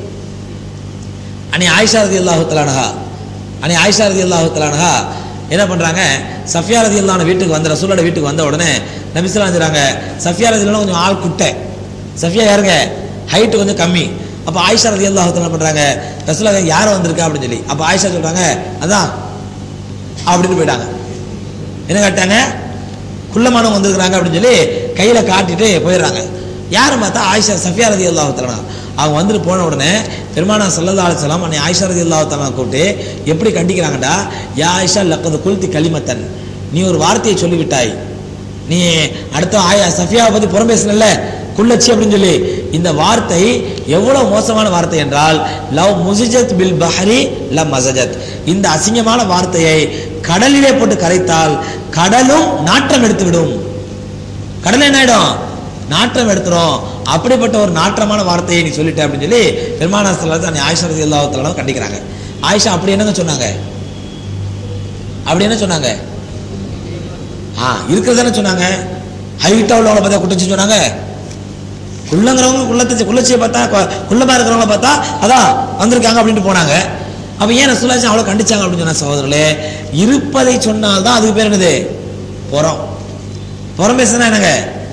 Speaker 2: அன்னை ஆயிஷா ரதி அல்லாஹுத்தலானஹா அன்னை ஆயிஷா ரதி அல்லாஹுத்தலானஹா என்ன பண்றாங்க சஃபியா ரதி அல்லான வீட்டுக்கு வந்த ரசூலோட வீட்டுக்கு வந்த உடனே நபிசுல்லா சொல்றாங்க சஃபியா ரதி அல்லாஹ் கொஞ்சம் ஆள் குட்டை சஃபியா யாருங்க ஹைட் கொஞ்சம் கம்மி அப்ப ஆயிஷா ரதி அல்லாஹ் என்ன பண்றாங்க ரசூலா யார் வந்திருக்கா அப்படின்னு சொல்லி அப்ப ஆயிஷா சொல்றாங்க அதான் அப்படின்னு போயிட்டாங்க என்ன கேட்டாங்க குள்ளமானவங்க வந்திருக்கிறாங்க அப்படின்னு சொல்லி கையில காட்டிட்டு போயிடுறாங்க யாரும் பார்த்தா ஆயிஷா சஃபியா ரதி அல்லாஹ் அவங்க வந்துட்டு போன உடனே பெருமானா சல்லல்லா அலிஸ்லாம் அன்னை ஆயிஷா ரதி அல்லாஹ் கூப்பிட்டு எப்படி கண்டிக்கிறாங்கடா யா ஆயிஷா லக்கது குல்தி கலிமத்தன் நீ ஒரு வார்த்தையை சொல்லிவிட்டாய் நீ அடுத்த ஆயா சஃபியாவை பத்தி புறம் பேசுனல்ல குள்ளச்சி அப்படின்னு சொல்லி இந்த வார்த்தை எவ்வளவு மோசமான வார்த்தை என்றால் லவ் முசிஜத் பில் பஹரி ல மசஜத் இந்த அசிங்கமான வார்த்தையை கடலிலே போட்டு கரைத்தால் கடலும் நாற்றம் எடுத்து விடும் கடல் என்ன ஆயிடும் நாற்றம் எடுத்துரும் அப்படிப்பட்ட ஒரு நாற்றமான வார்த்தையை நீ சொல்லிட்ட அப்படின்னு சொல்லி பெருமானா சொல்லி ஆயிஷா ரதி அல்லாஹ் கண்டிக்கிறாங்க ஆயிஷா அப்படி என்னங்க சொன்னாங்க அப்படி என்ன சொன்னாங்க ஆ இருக்கிறதானே சொன்னாங்க ஹைட்டா உள்ளவங்கள பார்த்தா குட்டச்சி சொன்னாங்க குள்ளங்கிறவங்க குள்ளத்தை குள்ளச்சியை பார்த்தா கு- குள்ளமா இருக்கிறவங்கள பார்த்தா அதான் வந்திருக்காங்க அப்படின்ட்டு போனாங்க அப்ப ஏன் ரசூலாச்சி அவ்வளவு கண்டிச்சாங்க அப்படின்னு சொன்ன சகோதரர்களே இருப்பதை சொன்னால்தான் அதுக்கு பேர் என்னது புறம் புறம் பேசுனா என்னங்க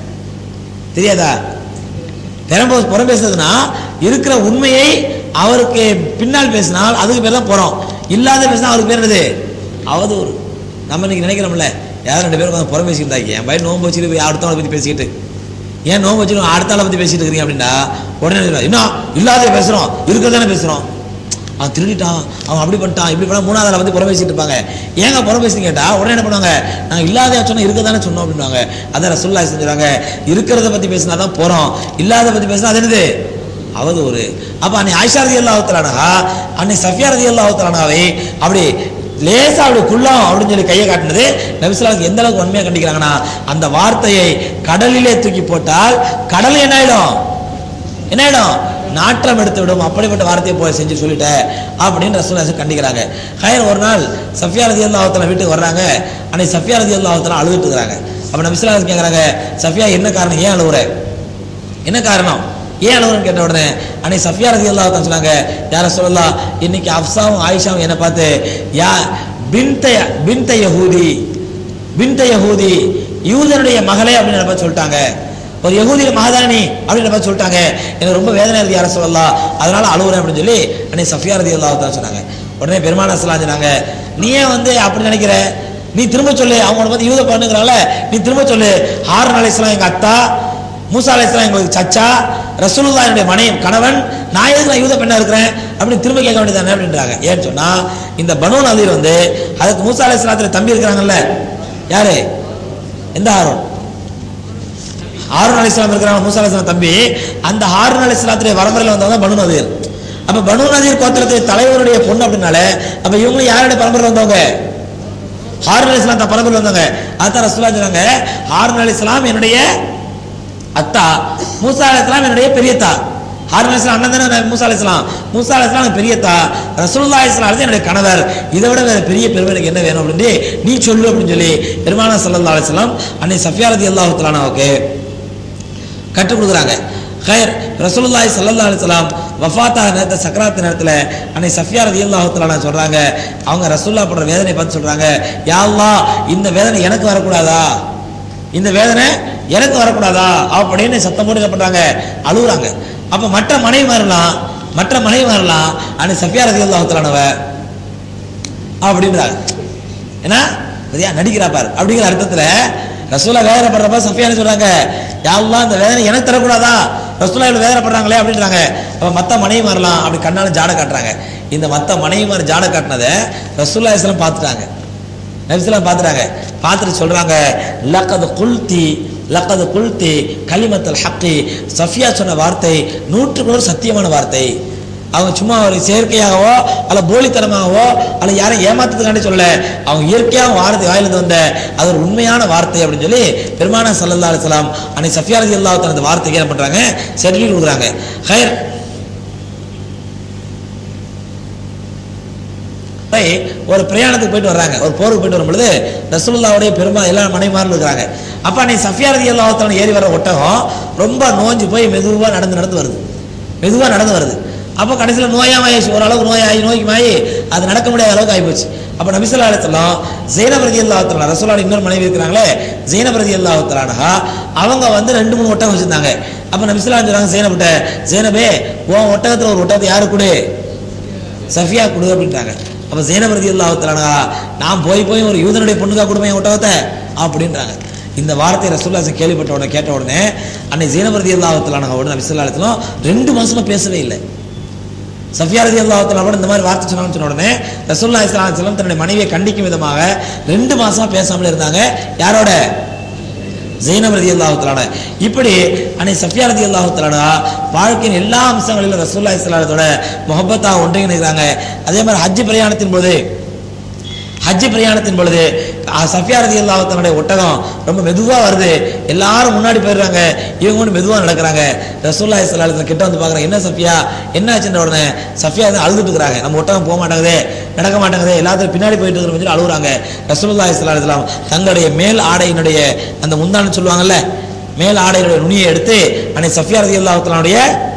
Speaker 2: தெரியாதா பெரம்போ புறம் பேசுறதுன்னா இருக்கிற உண்மையை அவருக்கு பின்னால் பேசினால் அதுக்கு பேர் தான் புறம் இல்லாத பேசினா அவருக்கு பேர் என்னது அவதூறு நம்ம இன்னைக்கு நினைக்கிறோம்ல யாரும் ரெண்டு பேரும் உட்கார்ந்து புறம் பேசிட்டு இருந்தாங்க என் பையன் நோன்பு வச்சுட்டு போய் அடுத்தவங்களை பத்தி பேசிக்கிட்டு ஏன் நோன்பு வச்சுட்டு அடுத்த ஆளை பத்தி பேசிட்டு இருக்கிறீங்க அப்படின்னா உடனே சொல்லுவாங்க, என்ன இல்லாத பேசுறோம் இருக்கிறதானே பேசுறோம் அவன் திருடிட்டான் அவன் அப்படி பண்ணிட்டான் இப்படி பண்ணா மூணாவது ஆளை வந்து புறம் பேசிட்டு இருப்பாங்க ஏங்க புறம் பேசுறீங்க கேட்டா உடனே என்ன பண்ணுவாங்க நாங்க இல்லாத சொன்னா இருக்க தானே சொன்னோம் அப்படின்வாங்க அதான் ரசூல்லா செஞ்சுறாங்க இருக்கிறத பத்தி பேசினா தான் போறோம் இல்லாத பத்தி பேசினா அது என்னது அவதூறு அப்ப அன்னை ஆயிஷா ரதி அல்லாஹ் அன்னை சஃபியா ரதி அல்லாஹ் அப்படி லேசா அப்படி குள்ளம் அப்படின்னு சொல்லி கையை காட்டினது நபிசுல்லாவுக்கு எந்த அளவுக்கு உண்மையா கண்டிக்கிறாங்கன்னா அந்த வார்த்தையை கடலிலே தூக்கி போட்டால் கடல் என்ன ஆயிடும் என்ன ஆயிடும் நாற்றம் எடுத்து விடும் அப்படிப்பட்ட வார்த்தையை போய் செஞ்சு சொல்லிட்டேன் அப்படின்னு ரசூலாசன் கண்டிக்கிறாங்க ஹயர் ஒரு நாள் சஃபியா ரதி அல்லாஹத்தலா வீட்டுக்கு வர்றாங்க அன்னைக்கு சஃபியா ரதி அல்லாஹத்தலா அழுதுட்டு இருக்கிறாங்க அப்ப நபிசுல்லா கேட்குறாங்க சஃபியா என்ன காரணம் ஏன் அழுவுற என்ன காரணம் ஏன் அழுவுறன்னு கேட்ட உடனே அன்னை சஃபியா ரதி அல்லாஹ் சொன்னாங்க யார சொல்லலாம் இன்னைக்கு அப்சாவும் ஆயிஷாவும் என்ன பார்த்து யா பின்த பின்த யஹூதி பின்த யஹூதி யூதனுடைய மகளே அப்படின்னு என்ன பார்த்து சொல்லிட்டாங்க ஒரு யகூதிய மகாதானி அப்படின்னு பார்த்து சொல்லிட்டாங்க எனக்கு ரொம்ப வேதனை இருக்கு யார சொல்லலாம் அதனால அழுவுறேன் அப்படின்னு சொல்லி அன்னை சஃபியா ரதி அல்லாஹ் தான் சொன்னாங்க உடனே பெருமானா சொல்லலாம் சொன்னாங்க நீ ஏன் வந்து அப்படி நினைக்கிற நீ திரும்ப சொல்லு அவங்கள பத்தி யூத பண்ணுங்கிறால நீ திரும்ப சொல்லு ஹாரன் அலைஸ்லாம் எங்க அத்தா மூசா அலைஸ்லாம் எங்களுக்கு சச்சா ரசூலுல்லாஹ் என்னுடைய மனைவி கணவன் நான் எதுக்கு நான் யூத பெண்ணா இருக்கிறேன் அப்படின்னு திரும்ப கேட்க வேண்டியதானே அப்படின்றாங்க ஏன்னு சொன்னா இந்த பனு நதீர் வந்து அதுக்கு மூசா அலைஸ்லாத்துல தம்பி இருக்கிறாங்கல்ல யாரு எந்த ஹாரூன் ஹாரூன் அலைஹிஸ்ஸலாம் இருக்கிறாங்க மூசா அலைஹிஸ்ஸலாம் தம்பி அந்த ஹாரூன் அலைஹிஸ்ஸலாத்துடைய வரம்பரையில் வந்தவங்க தான் பனு நதீர் அப்ப பனு நதீர் கோத்திரத்தை தலைவருடைய பொண்ணு அப்படின்னால அப்ப இவங்களும் யாருடைய பரம்பரையில் வந்தவங்க ஹாரூன் அலைஹிஸ்ஸலாம் தான் பரம்பரையில் வந்தவங்க அதான் ரசூலா சொன்னாங்க ஹாரூன் அலைஹிஸ்ஸலாம் என்னுடைய அத்தா மூசா அலைஹிஸ்ஸலாம் என்னுடைய பெரியத்தா ஹாரூன் அலைஹிஸ்ஸலாம் அண்ணன் தானே மூசா அலைஹிஸ்ஸலாம் மூசா அலைஹிஸ்ஸலாம் எனக்கு பெரியத்தா ரசூலுல்லாஹி ஸல்லல்லாஹு அலைஹி என்னுடைய கணவர் இதை விட வேற பெரிய பெருமை எனக்கு என்ன வேணும் அப்படின்னு நீ சொல்லு அப்படின்னு சொல்லி பெருமானா ஸல்லல்லாஹு அலைஹி வஸல்லம் அன்னை சஃபியா ரலியல்லாஹு தஆலாவுக்கு கற்றுக் கொடுக்குறாங்க ஹயர் ரசூலுல்லாஹி ஸல்லல்லாஹு அலைஹி வஸல்லம் வஃபாத்தா நேரத்தில் சக்கராத் நேரத்தில் அன்னை சஃபியா ரலியல்லாஹு தஆலா சொல்றாங்க அவங்க ரசூலுல்லாஹ் படுற வேதனை பார்த்து சொல்றாங்க யா அல்லாஹ் இந்த வேதனை எனக்கு வரக்கூடாதா இந்த வேதனை எனக்கு வரக்கூடாதா அப்படின்னு சத்தம் போட்டு என்ன பண்றாங்க அழுகுறாங்க அப்ப மற்ற மனைவி மாறலாம் மற்ற மனைவி மாறலாம் அன்னை சஃபியா ரலியல்லாஹு தஆலாவ அப்படின்றாங்க ஏன்னா சரியா நடிக்கிறா பாரு அப்படிங்கிற அர்த்தத்துல ரசூலா வேதனைப்படுறப்ப சஃபியான்னு சொல்றாங்க யாரெல்லாம் இந்த வேதனை எனக்கு தரக்கூடாதா ரசூலா இவ்வளவு வேதனைப்படுறாங்களே அப்படின்றாங்க அப்ப மத்த மனைவி மாறலாம் அப்படி கண்ணால ஜாட காட்டுறாங்க இந்த மத்த மனைவி மாதிரி ஜாட காட்டினதை ரசூல்லா இஸ்லாம் பார்த்துட்டாங்க நபிஸ்லாம் பார்த்துட்டாங்க பார்த்துட்டு சொல்றாங்க லக்கது குல்தி லக்கது குல்தி கலிமத்தல் ஹக்கி சஃபியா சொன்ன வார்த்தை நூற்றுக்கு நூறு சத்தியமான வார்த்தை அவங்க சும்மா ஒரு செயற்கையாகவோ அல்ல போலித்தனமாகவோ அல்ல யாரையும் ஏமாத்துறதுக்காண்டி சொல்லல அவங்க இயற்கையாக வார்த்தை வாயிலிருந்து வந்த அது ஒரு உண்மையான வார்த்தை அப்படின்னு சொல்லி பெருமானா சல்லல்லா அலிஸ்லாம் அன்னைக்கு சஃபியா ரதி அல்லாஹ் அந்த வார்த்தைக்கு என்ன பண்றாங்க சர்டிஃபிகேட் கொடுக்குறாங்க ஹைர் போய் ஒரு பிரயாணத்துக்கு போயிட்டு வர்றாங்க ஒரு போருக்கு போயிட்டு வரும்பொழுது ரசூலுல்லாவுடைய பெருமா எல்லா மனைமாரும் இருக்கிறாங்க அப்ப அன்னைக்கு சஃபியா ரதி அல்லாஹத்தான ஏறி வர ஒட்டகம் ரொம்ப நோஞ்சு போய் மெதுவா நடந்து நடந்து வருது மெதுவா நடந்து வருது அப்போ கடைசியில் நோயாமாயிடுச்சு ஓரளவுக்கு நோயாகி நோய்க்கு மாயி அது நடக்க முடியாத அளவுக்கு ஆகிப்போச்சு அப்போ நபிசல்லா அலித்தலாம் ஜெயினப் ரதி அல்லாஹத்தலா ரசோலா இன்னொரு மனைவி இருக்கிறாங்களே ஜெயினப் ரதி அல்லாஹத்தலானஹா அவங்க வந்து ரெண்டு மூணு ஒட்டகம் வச்சிருந்தாங்க அப்போ நபிசல்லா சொல்றாங்க ஜெயினப்கிட்ட ஜெயினபே உன் ஒட்டகத்தில் ஒரு ஒட்டகத்தை யாரு கொடு சஃபியா கொடு அப்படின்றாங்க அப்ப ஜெயினப் ரதி அல்லாஹத்தலானா நான் போய் போய் ஒரு யூதனுடைய பொண்ணுக்கா கொடுப்பேன் என் ஒட்டகத்தை அப்படின்றாங்க இந்த வார்த்தை ரசூல்லாசன் கேள்விப்பட்ட உடனே கேட்ட உடனே அன்னை ஜெயினப் ரதி அல்லாஹத்தலானா உடனே நபிசல்லா ரெண்டு மாசமா பேசவே இல்லை சஃபியா ரதி அல்லாஹத்துல கூட இந்த மாதிரி வார்த்தை சொன்னாங்கன்னு சொன்ன உடனே ரசூல்லா இஸ்லாம் செல்லம் தன்னுடைய மனைவியை கண்டிக்கும் விதமாக ரெண்டு மாசமா பேசாமல் இருந்தாங்க யாரோட ஜெயினப் ரதி அல்லாஹுத்தலான இப்படி அன்னை சஃபியா ரதி அல்லாஹுத்தலானா வாழ்க்கையின் எல்லா அம்சங்களிலும் ரசூல்லா இஸ்லாத்தோட முகப்பத்தாக ஒன்றிணைக்கிறாங்க அதே மாதிரி ஹஜ் பிரயாணத்தின் போது ஹஜ் பிரயாணத்தின் பொழுது அஹ், சஃபியா ரதி அல்லாஹத்தனுடைய ஒட்டகம் ரொம்ப மெதுவா வருது எல்லாரும் முன்னாடி போயிடுறாங்க இவங்க மட்டும் மெதுவா நடக்கிறாங்க ரசூல்லா இஸ்லாத்துல கிட்ட வந்து பாக்குறாங்க என்ன சஃபியா என்ன ஆச்சுன்ற உடனே சஃபியா வந்து அழுதுட்டு இருக்கிறாங்க நம்ம ஒட்டகம் போக மாட்டேங்குதே நடக்க மாட்டேங்குதே எல்லாத்தையும் பின்னாடி போயிட்டு இருக்கிற சொல்லி அழுகுறாங்க ரசூலுல்லா இஸ்லாம் தங்களுடைய மேல் ஆடையினுடைய அந்த முந்தான்னு சொல்லுவாங்கல்ல மேல் ஆடையினுடைய நுனியை எடுத்து அன்னை சஃபியா ரதி அல்லாஹத்தனுடைய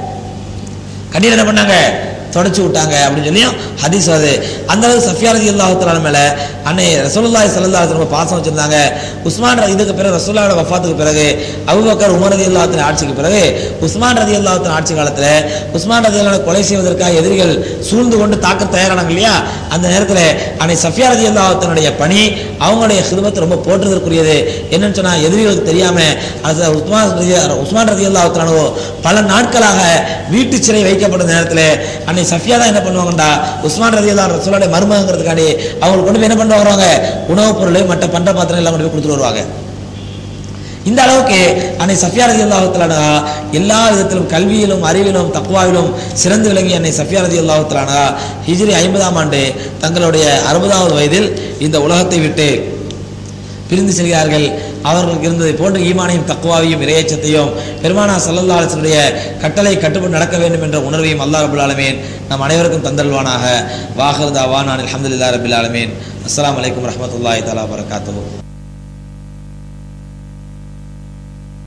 Speaker 2: கண்ணீர் என்ன பண்ணாங்க தொடச்சு விட்டாங்க அப்படின்னு சொல்லியும் ஹதீஸ் வருது அந்த அளவு சஃபியா ரதி அல்லாஹுத்தலான மேல அன்னை ரசூலுல்லாஹி ஸல்லல்லாஹு அலைஹி வஸல்லம் பாசம் வச்சிருந்தாங்க உஸ்மான் ரதி இதுக்கு பிறகு ரசூலுல்லாஹோட வஃபாத்துக்கு பிறகு அபூபக்கர் உமர் ரதி அல்லாஹத்தின் ஆட்சிக்கு பிறகு உஸ்மான் ரதி அல்லாஹத்தின் ஆட்சி காலத்துல உஸ்மான் ரதி அல்லாஹ் கொலை செய்வதற்காக எதிரிகள் சூழ்ந்து கொண்டு தாக்க தயாரானாங்க இல்லையா அந்த நேரத்துல அன்னை சஃபியா ரதி அல்லாஹத்தினுடைய பணி அவங்களுடைய ஹிதமத் ரொம்ப போற்றுதற்குரியது என்னன்னு சொன்னா எதிரிகளுக்கு தெரியாம அது உஸ்மான் ரதி உஸ்மான் ரதி அல்லாஹத்தினானோ பல நாட்களாக வீட்டு சிறை வைக்கப்பட்ட நேரத்துல அன்னை சஃபியா தான் என்ன பண்ணுவாங்கடா உஸ்மான் ரதி அல்லா ரசூலுடைய மருமகங்கிறதுக்காண்டி அவங்களுக்கு கொண்டு போய் என்ன பண்ண வருவாங்க உணவுப் பொருள் மற்ற பண்ட பாத்திரம் எல்லாம் கொண்டு போய் கொடுத்துட்டு வருவாங்க இந்த அளவுக்கு அன்னை சஃபியா ரதி அல்லாஹுத்தலானா எல்லா விதத்திலும் கல்வியிலும் அறிவிலும் தக்குவாவிலும் சிறந்து விளங்கிய அன்னை சஃபியா ரதி அல்லாஹுத்தலானா ஹிஜ்ரி ஐம்பதாம் ஆண்டு தங்களுடைய அறுபதாவது வயதில் இந்த உலகத்தை விட்டு பிரிந்து செல்கிறார்கள் அவர்களுக்கு இருந்ததை போன்ற ஈமானையும் தக்குவாவையும் இரையச்சத்தையும் பெருமானா சல்லல்லா அலிஸ்வனுடைய கட்டளை கட்டுப்பட்டு நடக்க வேண்டும் என்ற உணர்வையும் அல்லாஹ் ரபுல் ஆலமீன் நம் அனைவருக்கும் தந்தல்வானாக வாஹர் தாவான் அலமதுல்லா ரபுல் ஆலமீன் அஸ்ஸலாமு அலைக்கும் வரஹ்மத்துல்லாஹி தஆலா வரகாத்துஹு